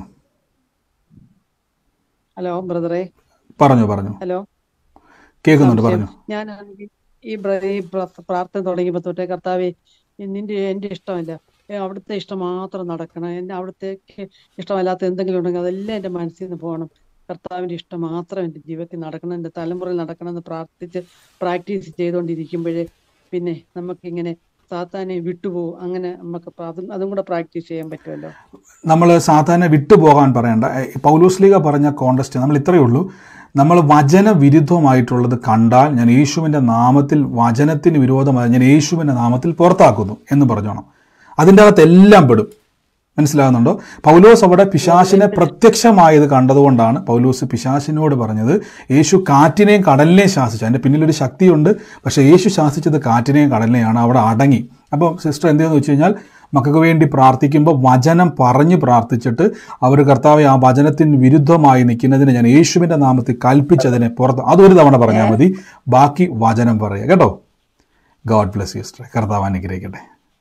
Speaker 13: ഹലോ ബ്രദറെ
Speaker 1: പറഞ്ഞു പറഞ്ഞു
Speaker 13: ഹലോ
Speaker 1: കേൾക്കുന്നുണ്ട് പറഞ്ഞു
Speaker 13: ഞാൻ ഈ ബ്ര- ഈ പ്ര- പ്രാർത്ഥന തുടങ്ങിയപ്പോ തൊട്ടേ കർത്താവെ നിന്റെ എന്റെ ഇഷ്ടമല്ല ഏ, അവിടുത്തെ ഇഷ്ടം മാത്രം നടക്കണം എന്നെ അവിടുത്തേക്ക് ഇഷ്ടമല്ലാത്ത എന്തെങ്കിലും ഉണ്ടെങ്കിൽ അതെല്ലാം എന്റെ മനസ്സിൽ നിന്ന് പോകണം കർത്താവിന്റെ ഇഷ്ടം മാത്രം എന്റെ ജീവിതത്തിൽ നടക്കണം എന്റെ തലമുറയിൽ നടക്കണം എന്ന് പ്രാർത്ഥിച്ച് പ്രാക്ടീസ് ചെയ്തുകൊണ്ടിരിക്കുമ്പോഴേ പിന്നെ നമുക്കിങ്ങനെ സാത്താനെ വിട്ടുപോകും അങ്ങനെ നമുക്ക് പ്ര- അതും അതും കൂടെ പ്രാക്ടീസ് ചെയ്യാൻ പറ്റുമല്ലോ
Speaker 1: നമ്മൾ സാധാരണ വിട്ടുപോകാൻ പറയണ്ട ഏ, പൗലോസ് ലീഗ പറഞ്ഞ കോണ്ടസ്റ്റ് നമ്മൾ ഇത്രയേ ഉള്ളൂ നമ്മൾ വചന വിരുദ്ധമായിട്ടുള്ളത് കണ്ടാൽ ഞാൻ യേശുവിൻ്റെ നാമത്തിൽ വചനത്തിന് വിരോധമായി ഞാൻ യേശുവിൻ്റെ നാമത്തിൽ പുറത്താക്കുന്നു എന്ന് പറഞ്ഞോണം അതിൻ്റെ അകത്ത് എല്ലാം പെടും മനസ്സിലാകുന്നുണ്ടോ പൗലോസ് അവിടെ പിശാശിനെ പ്രത്യക്ഷമായത് കണ്ടതുകൊണ്ടാണ് പൗലോസ് പിശാശിനോട് പറഞ്ഞത് യേശു കാറ്റിനെയും കടലിനെയും ശാസിച്ചു അതിൻ്റെ പിന്നിലൊരു ശക്തിയുണ്ട് പക്ഷേ യേശു ശാസിച്ചത് കാറ്റിനെയും കടലിനെയാണ് അവിടെ അടങ്ങി അപ്പോൾ സിസ്റ്റർ എന്തെന്ന് വെച്ച് കഴിഞ്ഞാൽ മക്കൾക്ക് വേണ്ടി പ്രാർത്ഥിക്കുമ്പോൾ വചനം പറഞ്ഞ് പ്രാർത്ഥിച്ചിട്ട് അവർ കർത്താവ് ആ വചനത്തിന് വിരുദ്ധമായി നിൽക്കുന്നതിന് ഞാൻ യേശുവിൻ്റെ നാമത്തിൽ കൽപ്പിച്ചതിനെ പുറത്ത് അതൊരു തവണ പറഞ്ഞാൽ മതി ബാക്കി വചനം പറയുക കേട്ടോ ഗോഡ് ബ്ലസ് യു സിസ്റ്റർ കർത്താവ് അനുഗ്രഹിക്കട്ടെ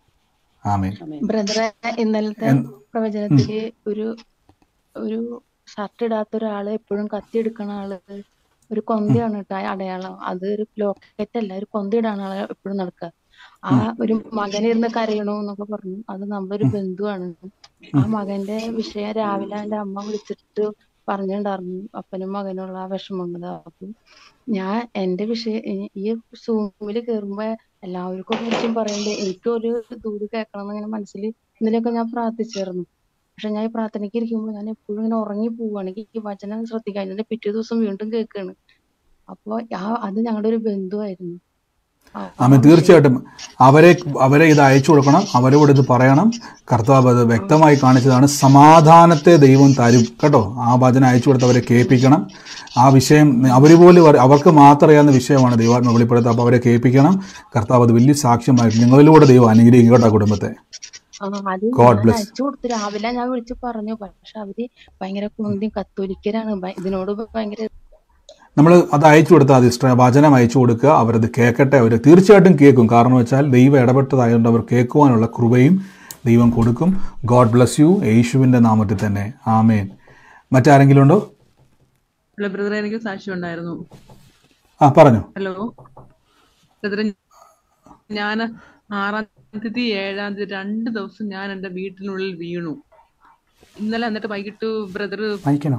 Speaker 1: ആമേൻ
Speaker 14: ബ്രദറെ ഇന്നലത്തെ
Speaker 1: എന്ത്-
Speaker 14: പ്രവചനത്തില് ഒരു ഒരു ഷർട്ട് ഇടാത്ത ഒരാള് എപ്പോഴും കത്തി എടുക്കണ ആള് ഒരു കൊന്തയാണ് കേട്ടോ ആ അടയാളം അത് ഒരു ലോക്കറ്റ് അല്ല ഒരു കൊന്ത ഇടാണ് ആള് എപ്പോഴും നടക്കുക ആ ഒരു മകനിരുന്ന് കരയണു എന്നൊക്കെ പറഞ്ഞു അത് നമ്മളൊരു ബന്ധുവാണ് ആ മകന്റെ വിഷയം രാവിലെ എന്റെ അമ്മ വിളിച്ചിട്ട് പറഞ്ഞിട്ടുണ്ടായിരുന്നു അപ്പനും മകനുള്ള ആ വിഷമങ്ങൾ അപ്പൊ ഞാൻ എന്റെ വിഷയം ഈ- ഈ സൂമില് കേറുമ്പോ എല്ലാവർക്കും കുറിച്ചും പറയണ്ടേ എനിക്കൊരു ദൂത് കേൾക്കണം എന്ന് ഇങ്ങനെ മനസ്സിൽ ഇന്നലെയൊക്കെ ഞാൻ പ്രാർത്ഥിച്ചായിരുന്നു പക്ഷെ ഞാൻ ഈ പ്രാർത്ഥനയ്ക്ക് ഇരിക്കുമ്പോൾ ഞാൻ എപ്പോഴും ഇങ്ങനെ ഉറങ്ങി പോവാണ് എനിക്ക് ഈ വചനം ശ്രദ്ധിക്കാൻ അതിന്റെ പിറ്റേ ദിവസം വീണ്ടും കേൾക്കാണ് അപ്പൊ ആ അത് ഞങ്ങളുടെ ഒരു ബന്ധുവായിരുന്നു ആ
Speaker 1: ആമേൻ തീർച്ചയായിട്ടും അവരെ അവരെ ഇത് അയച്ചു കൊടുക്കണം അവരോട് ഇത് പറയണം കർത്താവ് അത് വ്യക്തമായി കാണിച്ചതാണ് സമാധാനത്തെ ദൈവം തരും കേട്ടോ ആ വചനം അയച്ചു കൊടുത്ത് അവരെ കേൾപ്പിക്കണം ആ വിഷയം അവർ പോലും അറി- അവർക്ക് മാത്രം അറിയാവുന്ന വിഷയമാണ് ദൈവാത്മ വെളിപ്പെടുത്തുക അപ്പോൾ അവരെ കേൾപ്പിക്കണം കർത്താവ് അത് വലിയ സാക്ഷ്യമായിട്ട് നിങ്ങളിലൂടെ ദൈവം അനുഗ്രഹിക്കും കേട്ടോ ആ കുടുംബത്തെ
Speaker 14: ആ, അത്
Speaker 1: God
Speaker 14: ഞാൻ
Speaker 1: bless.
Speaker 14: അയച്ചു കൊടുത്തു രാവിലെ ഞാൻ വിളിച്ചു പറഞ്ഞു പക്ഷെ അവര് ഭയങ്കര കുന്തിയും കത്തോലിക്കരാണ് ഭയ- ഇതിനോട് ഭയങ്കര
Speaker 1: നമ്മൾ അത് അയച്ചു കൊടുത്താൽ മതി സിസ്റ്റർ വചനം അയച്ചു കൊടുക്കുക അവരത് കേൾക്കട്ടെ അവർ തീർച്ചയായിട്ടും കേൾക്കും കാരണം വെച്ചാൽ ദൈവം ഇടപെട്ടതായതുകൊണ്ട് അവർ കേൾക്കുവാനുള്ള കൃപയും ദൈവം കൊടുക്കും ഗോഡ് ബ്ലസ് യു യേശുവിൻ്റെ നാമത്തിൽ തന്നെ ആമേൻ മറ്റാരെങ്കിലും ഉണ്ടോ
Speaker 6: ഹലോ ബ്രദറെ എനിക്ക് സാക്ഷ്യം ഉണ്ടായിരുന്നു
Speaker 1: ആ പറഞ്ഞു
Speaker 6: ഹലോ ബ്രദറെ ഞാൻ ആറാം തീയതി ഏഴാം തീയതി രണ്ട് ദിവസം ഞാൻ എന്റെ വീട്ടിനുള്ളിൽ വീണു ഇന്നലെ എന്നിട്ട് വൈകിട്ട് ബ്രദർ
Speaker 1: വായിക്കണോ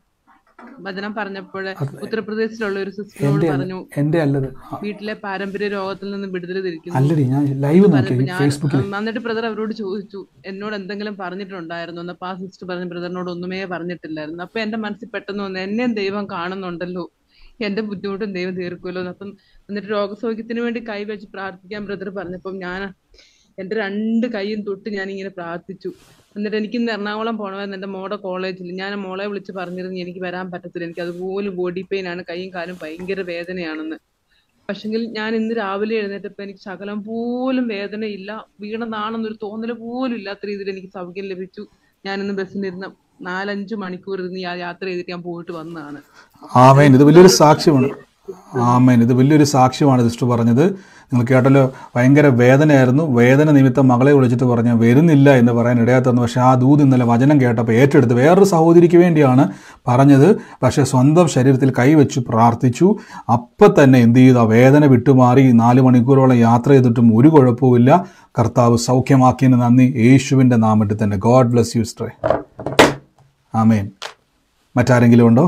Speaker 6: വചനം പറഞ്ഞപ്പോൾ ഉത്തർപ്രദേശിലുള്ള ഒരു സിസ്റ്ററോട്
Speaker 1: എൻ്റെ അല്ല
Speaker 6: പറഞ്ഞു
Speaker 1: എൻ്റെ അല്ലത്
Speaker 6: വീട്ടിലെ പാരമ്പര്യ രോഗത്തിൽ നിന്ന് വിടുതൽ തിരിക്കുന്നു
Speaker 1: അല്ലടി ഞാൻ ലൈവ് നോക്കി
Speaker 6: പറഞ്ഞപ്പോ ഞാൻ
Speaker 1: ഫേസ്ബുക്കിൽ
Speaker 6: ഉം, എന്നിട്ട് ബ്രദർ അവരോട് ചോദിച്ചു എന്നോട് എന്തെങ്കിലും പറഞ്ഞിട്ടുണ്ടായിരുന്നു എന്നപ്പോ ആ സിസ്റ്റർ പറഞ്ഞ ബ്രദറിനോട് ഒന്നുമേ പറഞ്ഞിട്ടില്ലായിരുന്നു അപ്പൊ എന്റെ മനസ്സിൽ പെട്ടെന്ന് വന്നു എന്നെയും ദൈവം കാണുന്നുണ്ടല്ലോ എന്റെ ബുദ്ധിമുട്ടും ദൈവം തീർക്കുമല്ലോ എന്ന്. അപ്പം എന്നിട്ട് രോഗസൗഖ്യത്തിന് വേണ്ടി കൈവച്ച് പ്രാർത്ഥിക്കാൻ ബ്രദർ പറഞ്ഞപ്പം ഞാൻ എന്റെ രണ്ട് കൈയും തൊട്ട് ഞാൻ ഇങ്ങനെ പ്രാർത്ഥിച്ചു എന്നിട്ട് എനിക്ക് ഇന്ന് എറണാകുളം പോകണമായിരുന്നു എന്റെ മോടെ കോളേജിൽ ഞാൻ മോളെ വിളിച്ച് പറഞ്ഞിരുന്നു എനിക്ക് വരാൻ പറ്റത്തില്ല എനിക്ക് അതുപോലെ ബോഡി പെയിൻ ആണ് കൈയും കാലും ഭയങ്കര വേദനയാണെന്ന് പക്ഷെങ്കിൽ ഞാൻ ഇന്ന് രാവിലെ എഴുന്നേറ്റപ്പോ എനിക്ക് ശകലം പോലും വേദനയില്ല വീണതാണെന്നൊരു തോന്നല് പോലും ഇല്ലാത്ത രീതിയിൽ എനിക്ക് സൗഖ്യം ലഭിച്ചു ഞാൻ ഇന്ന് ബസ്സിലിരുന്ന് നാലഞ്ച് മണിക്കൂർ ഇരുന്ന് യാ- യാത്ര ചെയ്തിട്ട് ഞാൻ പോയിട്ട് വന്നതാണ്
Speaker 1: ആമേൻ ഇത് വലിയൊരു സാക്ഷ്യമാണ് ആമേൻ ഇത് വലിയൊരു സാക്ഷ്യമാണ് സിസ്റ്റർ പറഞ്ഞത് നിങ്ങൾ കേട്ടല്ലോ ഭയങ്കര വേദനയായിരുന്നു വേദന നിമിത്തം മകളെ വിളിച്ചിട്ട് പറഞ്ഞു വരുന്നില്ല എന്ന് പറയാൻ ഇടയാത്തന്നു പക്ഷേ ആ ദൂത് ഇന്നലെ വചനം കേട്ടപ്പോൾ ഏറ്റെടുത്ത് വേറൊരു സഹോദരിക്ക് വേണ്ടിയാണ് പറഞ്ഞത് പക്ഷേ സ്വന്തം ശരീരത്തിൽ കൈവച്ചു പ്രാർത്ഥിച്ചു അപ്പം തന്നെ എന്ത് ചെയ്തു ആ വേദന വിട്ടുമാറി നാല് മണിക്കൂറോളം യാത്ര ചെയ്തിട്ടും ഒരു കുഴപ്പവുമില്ല കർത്താവ് സൗഖ്യമാക്കിയതിന് നന്ദി യേശുവിൻ്റെ നാമത്തിൽ തന്നെ ഗോഡ് ബ്ലസ് യു സ്ട്രേ ആമേൻ മറ്റാരെങ്കിലും ഉണ്ടോ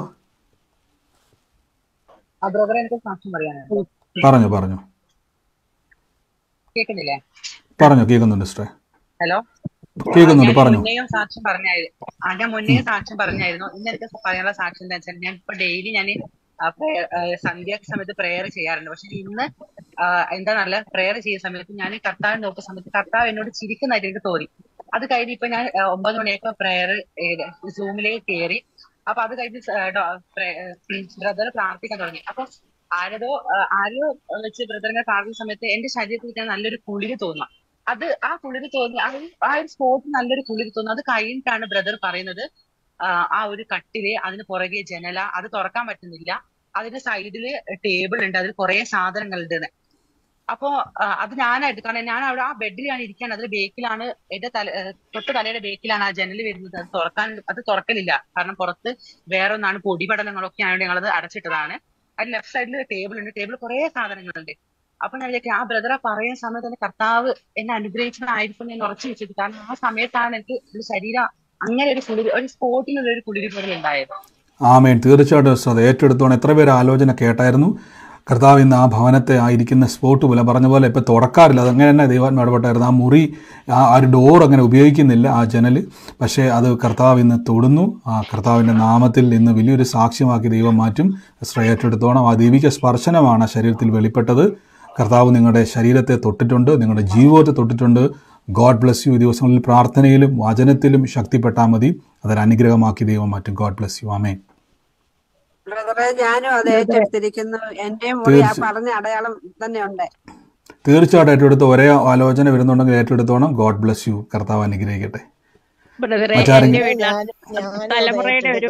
Speaker 11: ആ ബ്രദറെ എനിക്ക് സാക്ഷ്യം പറയാനാണ്
Speaker 1: പറഞ്ഞു പറഞ്ഞു
Speaker 11: കേൾക്കുന്നില്ലേ
Speaker 1: പറഞ്ഞു കേൾക്കുന്നുണ്ട് സിസ്റ്ററെ
Speaker 11: ഹലോ
Speaker 1: കേൾക്കുന്നുണ്ട്
Speaker 11: ഞാൻ
Speaker 1: പറഞ്ഞു
Speaker 11: മുന്നേയും സാക്ഷ്യം പറഞ്ഞായിരുന്നു ആ ഞാൻ മുന്നേ സാക്ഷ്യം പറഞ്ഞായിരുന്നു ഇന്ന് എനിക്ക് പറയാനുള്ള സാക്ഷ്യം എന്താ വെച്ചാൽ ഞാൻ ഇപ്പൊ ഡെയിലി ഞാൻ സന്ധ്യ സമയത്ത് പ്രെയർ ചെയ്യാറുണ്ട് പക്ഷെ ഇന്ന് ആ, എന്താ നല്ല പ്രെയർ ചെയ്യുന്ന സമയത്ത് ഞാൻ കർത്താവിനെ നോക്കുന്ന സമയത്ത് കർത്താവ് എന്നോട് ചിരിക്കുന്നതായിട്ട് എനിക്ക് തോന്നി അത് കഴിഞ്ഞ് ഇപ്പൊ ഞാൻ ആ, ഒമ്പത് മണിയൊക്കെ പ്രെയർ സൂമിലേക്ക് കയറി അപ്പൊ അത് കഴിഞ്ഞ് ബ്രദർ പ്രാർത്ഥിക്കാൻ തുടങ്ങി അപ്പൊ ആരതോ ആ, ആരോ വെച്ച് ബ്രദറിനെ പ്രാർത്ഥിക്കുന്ന സമയത്ത് എന്റെ ശരീരത്തിൽ ഞാൻ നല്ലൊരു കുളിര് തോന്നാം അത് ആ കുളിര് തോന്നി ആ ഒരു ആ ഒരു സ്പോട്ട് നല്ലൊരു കുളിര് തോന്നി അത് കഴിഞ്ഞിട്ടാണ് ബ്രദർ പറയുന്നത് ആ, ആ ഒരു കട്ടില് അതിന് പുറകെ ജനല അത് തുറക്കാൻ പറ്റുന്നില്ല അതിന്റെ സൈഡില് ടേബിൾ ഉണ്ട് അതിൽ കുറെ സാധനങ്ങളുണ്ട് എന്ന്. അപ്പോ ആ, അത് ഞാനായിട്ട് കാരണം ഞാൻ അവിടെ ആ ബെഡിലാണ് ഇരിക്കാൻ അതിൽ ബേക്കിലാണ് എന്റെ തല ഏ, തൊട്ട് തലയുടെ ബേക്കിലാണ് ആ ജനൽ വരുന്നത് അത് തുറക്കാൻ അത് തുറക്കലില്ല കാരണം പുറത്ത് വേറെ ഒന്നാണ് പൊടിപടലങ്ങളൊക്കെ ആയതുകൊണ്ട് ഞങ്ങളത് അടച്ചിട്ടതാണ് അതിന് ലെഫ്റ്റ് സൈഡിൽ ടേബിൾ ഉണ്ട് ടേബിൾ കുറെ സാധനങ്ങളുണ്ട് അപ്പൊ ഞാൻ വിചാരിക്കും ആ ബ്രദർ ആ പറയുന്ന സമയത്ത് തന്നെ കർത്താവ് എന്നെ അനുഗ്രഹിച്ചതായിരിക്കും ഞാൻ ഉറച്ചു വെച്ചത് കാരണം ആ സമയത്താണ് എനിക്ക് ഒരു ശരീരം അങ്ങനെ ഒരു കുളിര് ഒരു സ്പോട്ടിലുള്ള ഒരു കുളിര് പോലെ ഉണ്ടായത്
Speaker 1: ആമേൻ തീർച്ചയായിട്ടും സിസ്റ്റർ അത് ഏറ്റെടുത്തോണം എത്ര പേര് ആലോചന കേട്ടായിരുന്നു കർത്താവ് ഇന്ന് ആ ഭവനത്തെ ആ ഇരിക്കുന്ന സ്പോട്ട് പോലെ പറഞ്ഞ പോലെ ഇപ്പോൾ തുറക്കാറില്ല അതങ്ങനെ തന്നെ ദൈവാത്മ ഇടപെട്ടായിരുന്നു ആ മുറി ആ ആ ഒരു ഡോർ അങ്ങനെ ഉപയോഗിക്കുന്നില്ല ആ ജനൽ പക്ഷേ അത് കർത്താവ് ഇന്ന് തൊടുന്നു ആ കർത്താവിൻ്റെ നാമത്തിൽ ഇന്ന് വലിയൊരു സാക്ഷ്യമാക്കി ദൈവം മാറ്റും സിസ്റ്റർ ഏറ്റെടുത്തോണം ആ ദൈവിക സ്പർശനമാണ് ആ ശരീരത്തിൽ വെളിപ്പെട്ടത് കർത്താവ് നിങ്ങളുടെ ശരീരത്തെ തൊട്ടിട്ടുണ്ട് നിങ്ങളുടെ ജീവിതത്തെ തൊട്ടിട്ടുണ്ട് ഗോഡ് ബ്ലസ് യു ഈ ദിവസങ്ങളിൽ പ്രാർത്ഥനയിലും വചനത്തിലും ശക്തിപ്പെട്ടാൽ മതി അതൊരു അനുഗ്രഹമാക്കി ദൈവം മാറ്റും ഗോഡ് ബ്ലസ് യു ആമേൻ
Speaker 15: ബ്രദറെ ഞാനും അത് ഏറ്റെടുത്തിരിക്കുന്നു എന്റെയും കൂടി ആ
Speaker 1: തീർച്ച-
Speaker 15: പറഞ്ഞ അടയാളം തന്നെ ഉണ്ട്
Speaker 1: തീർച്ചയായിട്ടും ഏറ്റെടുത്ത് ഒരേ ആലോചന വരുന്നുണ്ടെങ്കിൽ ഏറ്റെടുത്തോണം ഗോഡ് ബ്ലസ് യു കർത്താവ് അനുഗ്രഹിക്കട്ടെ
Speaker 16: ബ്രദറെ എന്റെ
Speaker 1: മറ്റാരെങ്കിലും
Speaker 16: വീട്ടിൽ തലമുറയുടെ ഒരു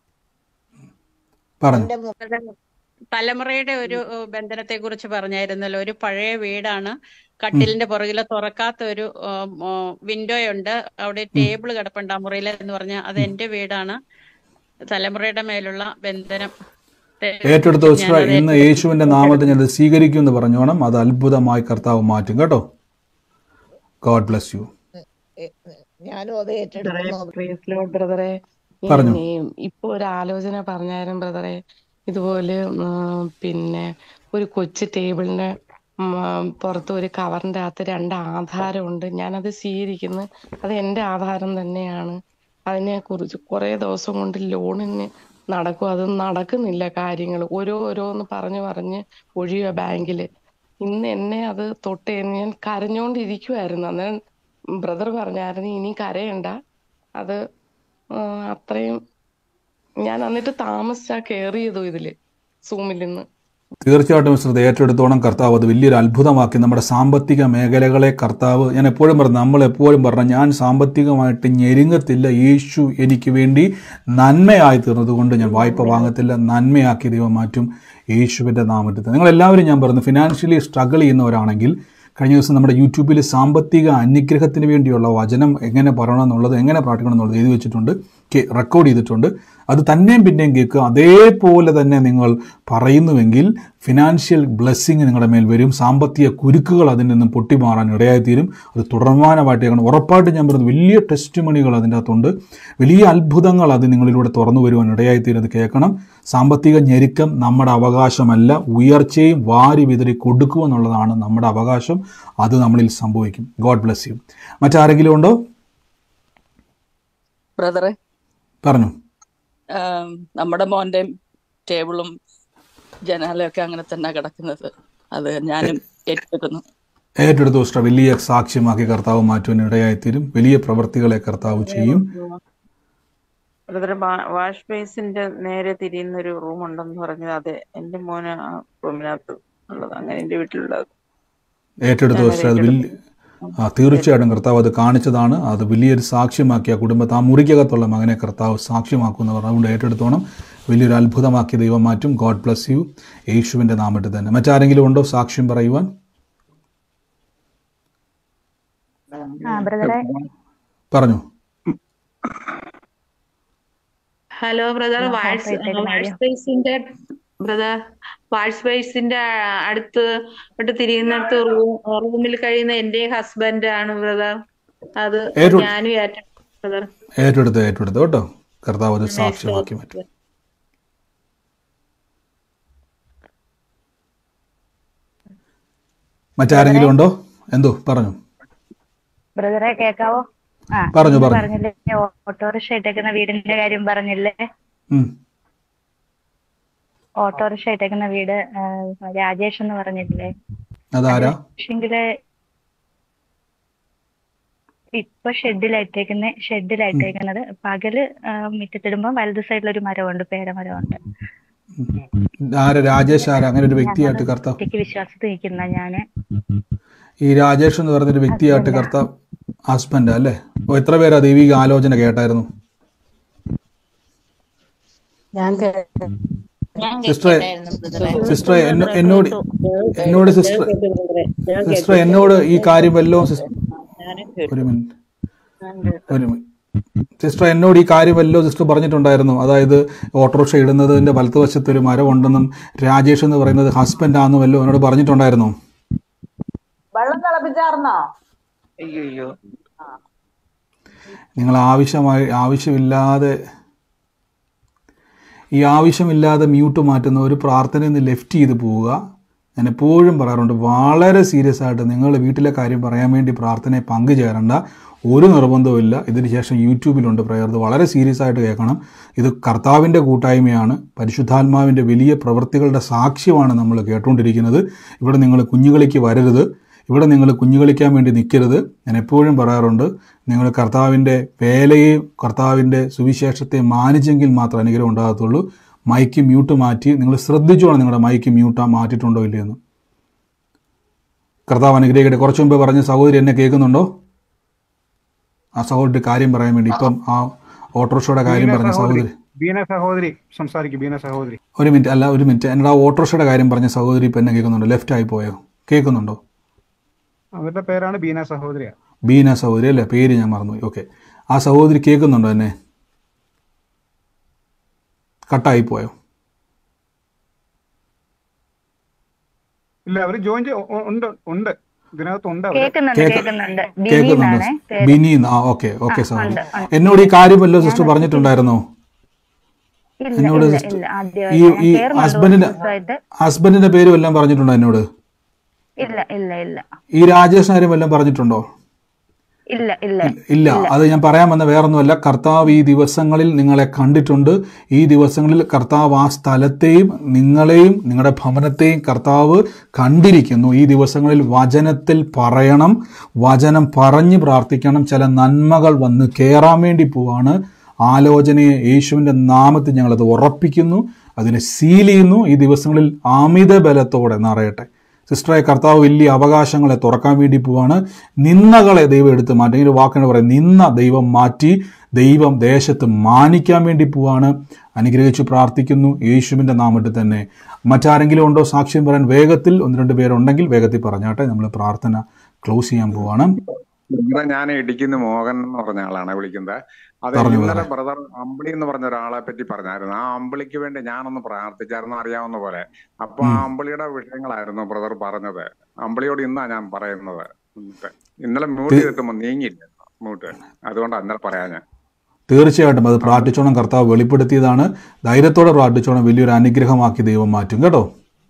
Speaker 1: പറഞ്ഞു
Speaker 16: തലമുറയുടെ ഒരു ബന്ധനത്തെ കുറിച്ച് പറഞ്ഞായിരുന്നല്ലോ ഒരു പഴയ വീടാണ് കട്ടിലിന്റെ പുറകില് തുറക്കാത്ത ഒരു വിൻഡോ ഉണ്ട് അവിടെ ടേബിൾ കിടപ്പുണ്ട് ആ മുറിയിൽ എന്ന് പറഞ്ഞാൽ അത് എന്റെ വീടാണ് തലമുറയുടെ മേലുള്ള ബന്ധനം
Speaker 1: ഏറ്റെടുത്ത ഉസ്ര ഇന്ന് യേശുവിന്റെ നാമത്തിൽ ഞാൻ സ്വീകരിക്കും എന്ന് പറഞ്ഞോണം അത് അത്ഭുതമായി കർത്താവ് മാറ്റും കേട്ടോ ഗോഡ് ബ്ലസ് യു
Speaker 17: ഞാനും അത് ഏറ്റെടുക്കുന്നു
Speaker 2: ബ്രദറെ
Speaker 1: പറഞ്ഞു.
Speaker 2: ഇപ്പൊ ഒരു ആലോചന പറഞ്ഞായിരുന്നു ബ്രദറെ ഇതുപോലെ ഉം, പിന്നെ ഒരു കൊച്ചു ടേബിളിന്റെ ഉം, പുറത്ത് ഒരു കവറിന്റെ അകത്ത് രണ്ട് ആധാരമുണ്ട് ഞാനത് സ്വീകരിക്കുന്നു അത് എന്റെ ആധാരം തന്നെയാണ് അതിനെ കുറിച്ച് കുറെ ദിവസം കൊണ്ട് ലോണിന് നടക്കും അത് നടക്കുന്നില്ല കാര്യങ്ങൾ ഓരോ ഓരോന്ന് പറഞ്ഞു പറഞ്ഞ് ഒഴിയുക ബാങ്കില് ഇന്ന് എന്നെ അത് തൊട്ട് കഴിഞ്ഞ് ഞാൻ കരഞ്ഞോണ്ടിരിക്കുവായിരുന്നു അന്നേരം ബ്രദർ പറഞ്ഞായിരുന്നു ഇനി കരയണ്ട അത് ആ, അത്രയും ഞാൻ എന്നിട്ട് താമസിച്ചാ കയറിയതും ഇതില് സൂമിൽ നിന്ന്
Speaker 1: തീർച്ചയായിട്ടും ശ്രദ്ധ ഏറ്റെടുത്തോണം കർത്താവ് അത് വലിയൊരു അത്ഭുതമാക്കി നമ്മുടെ സാമ്പത്തിക മേഖലകളെ കർത്താവ് ഞാൻ എപ്പോഴും പറഞ്ഞു നമ്മൾ എപ്പോഴും പറഞ്ഞ ഞാൻ സാമ്പത്തികമായിട്ട് ഞെരുങ്ങത്തില്ല യേശു എനിക്ക് വേണ്ടി നന്മയായി തീർന്നത് കൊണ്ട് ഞാൻ വായ്പ വാങ്ങത്തില്ല നന്മയാക്കി ദൈവം മാറ്റും യേശുവിൻ്റെ നാമത്തിൽ നിങ്ങൾ എല്ലാവരും ഞാൻ പറഞ്ഞു ഫിനാൻഷ്യലി സ്ട്രഗിൾ ചെയ്യുന്നവരാണെങ്കിൽ കഴിഞ്ഞ ദിവസം നമ്മുടെ യൂട്യൂബിൽ സാമ്പത്തിക അനുഗ്രഹത്തിന് വേണ്ടിയുള്ള വചനം എങ്ങനെ പറയണം എന്നുള്ളത് എങ്ങനെ പ്രാർത്ഥിക്കണം എന്നുള്ളത് എഴുതി വെച്ചിട്ടുണ്ട് കെ- റെക്കോർഡ് ചെയ്തിട്ടുണ്ട് അത് തന്നെയും പിന്നെയും കേൾക്കുക അതേപോലെ തന്നെ നിങ്ങൾ പറയുന്നുവെങ്കിൽ ഫിനാൻഷ്യൽ ബ്ലെസ്സിങ് നിങ്ങളുടെ മേൽ വരും സാമ്പത്തിക കുരുക്കുകൾ അതിൽ നിന്നും പൊട്ടിമാറാൻ ഇടയായിത്തീരും അത് തുടർമാനമായിട്ട് കേൾക്കണം ഉറപ്പായിട്ട് ഞാൻ പറയുന്നത് വലിയ ടെസ്റ്റ് മണികൾ അതിൻ്റെ അകത്തുണ്ട് വലിയ അത്ഭുതങ്ങൾ അത് നിങ്ങളിലൂടെ തുറന്നു വരുവാൻ ഇടയായിത്തീരും അത് കേൾക്കണം സാമ്പത്തിക ഞെരുക്കം നമ്മുടെ അവകാശമല്ല ഉയർച്ചയും വാരി വിതറി കൊടുക്കുക എന്നുള്ളതാണ് നമ്മുടെ അവകാശം അത് നമ്മളിൽ സംഭവിക്കും ഗോഡ് ബ്ലെസ് യു മറ്റാരെങ്കിലും ഉണ്ടോ
Speaker 18: ബ്രദറെ
Speaker 1: പറഞ്ഞു
Speaker 18: ആം, നമ്മുടെ മോന്റെ ടേബിളും ജനാലയൊക്കെ അങ്ങനെ തന്നെ കിടക്കുന്നത് അത് ഞാനും ഏറ്റെടുക്കുന്നു
Speaker 1: ഏറ്റെടുത്ത ഉഷ്ട വലിയ സാക്ഷ്യമാക്കി കർത്താവ് മാറ്റുവാൻ ഇടയായിത്തീരും വലിയ പ്രവൃത്തികളെ കർത്താവ് ചെയ്യും
Speaker 19: ബ്രദറെ വാഷ് ബേസിന്റെ നേരെ തിരിയുന്ന ഒരു റൂം ഉണ്ടെന്ന് പറഞ്ഞത് അതെ എന്റെ മോന് ആ റൂമിനകത്ത് ഉള്ളത് അങ്ങനെ എന്റെ വീട്ടിലുള്ളത്
Speaker 1: ഏറ്റെടുത്ത
Speaker 19: ഞാനത്
Speaker 1: ഉഷ്ട അത് വലിയ ആ തീർച്ചയായിട്ടും കർത്താവ് അത് കാണിച്ചതാണ് അത് വലിയൊരു സാക്ഷ്യമാക്കി ആ കുടുംബത്തെ ആ മുറിക്കകത്തുള്ള മകനെ കർത്താവ് സാക്ഷ്യമാക്കുമെന്ന് പറഞ്ഞു അതുകൊണ്ട് ഏറ്റെടുത്തോണം വലിയൊരു അത്ഭുതമാക്കി ദൈവം മാറ്റും ഗോഡ് ബ്ലസ് യു യേശുവിൻ്റെ നാമത്തിൽ തന്നെ മറ്റാരെങ്കിലും ഉണ്ടോ സാക്ഷ്യം പറയുവാൻ
Speaker 5: ആ ബ്രദറെ
Speaker 1: പറഞ്ഞു
Speaker 20: ഹലോ ബ്രദർ
Speaker 5: ആ,
Speaker 20: വാട്സ്
Speaker 5: ഫോട്ടോ ഇട്ടേക്കുന്ന
Speaker 20: വാട്സ്
Speaker 5: കാര്യം.
Speaker 20: ബേസിന്റെ ബ്രദർ വാട്സ് ബേസിന്റെ അടുത്ത് ഇട്ട് തിരിയുന്നിടത്ത് റൂം റൂമിൽ കഴിയുന്ന എന്റെ ഹസ്ബൻഡ് ആണ് ബ്രദർ അത്
Speaker 1: ഏറ്റു-
Speaker 20: ഞാനും ഏറ്റെടുത്തു ബ്രദർ
Speaker 1: ഏറ്റെടുത്ത് ഏറ്റെടുത്ത് കേട്ടോ കർത്താവ് അത് സാക്ഷ്യമാക്കി മാറ്റും മറ്റാരെങ്കിലും ഉണ്ടോ എന്തോ പറഞ്ഞു
Speaker 5: ബ്രദറെ കേക്കാവോ ആ
Speaker 1: പറഞ്ഞു,
Speaker 5: ഇന്ന്
Speaker 1: പറഞ്ഞു.
Speaker 5: പറഞ്ഞില്ലേ ഓട്ടോറിക്ഷ ഇട്ടേക്കുന്ന വീടിന്റെ കാര്യം പറഞ്ഞില്ലേ
Speaker 1: ഉം.
Speaker 5: ഓട്ടോറിക്ഷ ഇട്ടേക്കുന്ന വീട് ആ, രാജേഷ് എന്ന് പറഞ്ഞില്ലേ
Speaker 1: അതാരാ
Speaker 5: പക്ഷെങ്കില് ഇപ്പൊ ഷെഡിലായിട്ടേക്കുന്ന ഷെഡിലായിട്ടേക്കുന്നത് പകല് ആ, മുറ്റത്തിടുമ്പോ വലത് സൈഡിൽ ഒരു മരമുണ്ട് പേരമരമുണ്ട്
Speaker 1: ആരാ രാജേഷ് ആരാ അങ്ങനെ ഒരു വ്യക്തിയായിട്ട് കർത്താവ്
Speaker 5: ഒറ്റയ്ക്ക് വിശ്വാസത്തിൽ നിൽക്കുന്ന ഞാന്
Speaker 1: ഈ രാജേഷ് എന്ന് പറയുന്ന ഒരു വ്യക്തിയായിട്ട് കർത്താവ് ഹസ്ബൻഡ് അല്ലേ അപ്പോൾ എത്ര പേരാ ദൈവിക ആലോചന കേട്ടായിരുന്നു
Speaker 19: ഞാൻ
Speaker 1: സിസ്റ്ററെ സിസ്റ്ററെ എന്നോ- എന്നോട് എന്നോട് സിസ്റ്റർ സിസ്റ്റർ എന്നോട് ഈ കാര്യം വല്ലതും സിസ്റ്റർ ഒരു മിനിറ്റ് ഒരു മിനിറ്റ് സിസ്റ്റർ എന്നോട് ഈ കാര്യം വല്ലതും സിസ്റ്റർ പറഞ്ഞിട്ടുണ്ടായിരുന്നു അതായത് ഓട്ടോറിക്ഷ ഇടുന്നതിന്റെ വലത്തുവശത്ത് ഒരു മരം ഉണ്ടെന്നും രാജേഷ് എന്ന് പറയുന്നത് ഹസ്ബൻഡ് ആണെന്നും വല്ലോ എന്നോട് പറഞ്ഞിട്ടുണ്ടായിരുന്നു
Speaker 15: വെള്ളം തിളപ്പിച്ചാർന്നോ
Speaker 19: അയ്യോ
Speaker 1: നിങ്ങൾ ആവശ്യമായി ആവശ്യമില്ലാതെ ഈ ആവശ്യമില്ലാതെ മ്യൂട്ട് മാറ്റുന്ന ഒരു പ്രാർത്ഥനയിൽ നിന്ന് ലെഫ്റ്റ് ചെയ്ത് പോവുക ഞാൻ എപ്പോഴും പറയാറുണ്ട് വളരെ സീരിയസ് ആയിട്ട് നിങ്ങൾ വീട്ടിലെ കാര്യം പറയാൻ വേണ്ടി പ്രാർത്ഥനയെ പങ്കുചേരേണ്ട ഒരു നിർബന്ധവുമില്ല ഇതിന് ശേഷം യൂട്യൂബിലുണ്ട് പ്രയർ ഇത് വളരെ സീരിയസ് ആയിട്ട് കേൾക്കണം ഇത് കർത്താവിൻ്റെ കൂട്ടായ്മയാണ് പരിശുദ്ധാത്മാവിൻ്റെ വലിയ പ്രവൃത്തികളുടെ സാക്ഷ്യമാണ് നമ്മൾ കേട്ടുകൊണ്ടിരിക്കുന്നത് ഇവിടെ നിങ്ങൾ കുഞ്ഞുകളിക്ക് വരരുത് ഇവിടെ നിങ്ങൾ കുഞ്ഞു കളിക്കാൻ വേണ്ടി നിൽക്കരുത് ഞാൻ എപ്പോഴും പറയാറുണ്ട് നിങ്ങൾ കർത്താവിൻ്റെ വേലയെയും കർത്താവിൻ്റെ സുവിശേഷത്തെ മാനിച്ചെങ്കിൽ മാത്രം അനുഗ്രഹം ഉണ്ടാകത്തുള്ളൂ മൈക്ക് മ്യൂട്ട് മാറ്റി നിങ്ങൾ ശ്രദ്ധിച്ചോണം നിങ്ങളുടെ മൈക്ക് മ്യൂട്ടാ മാറ്റിയിട്ടുണ്ടോ ഇല്ലയെന്ന് കർത്താവ് അനുഗ്രഹിക്കട്ടെ കുറച്ച് മുമ്പ് പറഞ്ഞ സഹോദരി എന്നെ കേൾക്കുന്നുണ്ടോ ആ സഹോദരി കാര്യം പറയാൻ വേണ്ടി ഇപ്പം ആ ഓട്ടോറിക്ഷയുടെ കാര്യം
Speaker 21: ബീന
Speaker 1: പറഞ്ഞ
Speaker 21: സഹോദരി
Speaker 1: സഹോദരി
Speaker 21: ബീന സഹോദരി സംസാരിക്കും ബീന സഹോദരി
Speaker 1: ഒരു മിനിറ്റ് അല്ല ഒരു മിനിറ്റ് എന്നോട് ആ ഓട്ടോറിക്ഷയുടെ കാര്യം പറഞ്ഞ സഹോദരി ഇപ്പം എന്നെ കേൾക്കുന്നുണ്ടോ ലെഫ്റ്റ് ആയി പോയോ കേൾക്കുന്നുണ്ടോ
Speaker 21: അവരുടെ പേരാണ് ബീന സഹോദരിയ
Speaker 1: ബീന സഹോദരി അല്ലേ പേര് ഞാൻ മറന്നുപോയി ഓക്കെ ആ സഹോദരി കേൾക്കുന്നുണ്ടോ എന്നെ കട്ടായി പോയോ
Speaker 21: ഇല്ല അവര് ജോയിൻ ചെയ്യ- ഉ- ഉണ്ട് ഉണ്ട് ഇതിനകത്ത് ഉണ്ട് അവര്
Speaker 5: കേൾക്കുന്നുണ്ട്
Speaker 1: കേൾക്ക-
Speaker 5: കേൾക്കുന്നുണ്ട്
Speaker 1: കേൾക്കുന്നുണ്ടോ
Speaker 5: ബിനിന്നാണേ പേര്
Speaker 1: ബിനി ആ ഓക്കെ
Speaker 5: ആ
Speaker 1: ഓക്കെ സഹോദരി
Speaker 5: ഉണ്ട് ഉണ്ട്
Speaker 1: എന്നോട് ഈ കാര്യം വല്ലോ സിസ്റ്റർ പറഞ്ഞിട്ടുണ്ടായിരുന്നോ
Speaker 5: ഇല്ല
Speaker 1: എന്നോട്
Speaker 5: ഇല്ല
Speaker 1: സിസ്റ്റർ
Speaker 5: ഇല്ല
Speaker 1: ഈ
Speaker 5: ആദ്യമായിട്ട് ഞാൻ
Speaker 1: ഈ
Speaker 5: കേറുന്നുണ്ട് കുറച്ച്
Speaker 1: ഹസ്ബൻഡിന്റെ
Speaker 5: ദിവസമായിട്ട്
Speaker 1: ഹസ്ബൻഡിന്റെ പേര് വല്ലതും പറഞ്ഞിട്ടുണ്ടോ എന്നോട്
Speaker 5: ഇല്ല ഇല്ല ഇല്ല
Speaker 1: ഈ രാജേഷിന്റെ കാര്യം വല്ലതും പറഞ്ഞിട്ടുണ്ടോ
Speaker 5: ഇല്ല ഇല്ല
Speaker 1: ഇല്ല അത് ഞാൻ പറയാൻ വന്ന വേറൊന്നുമല്ല കർത്താവ് ഈ ദിവസങ്ങളിൽ നിങ്ങളെ കണ്ടിട്ടുണ്ട് ഈ ദിവസങ്ങളിൽ കർത്താവ് ആ സ്ഥലത്തെയും നിങ്ങളെയും നിങ്ങളുടെ ഭവനത്തെയും കർത്താവ് കണ്ടിരിക്കുന്നു ഈ ദിവസങ്ങളിൽ വചനത്തിൽ പറയണം വചനം പറഞ്ഞ് പ്രാർത്ഥിക്കണം ചില നന്മകൾ വന്ന് കയറാൻ വേണ്ടി പോവാണ് ആലോചനയെ യേശുവിൻ്റെ നാമത്തിൽ ഞങ്ങളത് ഉറപ്പിക്കുന്നു അതിനെ സീൽ ചെയ്യുന്നു ഈ ദിവസങ്ങളിൽ അമിത ബലത്തോടെ നിറയട്ടെ സിസ്റ്ററെ കർത്താവ് വലിയ അവകാശങ്ങളെ തുറക്കാൻ വേണ്ടി പോവാണ് നിന്നകളെ ദൈവം എടുത്ത് മാറ്റി ഒരു വാക്കിന് പറയും നിന്ന ദൈവം മാറ്റി ദൈവം ദേശത്ത് മാനിക്കാൻ വേണ്ടി പോവാണ് അനുഗ്രഹിച്ച് പ്രാർത്ഥിക്കുന്നു യേശുവിൻ്റെ നാമത്തിൽ തന്നെ മറ്റാരെങ്കിലും ഉണ്ടോ സാക്ഷ്യം പറയാൻ വേഗത്തിൽ ഒന്ന് രണ്ട് പേരുണ്ടെങ്കിൽ വേഗത്തിൽ പറഞ്ഞാട്ടെ നമ്മൾ പ്രാർത്ഥന ക്ലോസ് ചെയ്യാൻ പോവാണ്
Speaker 22: ഇവിടെ ഞാൻ ഇടിക്കുന്ന മോഹൻ എന്ന് പറഞ്ഞ ആളാണ് വിളിക്കുന്നത് അത്
Speaker 1: പറഞ്ഞു
Speaker 22: ഇന്നലെ
Speaker 1: ബ്രദറെ
Speaker 22: ബ്രദർ അമ്പിളി എന്ന് പറഞ്ഞ ഒരാളെ പറ്റി പറഞ്ഞായിരുന്നു ആ അമ്പിളിക്ക് വേണ്ടി ഞാനൊന്ന് പ്രാർത്ഥിച്ചായിരുന്നു അറിയാവുന്ന പോലെ അപ്പൊ ആ
Speaker 1: ഉം.
Speaker 22: അമ്പിളിയുടെ വിഷയങ്ങളായിരുന്നു ബ്രദർ പറഞ്ഞത് അമ്പിളിയോട് ഇന്നാ ഞാൻ പറയുന്നത് എന്നിട്ട് ഇന്നലെ മ്യൂട്ട്
Speaker 1: തീ-
Speaker 22: ചെയ്തിട്ട് നീങ്ങില്ല മ്യൂട്ട് അതുകൊണ്ടാണ് ഇന്നലെ പറയാൻ ഞാൻ
Speaker 1: തീർച്ചയായിട്ടും അത് പ്രാർത്ഥിച്ചോണം കർത്താവ് വെളിപ്പെടുത്തിയതാണ് ധൈര്യത്തോടെ പ്രാർത്ഥിച്ചോണം വലിയൊരു അനുഗ്രഹമാക്കി ദൈവം മാറ്റും കേട്ടോ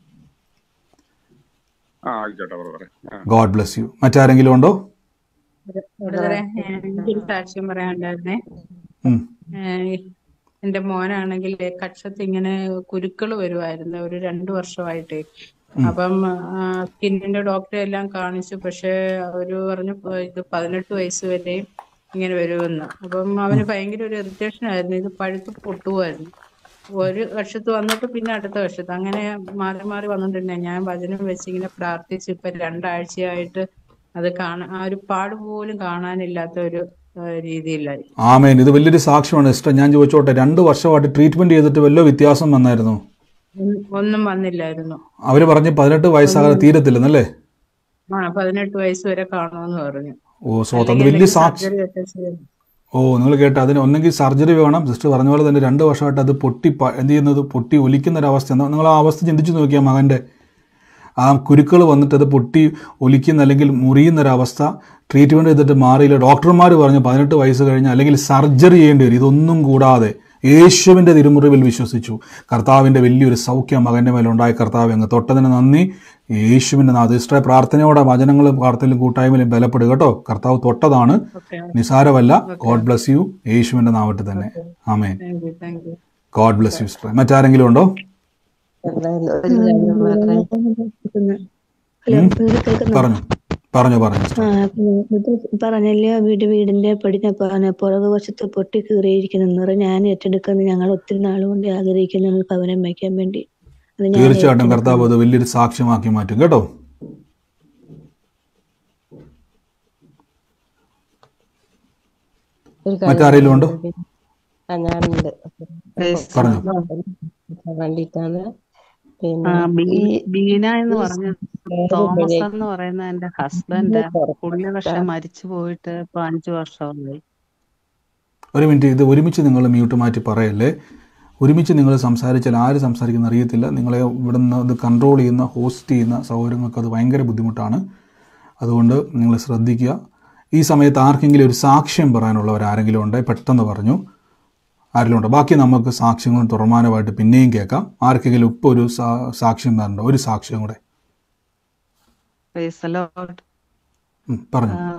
Speaker 22: ആ ആയിക്കോട്ടെ ബ്രദറെ ആ
Speaker 1: ഗോഡ് ബ്ലെസ് യു മറ്റാരെങ്കിലും ഉണ്ടോ
Speaker 16: ബ്രദറെ എനിക്കൊരു സാക്ഷ്യം പറയാനുണ്ടായിരുന്നേ
Speaker 1: ഉം.
Speaker 16: ഏഹ് എന്റെ മോനാണെങ്കിൽ കക്ഷത്ത് ഇങ്ങനെ കുരുക്കൾ വരുമായിരുന്നു ഒരു രണ്ടു വർഷമായിട്ട്
Speaker 1: ഉം.
Speaker 16: അപ്പം സ്കിന്നിന്റെ ഡോക്ടറെ എല്ലാം കാണിച്ചു പക്ഷെ അവര് പറഞ്ഞു "ഇപ്പൊ ഇത് പതിനെട്ട് വയസ്സ് വരെയും ഇങ്ങനെ വരുമെന്ന് അപ്പം അവന് ഭയങ്കര ഒരു ഇറിറ്റേഷൻ ആയിരുന്നു ഇത് പഴുത്ത് പൊട്ടുമായിരുന്നു ഒരു വശത്ത് വന്നിട്ട് പിന്നെ അടുത്ത വശത്ത് അങ്ങനെ മാറി മാറി വന്നിട്ടുണ്ട് ഞാൻ വചനം വെച്ച് ഇങ്ങനെ പ്രാർത്ഥിച്ച് ഇപ്പൊ രണ്ടാഴ്ചയായിട്ട് അത് കാണാൻ ആ ഒരു പാട് പോലും കാണാനില്ലാത്ത ഒരു ആ, രീതിയിലായി
Speaker 1: ആമേൻ ഇത് വലിയൊരു സാക്ഷ്യമാണ് സിസ്റ്റർ ഞാൻ ചോദിച്ചോട്ടെ രണ്ട് വർഷമായിട്ട് ട്രീറ്റ്മെന്റ് ചെയ്തിട്ട് വല്ല വ്യത്യാസം വന്നായിരുന്നു
Speaker 16: ഒന്നും ഒന്നും വന്നില്ലായിരുന്നു
Speaker 1: അവർ പറഞ്ഞ് പതിനെട്ട് വയസ്സാകാതെ തീരത്തില്ലെന്നല്ലേ
Speaker 16: ആ പതിനെട്ട് വയസ്സ് വരെ കാണുമെന്ന് പറഞ്ഞു
Speaker 1: ഓ സോ അത്
Speaker 16: അല്ലെങ്കിൽ
Speaker 1: വലിയ
Speaker 16: എന്തെങ്കിലും
Speaker 1: സാക്ഷി
Speaker 16: സർജറി ഒക്കെ ചെയ്യണം
Speaker 1: ഓ നിങ്ങൾ കേട്ട അതിന് ഒന്നെങ്കിൽ സർജറി വേണം സിസ്റ്റർ പറഞ്ഞ പോലെ തന്നെ രണ്ട് വർഷമായിട്ട് അത് പൊട്ടി പ- എന്ത് ചെയ്യുന്നത് പൊട്ടി ഒലിക്കുന്ന ഒരു അവസ്ഥ എന്നാ നിങ്ങൾ ആ അവസ്ഥ ചിന്തിച്ചു നോക്കിയാൽ മകൻ്റെ ആ കുരുക്കൾ വന്നിട്ട് അത് പൊട്ടി ഒലിക്കുന്ന അല്ലെങ്കിൽ മുറിയുന്ന ഒരു അവസ്ഥ ട്രീറ്റ്മെൻറ്റ് ചെയ്തിട്ട് മാറിയില്ല ഡോക്ടർമാർ പറഞ്ഞു പതിനെട്ട് വയസ്സ് കഴിഞ്ഞ് അല്ലെങ്കിൽ സർജറി ചെയ്യേണ്ടി വരും ഇതൊന്നും കൂടാതെ യേശുവിൻ്റെ തിരുമുറിവിൽ വിശ്വസിച്ചു കർത്താവിൻ്റെ വലിയൊരു സൗഖ്യം മകൻ്റെ മേലുണ്ടായ കർത്താവ് അങ്ങ് തൊട്ടതിന് നന്ദി യേശുവിൻ്റെ നാഥ ഇഷ്ട പ്രാർത്ഥനയോടെ വചനങ്ങളും പ്രാർത്ഥനയിലും കൂട്ടായ്മയിലും ബലപ്പെടുക കേട്ടോ കർത്താവ് തൊട്ടതാണ്
Speaker 16: ഓക്കെ
Speaker 1: നിസാരമല്ല
Speaker 16: ഓക്കെ
Speaker 1: ഗോഡ് ബ്ലസ് യു യേശുവിൻ്റെ നാമത്തിൽ തന്നെ ആമേൻ
Speaker 16: thank you thank you
Speaker 1: God bless you sister മറ്റാരെങ്കിലും ഉണ്ടോ
Speaker 23: ഒരു കാര്യം വളരെ ഹലോ
Speaker 1: ഉം?
Speaker 23: പേര് കേൾക്കുന്നു
Speaker 1: പറഞ്ഞു പറഞ്ഞു പറഞ്ഞു
Speaker 23: ആ
Speaker 1: സിസ്റ്റർ
Speaker 23: ഇത് പറഞ്ഞില്ലേ വീട് വീടിന്റെ പടിഞ്ഞ പുറകു വശത്ത് പൊട്ടി കീറിയിരിക്കുന്നു എന്ന് ഞാൻ ഏറ്റെടുക്കുന്ന ഞങ്ങൾ ഒത്തിരി നാളുകൊണ്ട് ആഗ്രഹിക്കുന്ന ഒരു ഭവനം വയ്ക്കാൻ വേണ്ടി അത് ഞാൻ
Speaker 1: തീർച്ചയായിട്ടും കർത്താവ്
Speaker 23: ഏറ്റെടുക്കുന്നു
Speaker 1: അത് വലിയൊരു സാക്ഷ്യമാക്കി മാറ്റും കേട്ടോ
Speaker 23: ഒരു കാര്യം
Speaker 1: മറ്റാരെങ്കിലും ഉണ്ടോ
Speaker 23: പറയാനുണ്ട് ആ ഞാനുണ്ട്
Speaker 16: Praise the
Speaker 1: പറഞ്ഞു
Speaker 16: Lord.
Speaker 23: വേണ്ടിയിട്ടാണ്
Speaker 16: ആ,
Speaker 23: പിന്നെ
Speaker 16: ബീ-
Speaker 23: ഈ
Speaker 16: ബീന എന്ന് പറഞ്ഞ
Speaker 23: വേറെ
Speaker 16: തോമസ്
Speaker 23: വഴി
Speaker 16: എന്ന് പറയുന്ന എന്റെ ഹസ്ബൻഡ് പുള്ളി പക്ഷെ മരിച്ചു പോയിട്ട് ഇപ്പൊ അഞ്ചു വർഷമായി
Speaker 1: ഒരു മിനിറ്റ് ഇത് ഒരുമിച്ച് നിങ്ങൾ മ്യൂട്ട് മാറ്റി പറയല്ലേ ഒരുമിച്ച് നിങ്ങൾ സംസാരിച്ചാൽ ആര് സംസാരിക്കുന്ന അറിയത്തില്ല നിങ്ങളെ ഇവിടുന്ന് ഇത് കൺട്രോൾ ചെയ്യുന്ന ഹോസ്റ്റ് ചെയ്യുന്ന സൗകര്യങ്ങൾക്ക് അത് ഭയങ്കര ബുദ്ധിമുട്ടാണ് അതുകൊണ്ട് നിങ്ങൾ ശ്രദ്ധിക്കുക ഈ സമയത്ത് ആർക്കെങ്കിലും ഒരു സാക്ഷ്യം പറയാനുള്ളവർ ആരെങ്കിലും ഉണ്ടേ പെട്ടെന്ന് പറഞ്ഞു ആരെങ്കിലും ഉണ്ടോ ബാക്കി നമുക്ക് സാക്ഷ്യങ്ങളും തുറമാനമായിട്ട് പിന്നെയും കേൾക്കാം ആർക്കെങ്കിലും ഇപ്പോൾ ഒരു സാ- സാക്ഷ്യം തരണ്ടോ ഒരു സാക്ഷ്യം കൂടെ
Speaker 16: Praise the Lord.
Speaker 1: ഉം, പറഞ്ഞു
Speaker 16: ആ,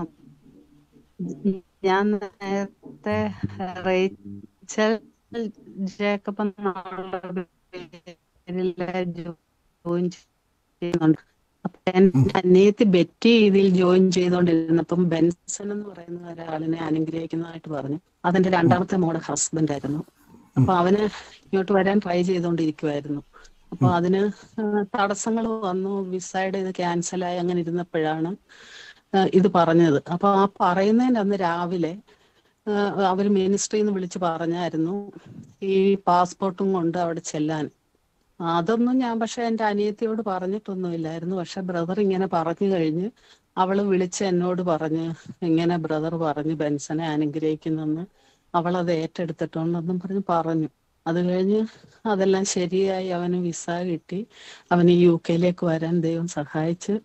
Speaker 16: ഞാൻ നേരത്തെ റേച്ചൽ ജേക്കബ് എന്നുള്ള പേരില് ജോയിൻ ചെയ്യുന്നുണ്ട് അപ്പൊ
Speaker 3: എന്റെ അനിയത്തി ബെറ്റി ഇതിൽ ജോയിൻ ചെയ്തുകൊണ്ടിരുന്നപ്പം ബെൻസൺ എന്ന് പറയുന്ന ഒരാളിനെ അനുഗ്രഹിക്കുന്നതായിട്ട് പറഞ്ഞു അതെന്റെ രണ്ടാമത്തെ മോടെ ഹസ്ബൻഡ് ആയിരുന്നു അപ്പൊ അവന് ഇങ്ങോട്ട് വരാൻ ട്രൈ ചെയ്തുകൊണ്ടിരിക്കുവായിരുന്നു അപ്പൊ അതിന് തടസ്സങ്ങൾ വന്നു വിസയുടെ ഇത് ക്യാൻസലായി അങ്ങനെ ഇരുന്നപ്പോഴാണ് ആ, ഇത് പറഞ്ഞത് അപ്പൊ ആ പറയുന്നതിന്റെ അന്ന് രാവിലെ അവർ മിനിസ്ട്രിയിൽ നിന്ന് വിളിച്ച് പറഞ്ഞായിരുന്നു ഈ പാസ്പോർട്ടും കൊണ്ട് അവിടെ ചെല്ലാൻ അതൊന്നും ഞാൻ പക്ഷെ എന്റെ അനിയത്തിയോട് പറഞ്ഞിട്ടൊന്നുമില്ലായിരുന്നു പക്ഷെ ബ്രദർ ഇങ്ങനെ പറഞ്ഞു കഴിഞ്ഞ് അവള് വിളിച്ച് എന്നോട് പറഞ്ഞ് ഇങ്ങനെ ബ്രദർ പറഞ്ഞു ബെൻസനെ അനുഗ്രഹിക്കുന്നെന്ന് അവൾ അത് ഏറ്റെടുത്തിട്ടുണ്ടെന്നും പറഞ്ഞ് പറഞ്ഞു അത് കഴിഞ്ഞ് അതെല്ലാം ശരിയായി അവന് വിസ കിട്ടി അവന് യു കെയിലേക്ക് വരാൻ ദൈവം സഹായിച്ച്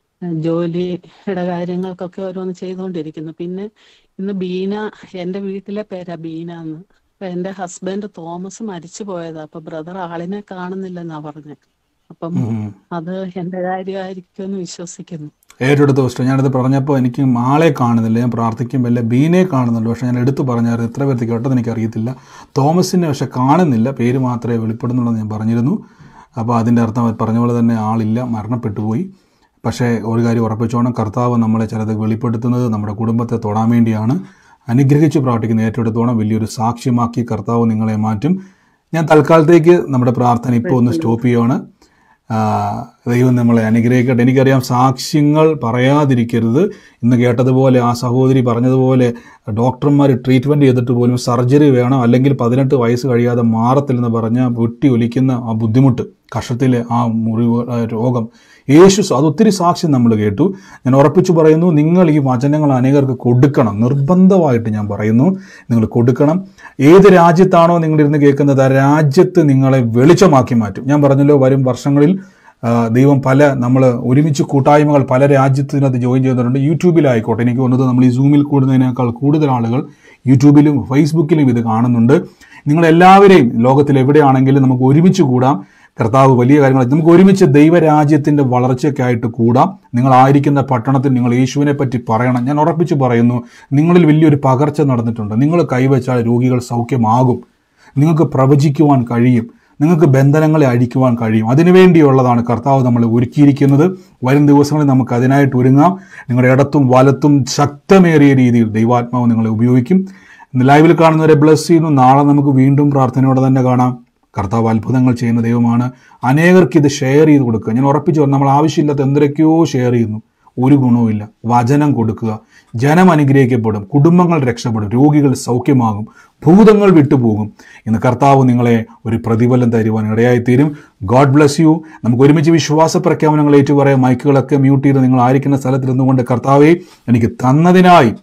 Speaker 3: ജോലിയുടെ കാര്യങ്ങൾക്കൊക്കെ ഓരോന്ന് ചെയ്തുകൊണ്ടിരിക്കുന്നു പിന്നെ ഇന്ന് ബീന എന്റെ വീട്ടിലെ പേരാ ബീന എന്ന് അപ്പൊ എന്റെ ഹസ്ബൻഡ് തോമസ് മരിച്ചു പോയതാ അപ്പൊ ബ്രദർ ആളിനെ കാണുന്നില്ലെന്നാ പറഞ്ഞെ അപ്പം
Speaker 1: ഉം.
Speaker 3: അത് എന്റെ കാര്യമായിരിക്കും എന്ന് വിശ്വസിക്കുന്നു
Speaker 1: ഏറ്റെടുത്ത ഫസ്റ്റ് ഞാനത് പറഞ്ഞപ്പോൾ എനിക്ക് ആളെ കാണുന്നില്ല ഞാൻ പ്രാർത്ഥിക്കും വല്ല ബീനെ കാണുന്നുണ്ട് പക്ഷേ ഞാൻ എടുത്തു പറഞ്ഞായിരുന്നു എത്ര പേർക്ക് കേട്ടത് എനിക്കറിയത്തില്ല തോമസിനെ പക്ഷെ കാണുന്നില്ല പേര് മാത്രമേ വെളിപ്പെടുന്നുള്ളൂ എന്ന് ഞാൻ പറഞ്ഞിരുന്നു അപ്പോൾ അതിൻ്റെ അർത്ഥം അവർ പറഞ്ഞ പോലെ തന്നെ ആളില്ല മരണപ്പെട്ടു പോയി പക്ഷേ ഒരു കാര്യം ഉറപ്പിച്ചോണം കർത്താവ് നമ്മളെ ചിലത് വെളിപ്പെടുത്തുന്നത് നമ്മുടെ കുടുംബത്തെ തൊടാൻ വേണ്ടിയാണ് അനുഗ്രഹിച്ച് പ്രാർത്ഥിക്കുന്ന ഏറ്റെടുത്തോണം വലിയൊരു സാക്ഷ്യമാക്കി കർത്താവ് നിങ്ങളെ മാറ്റും ഞാൻ തൽക്കാലത്തേക്ക് നമ്മുടെ പ്രാർത്ഥന ഇപ്പോൾ ഒന്ന് സ്റ്റോപ്പ് ചെയ്യുവാണ് ആ, ദൈവം നമ്മളെ അനുഗ്രഹിക്കട്ടെ എനിക്കറിയാം സാക്ഷ്യങ്ങൾ പറയാതിരിക്കരുത് ഇന്ന് കേട്ടതുപോലെ ആ സഹോദരി പറഞ്ഞതുപോലെ ഡോക്ടർമാർ ട്രീറ്റ്മെൻറ്റ് ചെയ്തിട്ട് പോലും സർജറി വേണം അല്ലെങ്കിൽ പതിനെട്ട് വയസ്സ് കഴിയാതെ മാറത്തില്ലെന്ന് പറഞ്ഞ വെട്ടി ഒലിക്കുന്ന ആ ബുദ്ധിമുട്ട് കഷത്തിലെ ആ മുറിവ് ആ രോഗം യേശു സ- അത് ഒത്തിരി സാക്ഷ്യം നമ്മൾ കേട്ടു ഞാൻ ഉറപ്പിച്ചു പറയുന്നു നിങ്ങൾ ഈ വചനങ്ങൾ അനേകർക്ക് കൊടുക്കണം നിർബന്ധമായിട്ട് ഞാൻ പറയുന്നു നിങ്ങൾ കൊടുക്കണം ഏത് രാജ്യത്താണോ നിങ്ങളിരുന്ന് കേൾക്കുന്നത് ആ രാജ്യത്ത് നിങ്ങളെ വെളിച്ചമാക്കി മാറ്റും ഞാൻ പറഞ്ഞല്ലോ വരും വർഷങ്ങളിൽ ആ, ദൈവം പല നമ്മൾ ഒരുമിച്ച് കൂട്ടായ്മകൾ പല രാജ്യത്തിനകത്ത് ജോയിൻ ചെയ്യുന്നുണ്ട് യൂട്യൂബിലായിക്കോട്ടെ എനിക്ക് തോന്നുന്നത് നമ്മൾ ഈ സൂമിൽ കൂടുന്നതിനേക്കാൾ കൂടുതൽ ആളുകൾ യൂട്യൂബിലും ഫേസ്ബുക്കിലും ഇത് കാണുന്നുണ്ട് നിങ്ങളെല്ലാവരെയും ലോകത്തിൽ എവിടെയാണെങ്കിലും നമുക്ക് ഒരുമിച്ച് കൂടാം കർത്താവ് വലിയ കാര്യങ്ങൾ നമുക്ക് ഒരുമിച്ച് ദൈവരാജ്യത്തിന്റെ വളർച്ചയ്ക്കായിട്ട് കൂടാം നിങ്ങളായിരിക്കുന്ന പട്ടണത്തിൽ നിങ്ങൾ യേശുവിനെ പറ്റി പറയണം ഞാൻ ഉറപ്പിച്ച് പറയുന്നു നിങ്ങളിൽ വലിയൊരു പകർച്ച നടന്നിട്ടുണ്ട് നിങ്ങൾ കൈവച്ചാൽ രോഗികൾ സൗഖ്യമാകും നിങ്ങൾക്ക് പ്രവചിക്കുവാൻ കഴിയും നിങ്ങൾക്ക് ബന്ധനങ്ങളെ അഴിക്കുവാൻ കഴിയും അതിനുവേണ്ടിയുള്ളതാണ് കർത്താവ് നമ്മളെ ഒരുക്കിയിരിക്കുന്നത് വരും ദിവസങ്ങളിൽ നമുക്ക് അതിനായിട്ട് ഒരുങ്ങാം നിങ്ങളുടെ ഇടത്തും വലത്തും ശക്തമേറിയ രീതിയിൽ ദൈവാത്മാവ് നിങ്ങളെ ഉപയോഗിക്കും ഇന്ന് ലൈവിൽ കാണുന്നവരെ ബ്ലസ് ചെയ്യുന്നു നാളെ നമുക്ക് വീണ്ടും പ്രാർത്ഥനയോടെ തന്നെ കാണാം കർത്താവ് അത്ഭുതങ്ങൾ ചെയ്യുന്ന ദൈവമാണ് അനേകർക്ക് ഇത് ഷെയർ ചെയ്ത് കൊടുക്കുക ഞാൻ ഉറപ്പിച്ചു പറഞ്ഞു, നമ്മൾ ആവശ്യമില്ലാത്ത എന്തൊക്കെയോ ഷെയർ ചെയ്യുന്നു ഒരു ഗുണവുമില്ല വചനം കൊടുക്കുക ജനം അനുഗ്രഹിക്കപ്പെടും കുടുംബങ്ങൾ രക്ഷപ്പെടും രോഗികൾ സൗഖ്യമാകും ഭൂതങ്ങൾ വിട്ടുപോകും ഇന്ന് കർത്താവ് നിങ്ങളെ ഒരു പ്രതിഫലം തരുവാൻ ഇടയായിത്തീരും ഗോഡ് ബ്ലസ് യു നമുക്ക് ഒരുമിച്ച് വിശ്വാസ പ്രഖ്യാപനങ്ങൾ ഏറ്റുപറയാം മൈക്കുകളൊക്കെ മ്യൂട്ട് ചെയ്ത് നിങ്ങൾ ആയിരിക്കുന്ന സ്ഥലത്തിരുന്നുകൊണ്ട് കർത്താവെ എനിക്ക് തന്നതിനായി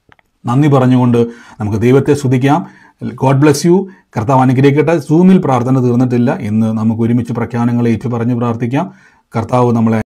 Speaker 1: നന്ദി പറഞ്ഞുകൊണ്ട് നമുക്ക് ദൈവത്തെ സ്തുതിക്കാം ഗോഡ് ബ്ലസ് യു കർത്താവ് അനുഗ്രഹിക്കട്ടെ സൂമിൽ പ്രാർത്ഥന തീർന്നിട്ടില്ല ഇന്ന് നമുക്ക് ഒരുമിച്ച് പ്രഖ്യാപനങ്ങൾ ഏറ്റുപറഞ്ഞ് പ്രാർത്ഥിക്കാം കർത്താവ് നമ്മളെ